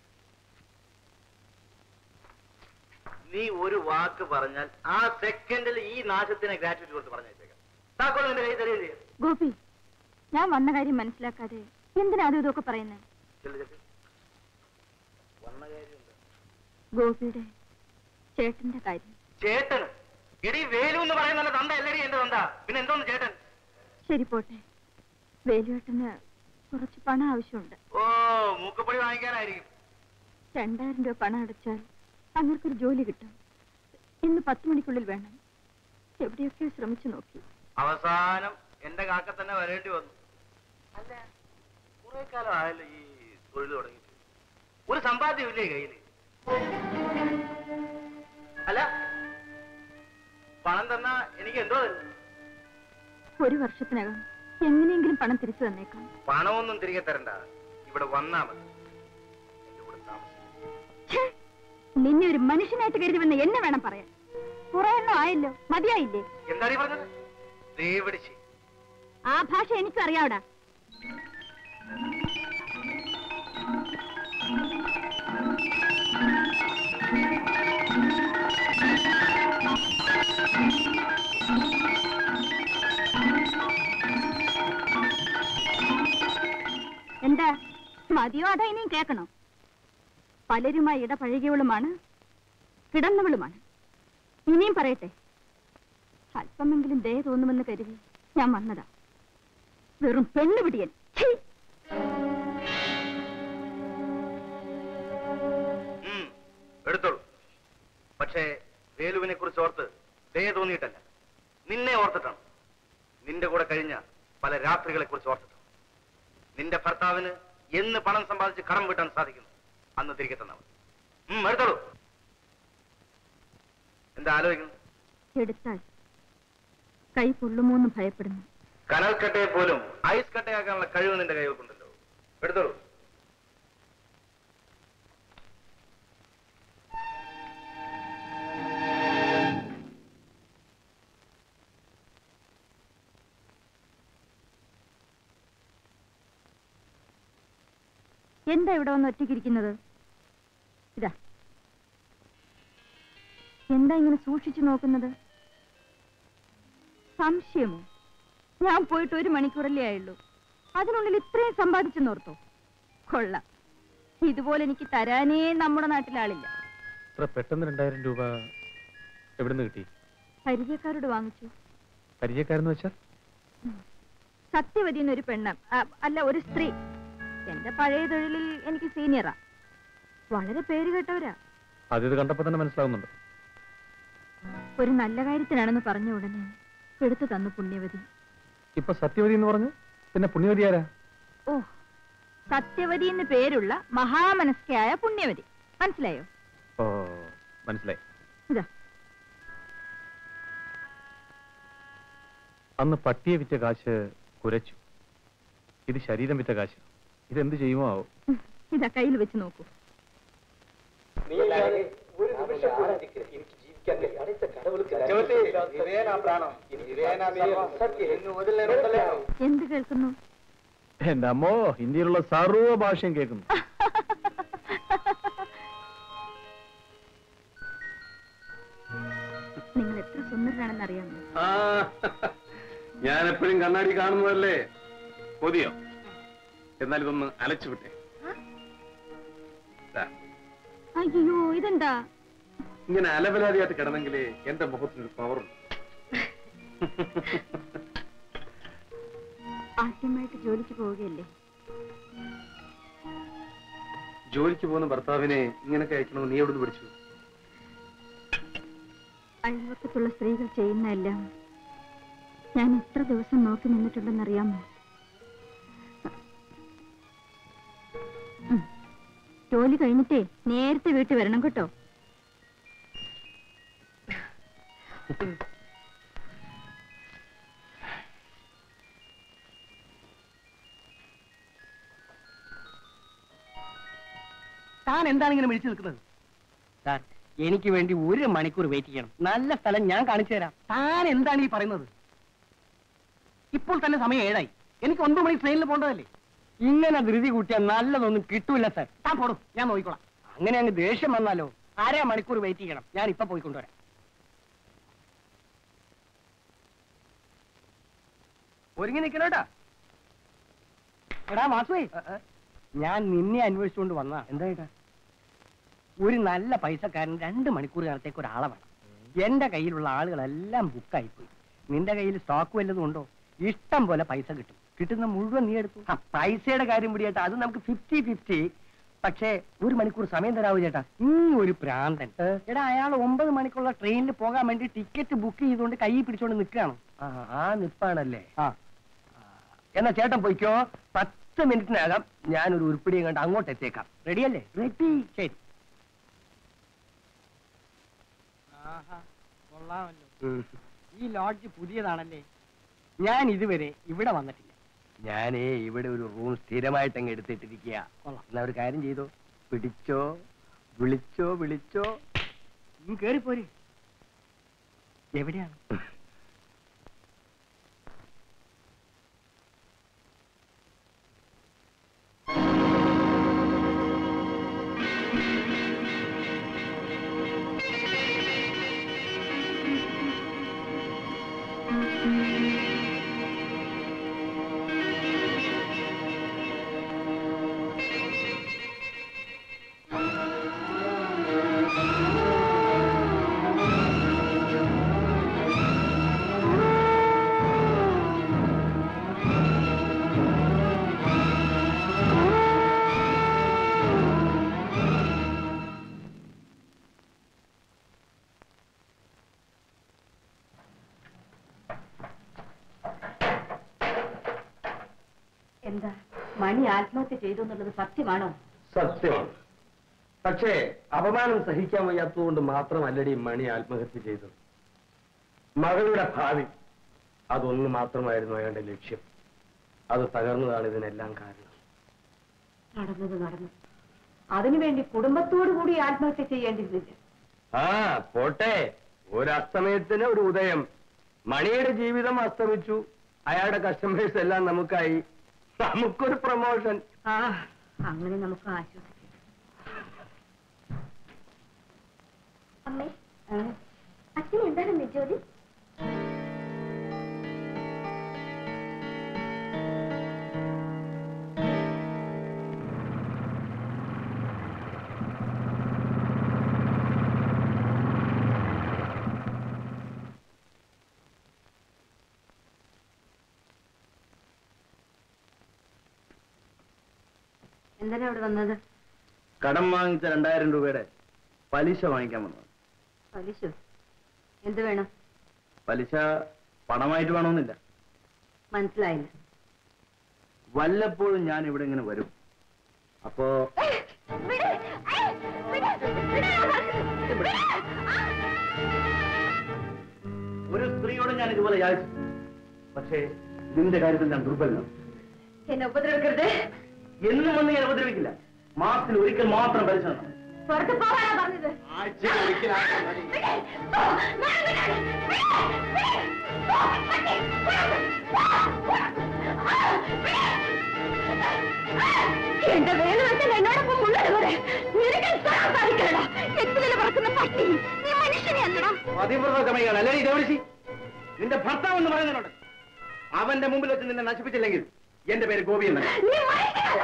നീ ഒരു വാക്ക് പറഞ്ഞാൽ ആ സെക്കൻഡിൽ ഈ നാശത്തിന് ഗ്രാറ്റുവിറ്റി കൊടുത്ത് പറഞ്ഞേക്കാം താക്കോൽ നിന്റെ കൈ തരുകയും ചെയ്യാം ഗോപി ഞാൻ വന്ന കാര്യം മനസ്സിലാക്കാതെ എന്തിനാ അതും ഇതൊക്കെ പറയുന്നത് ചെല്ലു ചെല്ലു വന്ന കാര്യം എന്താ? ഗോപിയുടെ ചേട്ടന്റെ കാര്യം ചേട്ടന് എടി വേലു എന്ന് പറയുന്ന തന്ത അല്ലടി എന്റെ തന്ത പിന്നെ എന്തോന്ന് ചേട്ടൻ ശരി പോട്ടെ വേലുവേട്ടന് കുറച്ച് പണം ആവശ്യമുണ്ട് ഓ മൂക്കപ്പൊടി വാങ്ങിക്കാനായിരിക്കും രണ്ടായിരം രൂപ പണം അടച്ചാൽ അങ്ങനൊരു ജോലി കിട്ടും ഇന്ന് പത്ത് മണിക്കുള്ളിൽ വേണം എവിടെയൊക്കെയോ ശ്രമിച്ചു നോക്കി അവസാനം എന്റെ കാക്ക തന്നെ വരേണ്ടി വന്നു അല്ല കുറെ കാലം ആയല്ലോ ഈ തൊഴിൽ തുടങ്ങിയിട്ട് ഒരു സമ്പാദ്യമില്ലേ കയ്യില് അല്ല പണം തന്നാ എനിക്ക് എന്തോ തരും ഒരു വർഷത്തിനകം എങ്ങനെയെങ്കിലും പണം തിരിച്ചു തന്നേക്കാം പണമൊന്നും തിരികെ തരണ്ട ഇവിടെ വന്നാ മതി എന്റെ കൂടെ താമസിക്കും ഛേ! നിന്നെ ഒരു മനുഷ്യനായിട്ട് കരുതുമെന്ന് എന്നെ വേണം പറയാൻ കുറെ എണ്ണം ആയല്ലോ മതിയായില്ലേ എന്താണ് ഈ പറഞ്ഞത് ദേവിടിച്ച് ആ ഭാഷ എനിക്കും അറിയാവടാ എന്താ മതിയോ അതോ ഇനിയും കേൾക്കണോ പലരുമായി ഇടപഴകിയവളുമാണ് കിടന്നവളുമാണ് ഇനിയും പറയട്ടെ അല്പമെങ്കിലും ദയ തോന്നുമെന്ന് കരുതി ഞാൻ വന്നതാ വെറും പെണ്ണുപിടിയൻ ഛീ! ഉം, എടുത്തോളൂ പക്ഷേ വേലുവിനെ കുറിച്ച് ഓർത്ത് ദയ തോന്നിയിട്ടല്ല നിന്നെ ഓർത്തിട്ടാണ് നിന്റെ കൂടെ കഴിഞ്ഞ പല രാത്രികളെ കുറിച്ച് ഓർത്തിട്ടാണ് നിന്റെ ഭർത്താവിന് എന്ന് പണം സമ്പാദിച്ച് കടം വീട്ടാൻ സാധിക്കുന്നു അന്ന് തിരികെ തന്നവൻ ഉം, എടുത്തോളൂ എന്താ ആലോചിക്കുന്നു എടുത്താൽ കൈ പൊള്ളുമോന്ന് ഭയപ്പെടുന്നു കനൽക്കട്ടയെ പോലും ഐസ് കട്ടയാക്കാനുള്ള കഴിവ് നിന്റെ കൈവക്കുണ്ടല്ലോ എടുത്തോളൂ എന്താ ഇവിടെ വന്ന് ഒറ്റയ്ക്കിരിക്കുന്നത് ഇതാ എന്താ ഇങ്ങനെ സൂക്ഷിച്ചു നോക്കുന്നത് സംശയമോ ഞാൻ പോയിട്ട് ഒരു മണിക്കൂറല്ലേ ആയുള്ളൂ അതിനുള്ളിൽ ഇത്രയും സമ്പാദിച്ചെന്നോർത്തോ കൊള്ളാം ഇതുപോലെ എനിക്ക് തരാനേ നമ്മുടെ നാട്ടിൽ ആളില്ല ഇത്ര പെട്ടെന്ന് രണ്ടായിരം രൂപ എവിടുന്ന് കിട്ടി പരിചയക്കാരോട് വാങ്ങിച്ചു പരിചയക്കാരെന്ന് വെച്ചാൽ സത്യവതി എന്നൊരു പെണ്ണ് ആ, അല്ല ഒരു സ്ത്രീ എന്റെ പഴയ തൊഴിലിൽ എനിക്ക് സീനിയറാ വളരെ പേര് കേട്ടവരാ അത് ഇത് കണ്ടപ്പോ തന്നെ മനസ്സിലാവുന്നുണ്ട് ഒരു നല്ല കാര്യത്തിനാണെന്ന് പറഞ്ഞ ഉടനെ എടുത്തു തന്നു പുണ്യവതി ഇപ്പൊ സത്യവതി എന്ന് പറഞ്ഞു പിന്നെ പുണ്യവതി ആരാ ഓ സത്യവതി എന്ന് പേരുള്ള മഹാമനസ്കയായ പുണ്യവതി മനസ്സിലായോ ഓ മനസ്സിലായി ഇതാ അന്ന് പട്ടിയെ വിറ്റ കാശ് കുരച്ചു ഇത് ശരീരം വിറ്റ കാശ് ഇതെന്ത് ചെയ്യുമോ ആവോ ഉം, ഇതാ കയ്യിൽ വെച്ച് നോക്കൂ ഒരു നിമിഷം പോലും എനിക്ക് ജീവിക്കാൻ കഴിയും അടുത്ത കടവുൾക്ക് എന്ത് കേൾക്കുന്നു എന്റെ അമ്മോ ഇന്ത്യയിലുള്ള സർവ്വ ഭാഷയും കേൾക്കുന്നു നിങ്ങൾ എത്ര സുന്ദരനാണെന്ന് അറിയാമോ ഞാൻ എപ്പോഴും കണ്ണാടി കാണുന്നതല്ലേ കൊതിയോ എന്നാൽ ഇതൊന്ന് അലച്ചു വിട്ടെ ദാ, അയ്യോ ഇതെന്താ ഇങ്ങനെ അലവലാതിയായിട്ട് കിടന്നെങ്കിലേ എന്റെ മുഖത്തിന് പവറുണ്ട് ആദ്യമായിട്ട് ജോലിക്ക് പോവുകയല്ലേ ജോലിക്ക് പോകുന്ന ഭർത്താവിനെ ഇങ്ങനൊക്കെ അയക്കണമെന്ന് നീ എവിടുന്ന് പഠിച്ചു അയൽവക്കത്തുള്ള സ്ത്രീകൾ ചെയ്യുന്നതെല്ലാം ഞാൻ എത്ര ദിവസം നോക്കി നിന്നിട്ടുണ്ടെന്നറിയാമോ ഉം. ജോലി കഴിഞ്ഞിട്ടേ നേരത്തെ വീട്ടിൽ വരണം കേട്ടോ താൻ എന്താണ് ഇങ്ങനെ വിളിച്ചു നിൽക്കുന്നത് സാർ എനിക്ക് വേണ്ടി ഒരു മണിക്കൂർ വെയിറ്റ് ചെയ്യണം നല്ല സ്ഥലം ഞാൻ കാണിച്ചു തരാം താൻ എന്താണ് ഈ പറയുന്നത് ഇപ്പോൾ തന്നെ സമയം ഏഴായി എനിക്ക് ഒൻപത് മണി ട്രെയിനിൽ പോകേണ്ടതല്ലേ ഇങ്ങനെ ധൃതി കൂട്ടിയാൽ നല്ലതൊന്നും കിട്ടൂല സാർ താൻ പോടും ഞാൻ നോക്കിക്കോളാം അങ്ങനെ അങ്ങ് ദേഷ്യം വന്നാലോ അര മണിക്കൂർ വെയിറ്റ് ചെയ്യണം ഞാൻ ഇപ്പൊ പോയിക്കൊണ്ടുവരാം ഒരുങ്ങി നിൽക്കണോട്ടാ എടാ മാസുവേ ഞാൻ നിന്നെ അന്വേഷിച്ചുകൊണ്ട് വന്നാ എന്താ ഏട്ടാ ഒരു നല്ല പൈസക്കാരൻ രണ്ട് മണിക്കൂർ കാലത്തേക്ക് ഒരാളെ വേണം എന്റെ കയ്യിലുള്ള ആളുകളെല്ലാം ബുക്കായി പോയി നിന്റെ കയ്യിൽ സ്റ്റോക്ക് വല്ലതും ഉണ്ടോ ഇഷ്ടം പോലെ പൈസ കിട്ടും കിട്ടുന്ന മുഴുവൻ നീ എടുത്തു ആ പൈസയുടെ കാര്യം പിടിയേട്ടാ അത് നമുക്ക് ഫിഫ്റ്റി ഫിഫ്റ്റി പക്ഷേ ഒരു മണിക്കൂർ സമയം തരാവൂ ചേട്ടാ ഈ ഒരു പ്രാന്തൻ എടാ അയാൾ ഒമ്പത് മണിക്കുള്ള ട്രെയിനിൽ പോകാൻ വേണ്ടി ടിക്കറ്റ് ബുക്ക് ചെയ്തുകൊണ്ട് കൈ പിടിച്ചോണ്ട് നിൽക്കുകയാണ് ആ നിപ്പാണല്ലേ ആ എന്നാ ചേട്ടൻ പോയിക്കോ പത്ത് മിനിറ്റിനകം ഞാനൊരു ഉരുപ്പിടിയും കണ്ട് അങ്ങോട്ട് എത്തിയേക്കാം റെഡിയല്ലേ റെഡി ശരി ഉം. ഈ ലോഡ്ജ് പുതിയതാണല്ലേ ഞാൻ ഇതുവരെ ഇവിടെ വന്നിട്ടില്ല ഞാനേ ഇവിടെ ഒരു റൂം സ്ഥിരമായിട്ട് അങ്ങ് എടുത്തിട്ടിരിക്കുക എന്നാ ഒരു കാര്യം ചെയ്തോ പിടിച്ചോ വിളിച്ചോ വിളിച്ചോ നീ കേറിപ്പോര് എവിടെയാണ് എന്താ മണി ആത്മഹത്യ ചെയ്തു എന്നുള്ളത് സത്യമാണോ സത്യമാണ് പക്ഷേ അപമാനം സഹിക്കാൻ വയ്യാത്തതുകൊണ്ട് മാത്രമല്ലടി മണി ആത്മഹത്യ ചെയ്തത് മകളുടെ ഭാവി അതൊന്നു മാത്രമായിരുന്നു അയാളുടെ ലക്ഷ്യം അത് തകർന്നതാണ് ഇതിനെല്ലാം കാരണം നടന്നത് നടന്നു അതിനുവേണ്ടി കുടുംബത്തോടു കൂടി ആത്മഹത്യ ചെയ്യേണ്ടിയിരുന്നില്ല ആ പോട്ടെ ഒരു അസ്തമയത്തിന് ഒരു ഉദയം മണിയുടെ ജീവിതം അസ്തമിച്ചു അയാളുടെ കസ്റ്റമേഴ്സ് എല്ലാം നമുക്കായി നമുക്കൊരു പ്രൊമോഷൻ ആ അങ്ങനെ നമുക്ക് ആശ്വസിക്കാം അമ്മേ അച്ഛൻ എന്താണ് ജോലി എന്തിനാ ഇവിടെ വന്നത് കടം വാങ്ങിച്ച രണ്ടായിരം രൂപയുടെ പലിശ വാങ്ങിക്കാൻ വന്നു പലിശ എന്ത് വേണം പലിശ പണമായിട്ട് വേണമെന്നില്ല മനസ്സിലായില്ല വല്ലപ്പോഴും ഞാൻ ഇവിടെ ഇങ്ങനെ വരും അപ്പോ ഒരു സ്ത്രീയോട് ഞാൻ ഇതുപോലെ യാചിച്ചു പക്ഷേ നിന്റെ കാര്യത്തിൽ ഞാൻ ദുർബലനാണ് എന്നെ ഉപദ്രവിക്കരുത് എന്നും വന്ന് ഞാൻ ഉപദ്രവിക്കില്ല മാസത്തിൽ ഒരിക്കൽ മാത്രം പലിശ തരണം. പുറത്ത് പോകാനാ പറഞ്ഞത് ആഴ്ചയിൽ ഒരിക്കലാക്കാൻ മതി. എന്റെ വേലവെച്ചാൽ എന്നോടൊപ്പം മുന്നോട്ട് നിനക്ക് തൊടാൻ സാധിക്കണടാ എത്തിലെ പറക്കുന്ന പട്ടി നീ മനുഷ്യനെ അല്ലടാ പതിവ്രതകമയാണ് അല്ലേ ഇതേവരിശി നിന്റെ ഭർത്താവ് എന്ന് പറയുന്നതിനോട് അവന്റെ മുമ്പിൽ വെച്ച് നിന്നെ നശിപ്പിച്ചില്ലെങ്കിൽ എന്റെ പേര് ഗോപി എന്ന് നീ മനുഷ്യനല്ല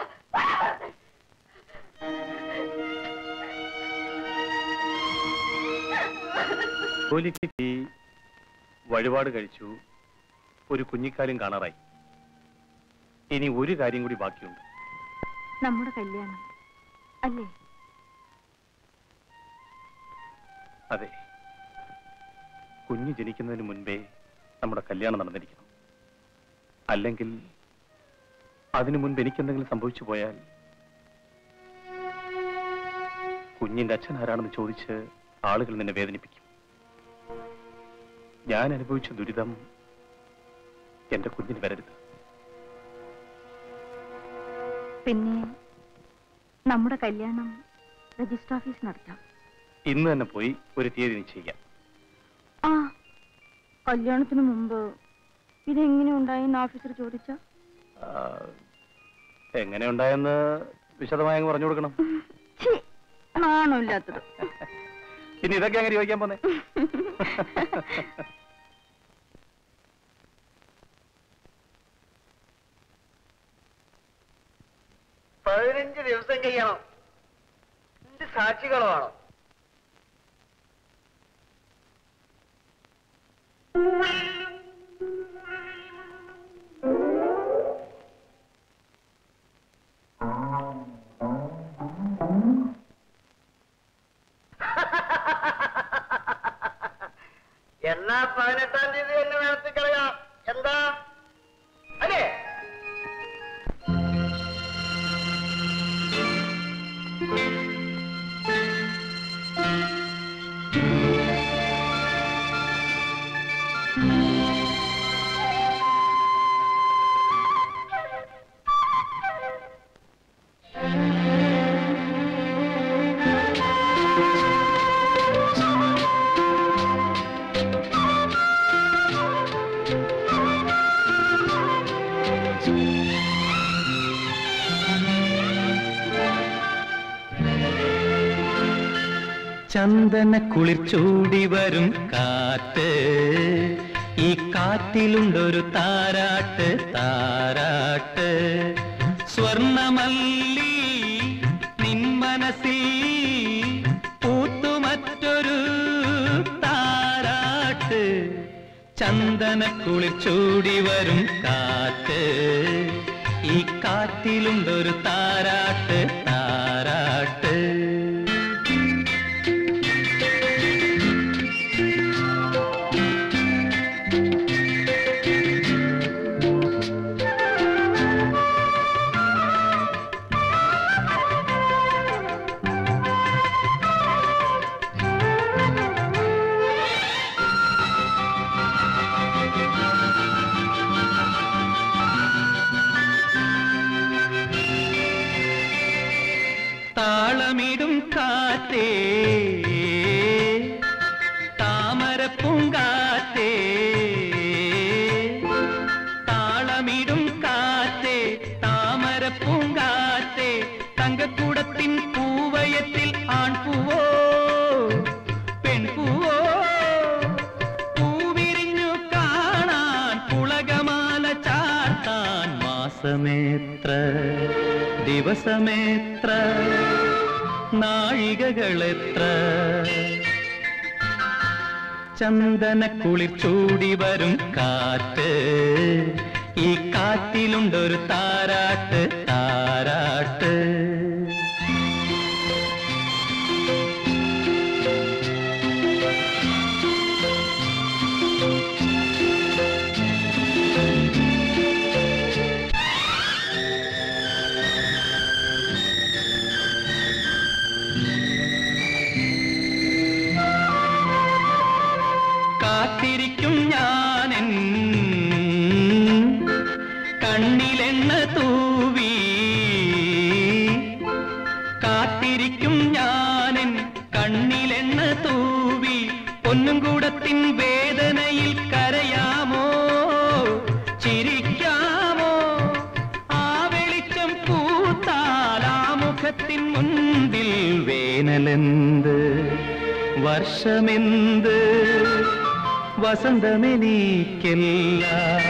ജോലിക്ക് ഈ വഴിപാട് കഴിച്ചു ഒരു കുഞ്ഞിക്കാലും കാണാറായി ഇനി ഒരു കാര്യം കൂടി ബാക്കിയുണ്ട് നമ്മുടെ കല്യാണം അല്ലേ അതെ കുഞ്ഞ് ജനിക്കുന്നതിന് മുൻപേ നമ്മുടെ കല്യാണം നടന്നിരിക്കണം അല്ലെങ്കിൽ അതിനു മുൻപ് എനിക്കെന്തെങ്കിലും സംഭവിച്ചു പോയാൽ കുഞ്ഞിന്റെ അച്ഛൻ ആരാണെന്ന് ചോദിച്ച് ആളുകൾ നിന്നെ വേദനിപ്പിക്കും ഞാൻ അനുഭവിച്ച ദുരിതം എന്റെ കുഞ്ഞിന് വരരുത് പിന്നെ നമ്മുടെ കല്യാണം രജിസ്റ്റർ ഓഫീസ് നടത്താം ഇന്ന് തന്നെ പോയി ഒരു തീയതി നിശ്ചയിക്കാം ആ കല്യാണത്തിന് മുമ്പ് ഇതെങ്ങനെ ഉണ്ടായെന്ന് ഓഫീസർ ചോദിച്ച ആ, എങ്ങനെ ഉണ്ടായെന്ന് വിശദമായി അങ്ങ് പറഞ്ഞു കൊടുക്കണം ആണോ ഇല്ലാത്തത് പിന്നെ ഇതൊക്കെ അങ്ങനെ ചോദിക്കാൻ പോന്നെ പതിനഞ്ച് ദിവസം കഴിയണം എന്ത് സാക്ഷികളോ ആണോ എന്നാ പതിനെട്ടാം തീയതി എന്നെ നടത്തി കളയാം എന്താ അല്ലേ ചന്ദന കുളിർ ചൂടി വരും കാറ്റ് ഈ കാറ്റിലുണ്ടൊരു താരാട്ട് താരാട്ട് സ്വർണമല്ലി നിൻ മനസ്സിൽ പൂത്തുമറ്റൊരു താരാട്ട് ചന്ദന കുളിർ ചൂടി വരും കാറ്റ് ഈ കാറ്റിലുണ്ടൊരു താരാട്ട് താരാട്ട് താളമിടും കാറ്റേ താമരപ്പൂങ്കാറ്റേ താളമിടും കാറ്റേ താമരപ്പൂങ്കാറ്റേ തങ്കക്കൂടത്തിൻ പൂവയത്തിൽ ആൺപൂവോ പെൺപൂവോ പൂവിരിഞ്ഞു കാണാൻ പുളകമാല ചാർത്താൻ മാസമേത്ര ദിവസമേത്ര നാഴികകളെത്ര ചന്ദന കുളിർ ചൂടി വരും കാറ്റ് ഈ കാറ്റിലുണ്ടൊരു താരാട്ട് താരാട്ട് കാത്തിരിക്കും ഞാനെൻ കണ്ണിലെണ്ണ തൂവി കാത്തിരിക്കും ഞാനെൻ കണ്ണിലെണ്ണ തൂവി പൊന്നും കൂടത്തിൻ വേദനയിൽ കരയാമോ ചിരിക്കാമോ ആ വെളിച്ചം പൂത്താൽ ആ മുഖത്തിൻ മുൻപിൽ വേനലെന്ത് വർഷമെന്ത് വസന്തമെനിക്കല്ല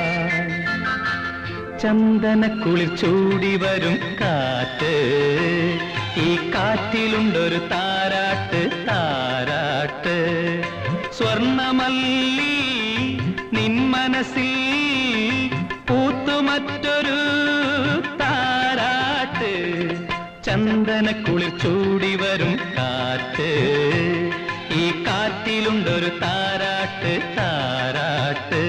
ചന്ദന കുളിർ ചൂടി വരും കാറ്റ് ഈ കാറ്റിലുണ്ടൊരു താരാട്ട് താരാട്ട് സ്വർണമല്ലി നിൻ മനസ്സിൽ പൂത്തുമറ്റൊരു താരാട്ട് ചന്ദന കുളിർ ചൂടി വരും കാറ്റ് ഈ കാറ്റിലുണ്ടൊരു താരാട്ട് താരാട്ട്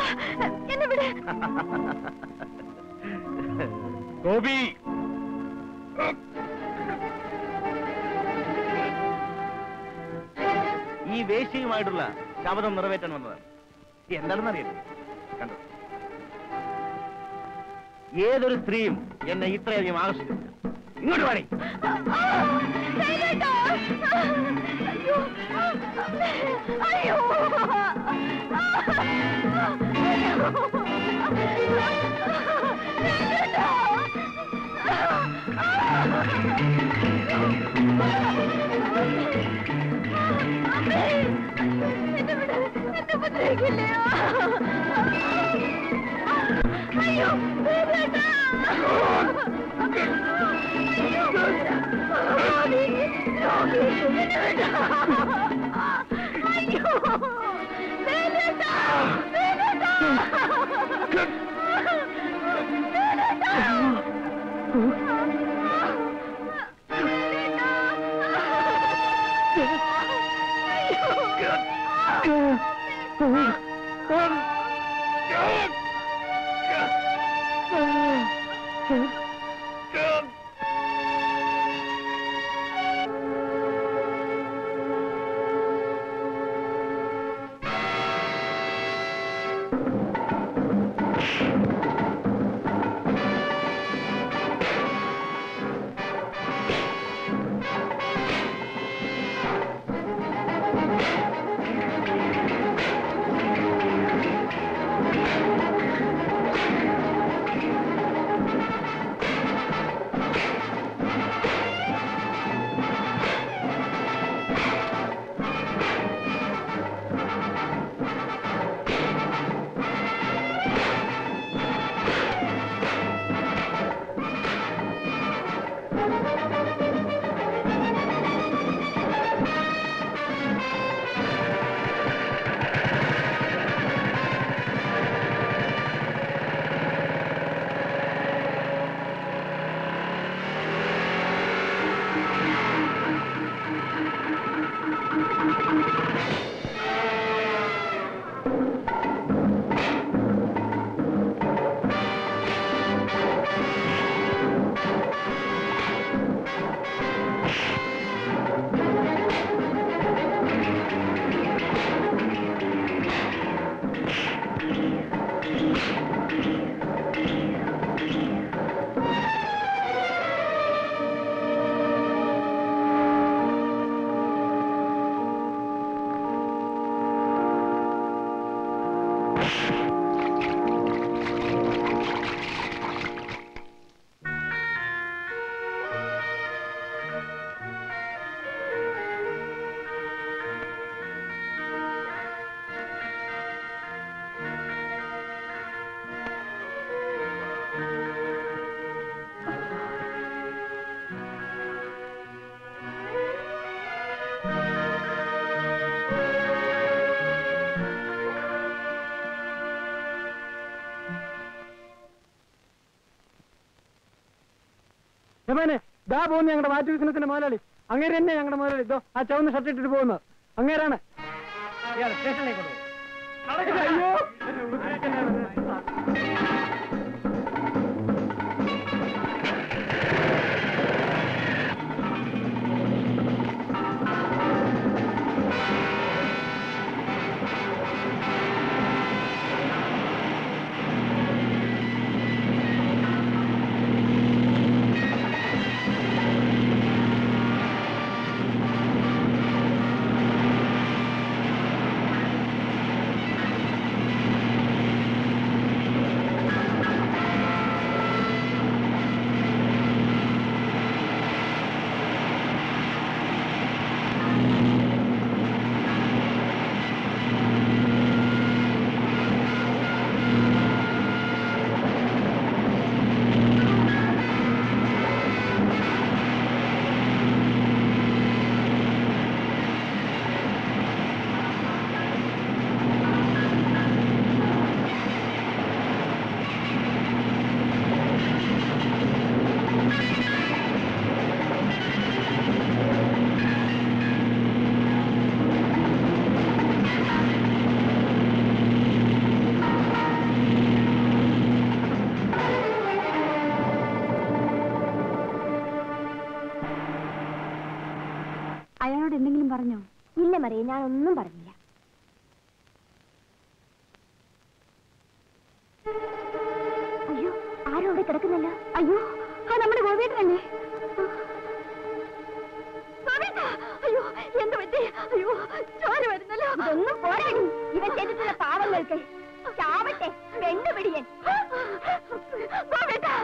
എന്നെ വിട് ഗോപി ഈ വേശ്യയുമായിട്ടുള്ള ശബദം നിറവേറ്റാൻ വന്നതാണ് എന്താണെന്ന് അറിയട്ടെ കണ്ടോ ഏതൊരു സ്ത്രീയും എന്നെ ഇത്രയധികം ആകർഷിക്കുന്നു ഇങ്ങോട്ട് പാടി ശൈലേട്ടാ! അയ്യോ അയ്യോ അയ്യോ യമാനെ ദാ പോകുന്നു ഞങ്ങളുടെ മാറ്റി ബിസിനസിന്റെ മുതലാളി അങ്ങേര് തന്നെ ഞങ്ങളുടെ മുതലാളി ഇതോ ആ ചുവന്ന ഷർട്ട് ഇട്ടിട്ട് പോകുന്നത് അങ്ങേരാണ് സ്റ്റേഷനിലേക്ക് അയ്യോ ആ അയാളോട് എന്തെങ്കിലും പറഞ്ഞോ ഇല്ല മറിയ ഞാൻ ഒന്നും പറഞ്ഞില്ല അയ്യോ ആരും അവിടെ കിടക്കുന്നല്ല അയ്യോ ആ നമ്മുടെ ഗോപേട്ടനല്ലേ അയ്യോ എന്ത് പറ്റി അയ്യോ ചോര വരുന്നല്ലോ ഇതൊന്നും പോരാടി ഇവൻ ചെയ്തിട്ടുള്ള പാവങ്ങൾക്ക് ചാവട്ടെ പെണ്ണുപിടിയൻ ഗോപേട്ടാ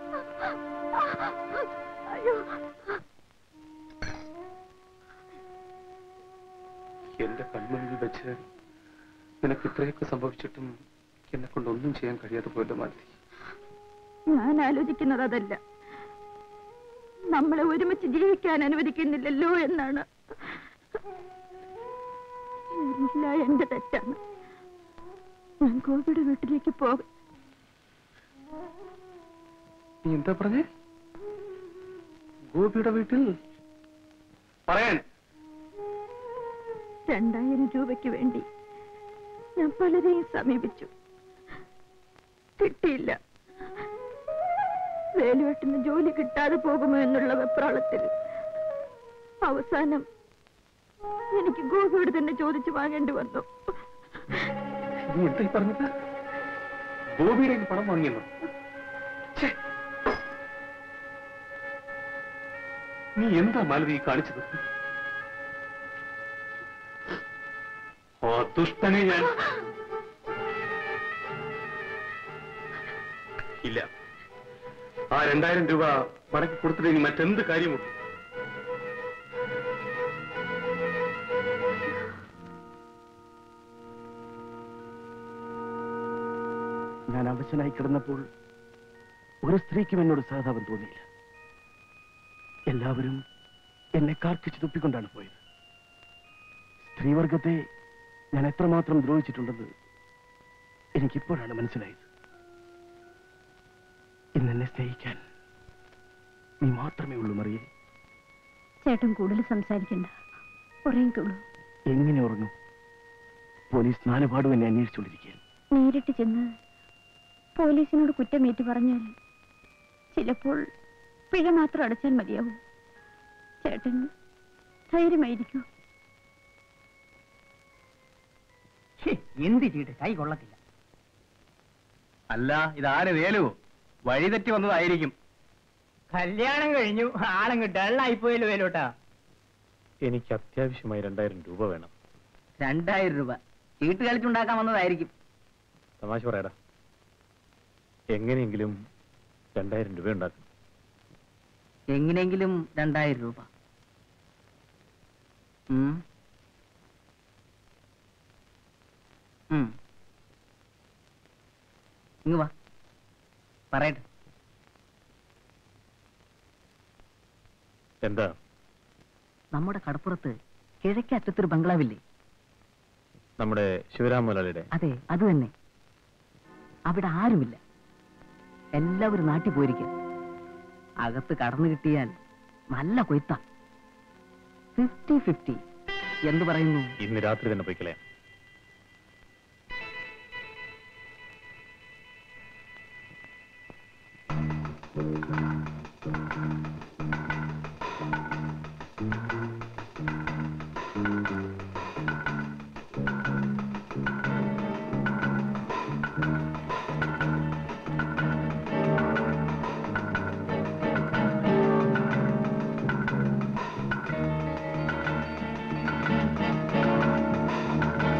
അയ്യോ എന്റെ കൺമുന്നിൽ വെച്ച് നിനക്ക് ഇത്രയൊക്കെ സംഭവിച്ചിട്ടും എന്നെ കൊണ്ട് ഒന്നും ചെയ്യാൻ കഴിയാതെ പോയല്ലോ മാലതി ഞാൻ ആലോചിക്കുന്നത് അതല്ല നമ്മളെ ഒരുമിച്ച് ജീവിക്കാൻ അനുവദിക്കുന്നില്ലല്ലോ എന്നാണ് ഇല്ല എന്റെ തെറ്റാണ് ഞാൻ ഗോപിയുടെ വീട്ടിലേക്ക് പോകും നീ എന്താ പറഞ്ഞേ ഗോപിയുടെ വീട്ടിൽ പറയാൻ രണ്ടായിരം രൂപയ്ക്ക് വേണ്ടി ഞാൻ പലരെയും സമീപിച്ചു കിട്ടിയില്ല വേലുവെട്ടുന്ന ജോലി കിട്ടാതെ പോകുമോ എന്നുള്ള വെപ്രാളത്തിൽ അവസാനം എനിക്ക് ഗോപിയോട് തന്നെ ചോദിച്ചു വാങ്ങേണ്ടി വന്നു നീ എന്തായി പറഞ്ഞത് ഗോപിയുടെ കയ്യിൽ പണം വാങ്ങിയെന്നോ ഛേ. നീ എന്താ മാലതി ഈ കാണിച്ചത് ഓ ദുഷ്ടനെ ഞാൻ ഇല്ല ആ രണ്ടായിരം രൂപ മടക്കി കൊടുത്തിട്ട് ഇനി മറ്റെന്ത് കാര്യമുണ്ട് ഞാൻ അവശനായി കിടന്നപ്പോൾ ഒരു സ്ത്രീക്കും എന്നോട് സഹതാപം തോന്നിയില്ല എല്ലാവരും എന്നെ കാർക്കിച്ചു തുപ്പിക്കൊണ്ടാണ് പോയത് സ്ത്രീവർഗത്തെ ഞാൻ എത്രമാത്രം ദ്രോഹിച്ചിട്ടുണ്ടെന്ന് എനിക്കിപ്പോഴാണ് മനസ്സിലായത് ഇന്ന് എന്നെ സ്നേഹിക്കാൻ നീ മാത്രമേ ഉള്ളൂ മറിയേ ചേട്ടൻ കൂടുതൽ സംസാരിക്കണ്ട ഉറങ്ങിക്കോളൂ എങ്ങനെ ഉറങ്ങും പോലീസ് നാലുപാടും എന്നെ അന്വേഷിച്ചുകൊണ്ടിരിക്കുകയാണ് നേരിട്ട് ചെന്ന് പോലീസിനോട് കുറ്റമേറ്റു പറഞ്ഞാൽ ചിലപ്പോൾ പിഴ മാത്രം അടച്ചാൽ മതിയാവും ചേട്ടൻ ധൈര്യമായിരിക്കൂ എന്ത് ചെയ്തിട്ട് കൈ കൊള്ളത്തില്ല അല്ല ഇതാര് വേലു വഴി തെറ്റി വന്നതായിരിക്കും കല്യാണം കഴിഞ്ഞു ആളങ്ങ് ഡള്ളായി പോയല്ലോ വേലോട്ടാ എനിക്ക് അത്യാവശ്യമായി രണ്ടായിരം രൂപ വേണം രണ്ടായിരം രൂപ ചീട്ട് കളിച്ചുണ്ടാക്കാൻ വന്നതായിരിക്കും തമാശ പറയടാ എങ്ങനെയെങ്കിലും രണ്ടായിരം രൂപ ഉണ്ടാക്കും എങ്ങനെയെങ്കിലും രണ്ടായിരം രൂപ ഉം. ഉം. ഇങ്ങ് വാ പറയട്ടെ എന്താ നമ്മുടെ കടപ്പുറത്ത് കിഴക്കേ അറ്റത്തൊരു ബംഗ്ലാവില്ലേ നമ്മുടെ ശിവരാം മുതലാളിയുടെ അതെ അത് തന്നെ അവിടെ ആരുമില്ല എല്ലാവരും നാട്ടിൽ പോയിരിക്കുക അകത്ത് കടന്നു കിട്ടിയാൽ നല്ല കൊയ്ത്ത ഫിഫ്റ്റി ഫിഫ്റ്റി എന്തു പറയുന്നു ഇന്ന് രാത്രി തന്നെ പോയിക്കളയാം ആ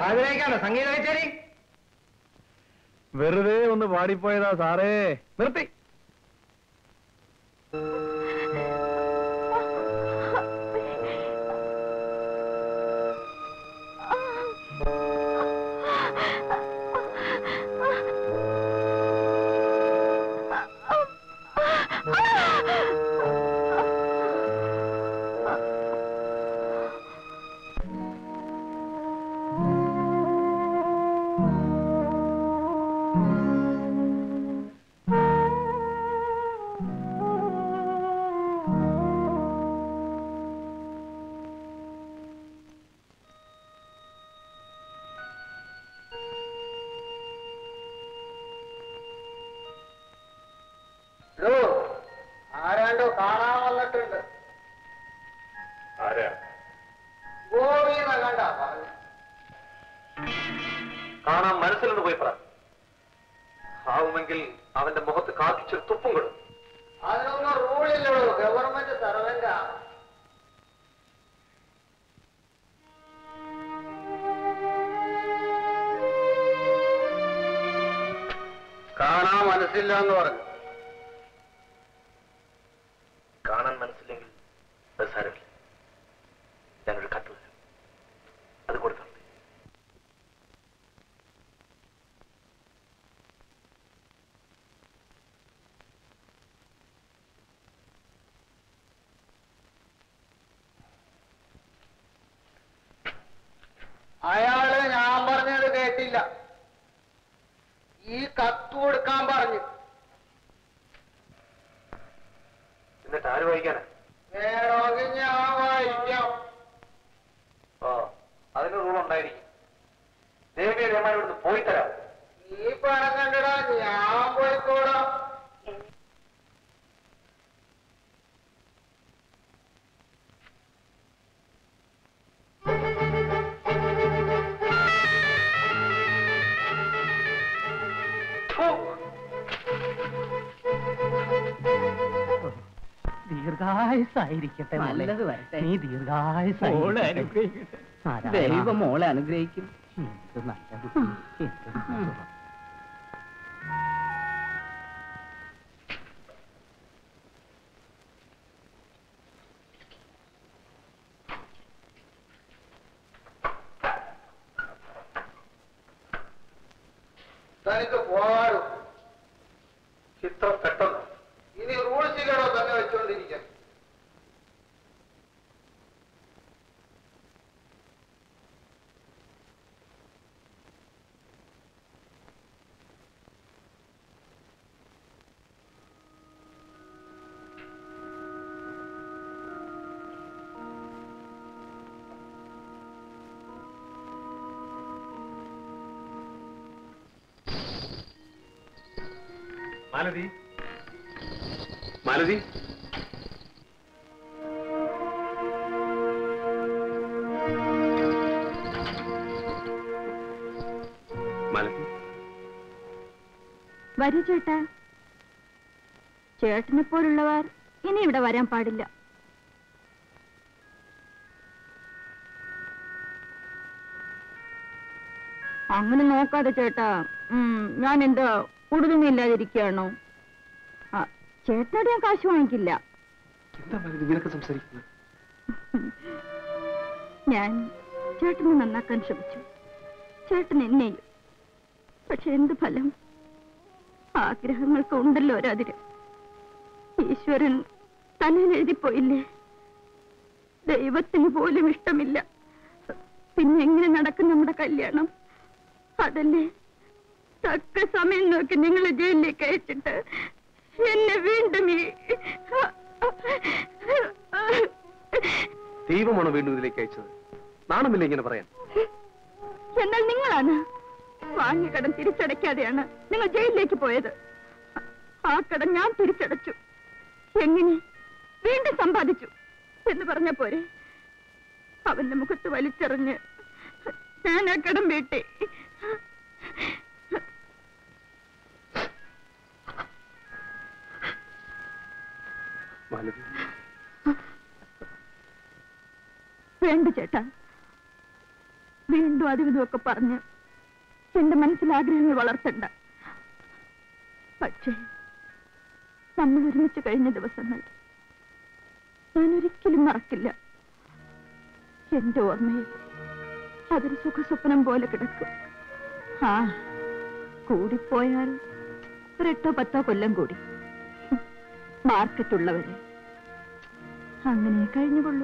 അതിലേക്കാണോ സംഗീത കച്ചേരി വെറുതെ ഒന്ന് പാടിപ്പോയതാ സാറേ നിർത്തി ആരാണ്ടോ കാണാൻ വന്നിട്ടുണ്ട് ആരാ ഗോപീന്ന കണ്ടാ പറഞ്ഞു കാണാൻ മനസ്സിലുണ്ട് പോയി പറ ആവുമെങ്കിൽ അവന്റെ മുഖത്ത് കാത്തിച്ചൊരു തുപ്പും കൊടുക്കും അതിനൊന്നും റൂളില്ലടോ ഗവൺമെന്റ് സർവന്റാ കാണാൻ മനസ്സില്ല എന്ന് പറഞ്ഞു കാണാൻ മനസ്സില്ലെങ്കിൽ അത് സാരമില്ല ഞാനൊരു കത്ത് തരാം അത് കൊടുത്താൽ മതി. അയാള് ഞാൻ പറഞ്ഞത് കേട്ടില്ല ഈ കത്ത് കൊടുക്കാൻ പറഞ്ഞു എന്നിട്ട് ആര് വായിക്കാനാ വേണമെങ്കിൽ ഞാൻ വായിക്കാം ഓ അതിന് റൂൾ ഉണ്ടായിരിക്കും ദേവിയെ രമാൻ ഇവിടുന്ന് പോയി തരാം നീ പണം കണ്ടടാ ഞാൻ പോയിക്കോടാം ദീർഘായുസായിരിക്കട്ടെ മോളെ. നല്ലത് വരട്ടെ. നീ ദീർഘായുസായി മോളെ അനുഗ്രഹിക്കട്ടെ. ദൈവം മോളെ അനുഗ്രഹിക്കും എന്ത് നല്ല കുട്ടി എന്ത് സുഖം. തനിക്ക് പോകാറും ഇത്ര പെട്ടെന്ന് ഇനി റൂൾസിലോ തന്നെ വെച്ചുകൊണ്ടിരിക്കാം മാലതി മാലതി മാലതി വരൂ ചേട്ടാ ചേട്ടനെ പോലുള്ളവർ ഇനി ഇവിടെ വരാൻ പാടില്ല അങ്ങനെ നോക്കാതെ ചേട്ടാ ഉം, ഞാൻ എന്താ ഉടുതുമില്ലാതിരിക്കുകയാണോ ആ ചേട്ടനോട് ഞാൻ കാശ് വാങ്ങിക്കില്ല എന്താ മാലതി നിനക്ക് സംസാരിക്കുന്നത് ഞാൻ ചേട്ടനെ നന്നാക്കാൻ ശ്രമിച്ചു ചേട്ടൻ എന്നെയും പക്ഷെ എന്ത് ഫലം ആഗ്രഹങ്ങൾക്ക് ഉണ്ടല്ലോ ഒരതിര് ഈശ്വരൻ തലയിൽ എഴുതിപ്പോയില്ലേ ദൈവത്തിന് പോലും ഇഷ്ടമില്ല പിന്നെ എങ്ങനെ നടക്കും നമ്മുടെ കല്യാണം അതല്ലേ തക്ക സമയം നോക്കി നിങ്ങൾ ജയിലിലേക്ക് അയച്ചിട്ട് എന്നെ വീണ്ടും ഈ ദൈവമാണോ വീണ്ടും ഇതിലേക്ക് അയച്ചത് നാണമില്ല ഇങ്ങനെ പറയാൻ എന്നാൽ നിങ്ങളാണ് വാങ്ങിയ കടം തിരിച്ചടയ്ക്കാതെയാണ് നിങ്ങൾ ജയിലിലേക്ക് പോയത് ആ കടം ഞാൻ തിരിച്ചടച്ചു എങ്ങനെ വീണ്ടും സമ്പാദിച്ചു എന്ന് പറഞ്ഞ പോരെ അവന്റെ മുഖത്ത് വലിച്ചെറിഞ്ഞ് ഞാൻ ആ കടം വീട്ടി മാലതി വേണ്ട ചേട്ടാ വീണ്ടും കൊണ്ടും അതും ഇതുമൊക്കെ പറഞ്ഞ് എന്റെ മനസ്സിൽ ആഗ്രഹങ്ങൾ വളർത്തണ്ട പക്ഷേ നമ്മൾ ഒരുമിച്ച് കഴിഞ്ഞ ദിവസങ്ങൾ ഞാൻ ഒരിക്കലും മറക്കില്ല എന്റെ ഓർമ്മയിൽ അതൊരു സുഖസ്വപ്നം പോലെ കിടക്കും ആ കൂടിപ്പോയാൽ ഒരു എട്ടോ പത്തോ കൊല്ലം കൂടി മാർക്കറ്റുള്ളവരെ അങ്ങനെ കഴിഞ്ഞുകൊള്ളൂ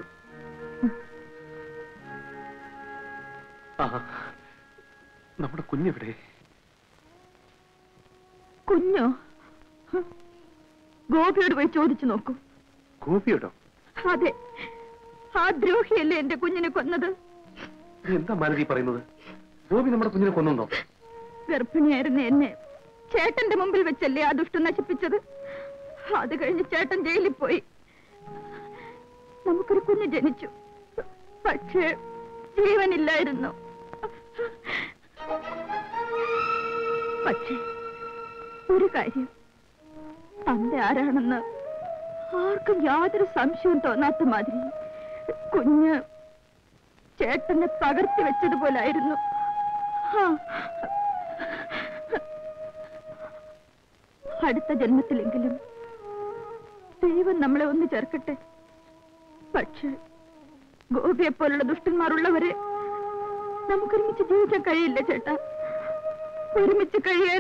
ആ നമ്മുടെ കുഞ്ഞെവിടെ കുഞ്ഞോ ഹ്. ഗോപിയോട് പോയി ചോദിച്ചു നോക്കൂ ഗോപിയോടോ അതെ ആ ദ്രോഹിയല്ലേ എന്റെ കുഞ്ഞിനെ കൊന്നത് നീ എന്താ മാനതി പറയുന്നത് ഗോപി നമ്മുടെ കുഞ്ഞിനെ കൊന്നുണ്ടോ ഗർഭിണിയായിരുന്ന എന്നെ ചേട്ടന്റെ മുമ്പിൽ വെച്ചല്ലേ ആ ദുഷ്ടം നശിപ്പിച്ചത് അത് കഴിഞ്ഞ് ചേട്ടൻ ജയിലിൽ പോയി നമുക്കൊരു കുഞ്ഞ് ജനിച്ചു പക്ഷേ ജീവനില്ലായിരുന്നു പക്ഷേ ഒരു കാര്യം തന്റെ ആരാണെന്ന് ആർക്കും യാതൊരു സംശയവും തോന്നാത്ത മാതിരി കുഞ്ഞ് ചേട്ടനെ പകർത്തി വെച്ചതുപോലായിരുന്നു ആ. അടുത്ത ജന്മത്തിലെങ്കിലും ദൈവം നമ്മളെ ഒന്ന് ചേർക്കട്ടെ പക്ഷെ ഗോപിയെ പോലുള്ള ദുഷ്ടന്മാരുള്ളവരെ നമുക്കൊരുമിച്ച് ജീവിക്കാൻ കഴിയില്ല ചേട്ടാ ഒരുമിച്ച് കഴിയാൻ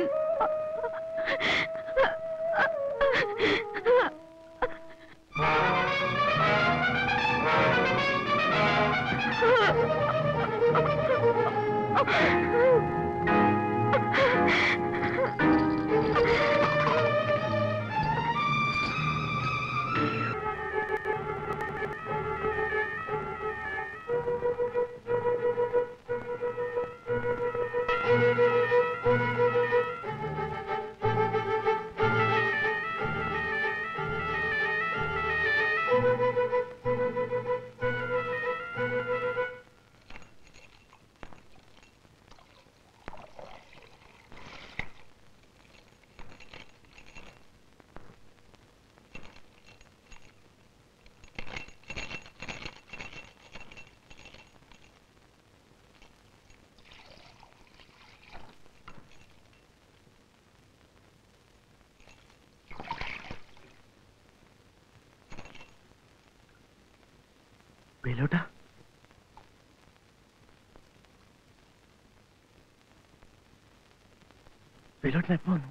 വേലോട്ടാ വേലോട്ടിന് എപ്പോ വന്നു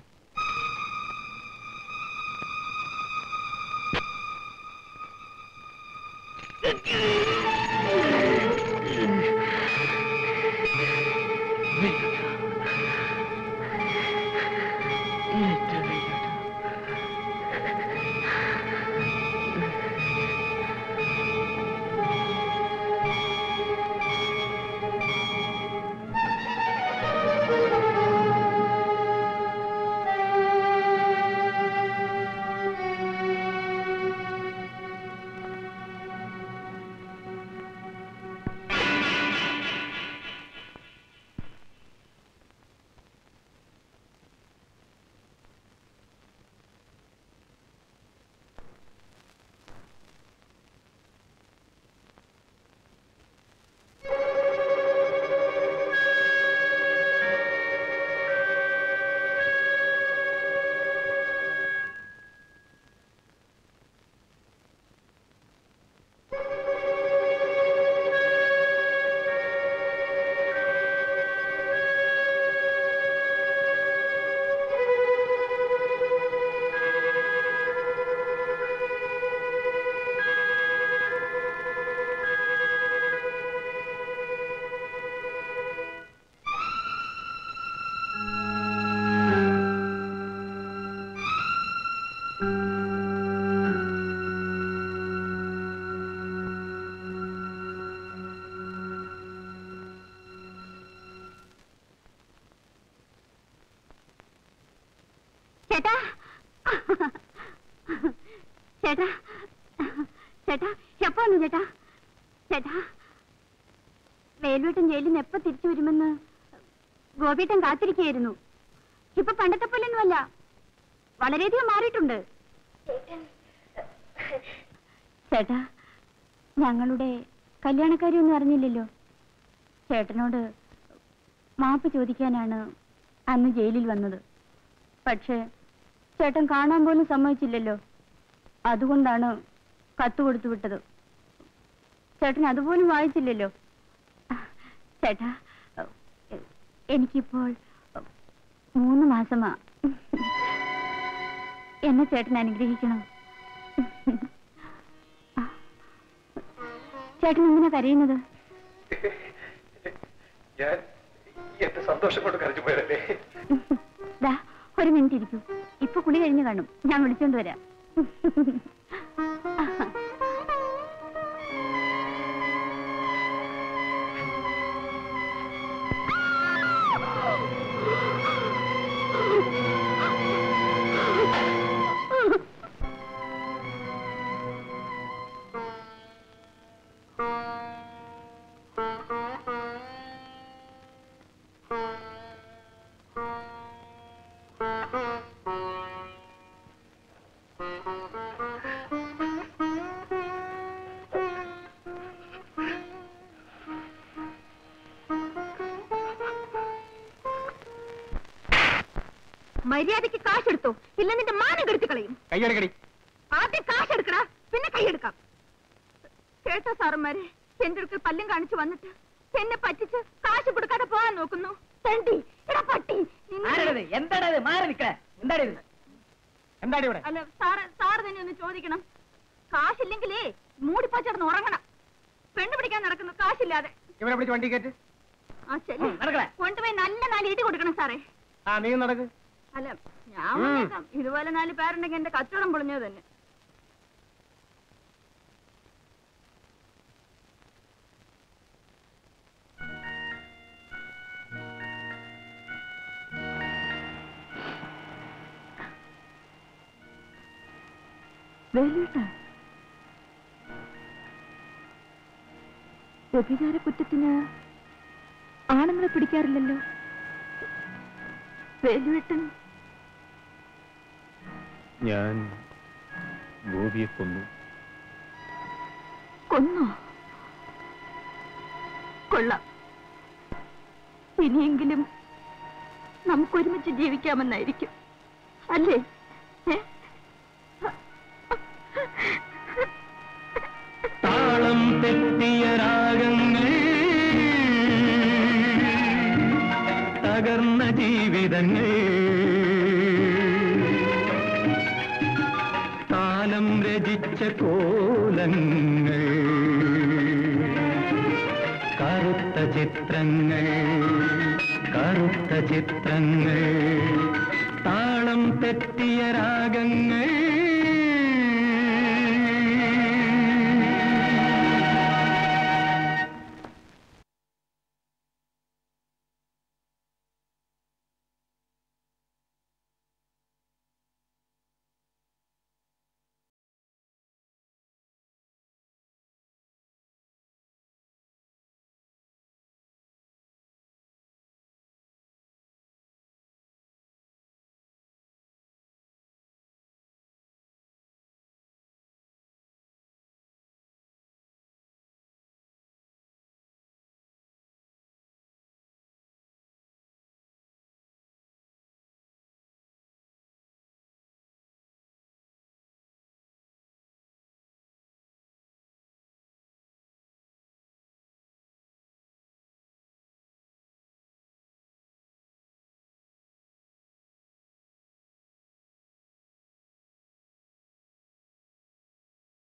ചേട്ടാ ചേട്ടാ ചേട്ടാ എപ്പോ വന്നു ചേട്ടാ ചേട്ടാ വേലുവേട്ടൻ ജയിലിൽ നിന്ന് എപ്പോ തിരിച്ചു വരുമെന്ന് ഗോപിയേട്ടൻ കാത്തിരിക്കുകയായിരുന്നു ഇപ്പൊ പണ്ടത്തെ പോലെയൊന്നുമല്ല വളരെയധികം മാറിയിട്ടുണ്ട് ചേട്ടാ ഞങ്ങളുടെ കല്യാണക്കാരി ഒന്നും അറിഞ്ഞില്ലല്ലോ ചേട്ടനോട് മാപ്പ് ചോദിക്കാനാണ് അന്ന് ജയിലിൽ വന്നത് പക്ഷേ ചേട്ടൻ കാണാൻ പോലും സമ്മതിച്ചില്ലല്ലോ അതുകൊണ്ടാണ് കത്ത് കൊടുത്തു വിട്ടത് ചേട്ടൻ അതുപോലും വായിച്ചില്ലല്ലോ ചേട്ടാ എ- എനിക്കിപ്പോൾ മൂന്ന് മാസമാ എന്നെ ചേട്ടൻ അനുഗ്രഹിക്കണം ചേട്ടൻ എന്തിനാ കരയുന്നത് ഞാൻ എന്റെ സന്തോഷം കൊണ്ട് കരഞ്ഞു പോയതല്ലേ ദാ ഒരു മിനിറ്റ് ഇരിക്കൂ ഇപ്പൊ കുളി കഴിഞ്ഞു കാണും ഞാൻ വിളിച്ചോണ്ട് വരാം മര്യാദയ്ക്ക് കാശെടുത്തോ ഇല്ല നിന്റെ മാനം കെടുത്തി കളയും കയ്യെടുക്കടി ആദ്യം കാശെടുക്കടാ പിന്നെ കൈയെടുക്കാം കേട്ടോ സാറന്മാരെ എന്റെ അടുക്കൽ പല്ലും കാണിച്ചു വന്നിട്ട് എന്നെ പറ്റിച്ച് കാശ് കൊടുക്കാതെ പോകാൻ നോക്കുന്നു തണ്ടി എടാ പട്ടി നിന്നെ- എന്താടത് മാറി നിക്ക എന്താടി എന്താടി ഇവിടെ അല്ല സാറ് സാറ് തന്നെ ഒന്ന് ചോദിക്കണം കാശില്ലെങ്കിലേ മൂടിപ്പാച്ചടന്ന് ഉറങ്ങണം പെണ്ണ് പിടിക്കാൻ നടക്കുന്നു കാശില്ലാതെ ഇവിടെ പിടിച്ച് വണ്ടി കയറ്റ് ആ ശരി നടക്കണേ. കൊണ്ടുപോയി നല്ല നാല് ഇടി കൊടുക്കണം സാറേ ആ നീ നടക്ക് അല്ല ഞാൻ ഉം. വന്നേക്കാം. ഇതുപോലെ നാല് പേരുണ്ടെങ്കിൽ എന്റെ കച്ചവടം പൊളിഞ്ഞത് തന്നെ വേലൂട്ട വ്യഭിചാര കുറ്റത്തിന് ആണുങ്ങളെ പിടിക്കാറില്ലല്ലോ വേലുവേട്ടൻ ഞാൻ ഗോപിയെ കൊന്നു കൊന്നോ കൊള്ളാം ഇനിയെങ്കിലും നമുക്കൊരുമിച്ച് ജീവിക്കാമെന്നായിരിക്കും അല്ലേ ഏ? താളം തെറ്റിയ രാഗങ്ങൾ തകർന്ന ജീവിതങ്ങൾ കാലം രചിച്ച കോലങ്ങൾ കറുത്ത ചിത്രങ്ങൾ കറുത്ത ചിത്രങ്ങൾ താളം തെറ്റിയ രാഗങ്ങൾ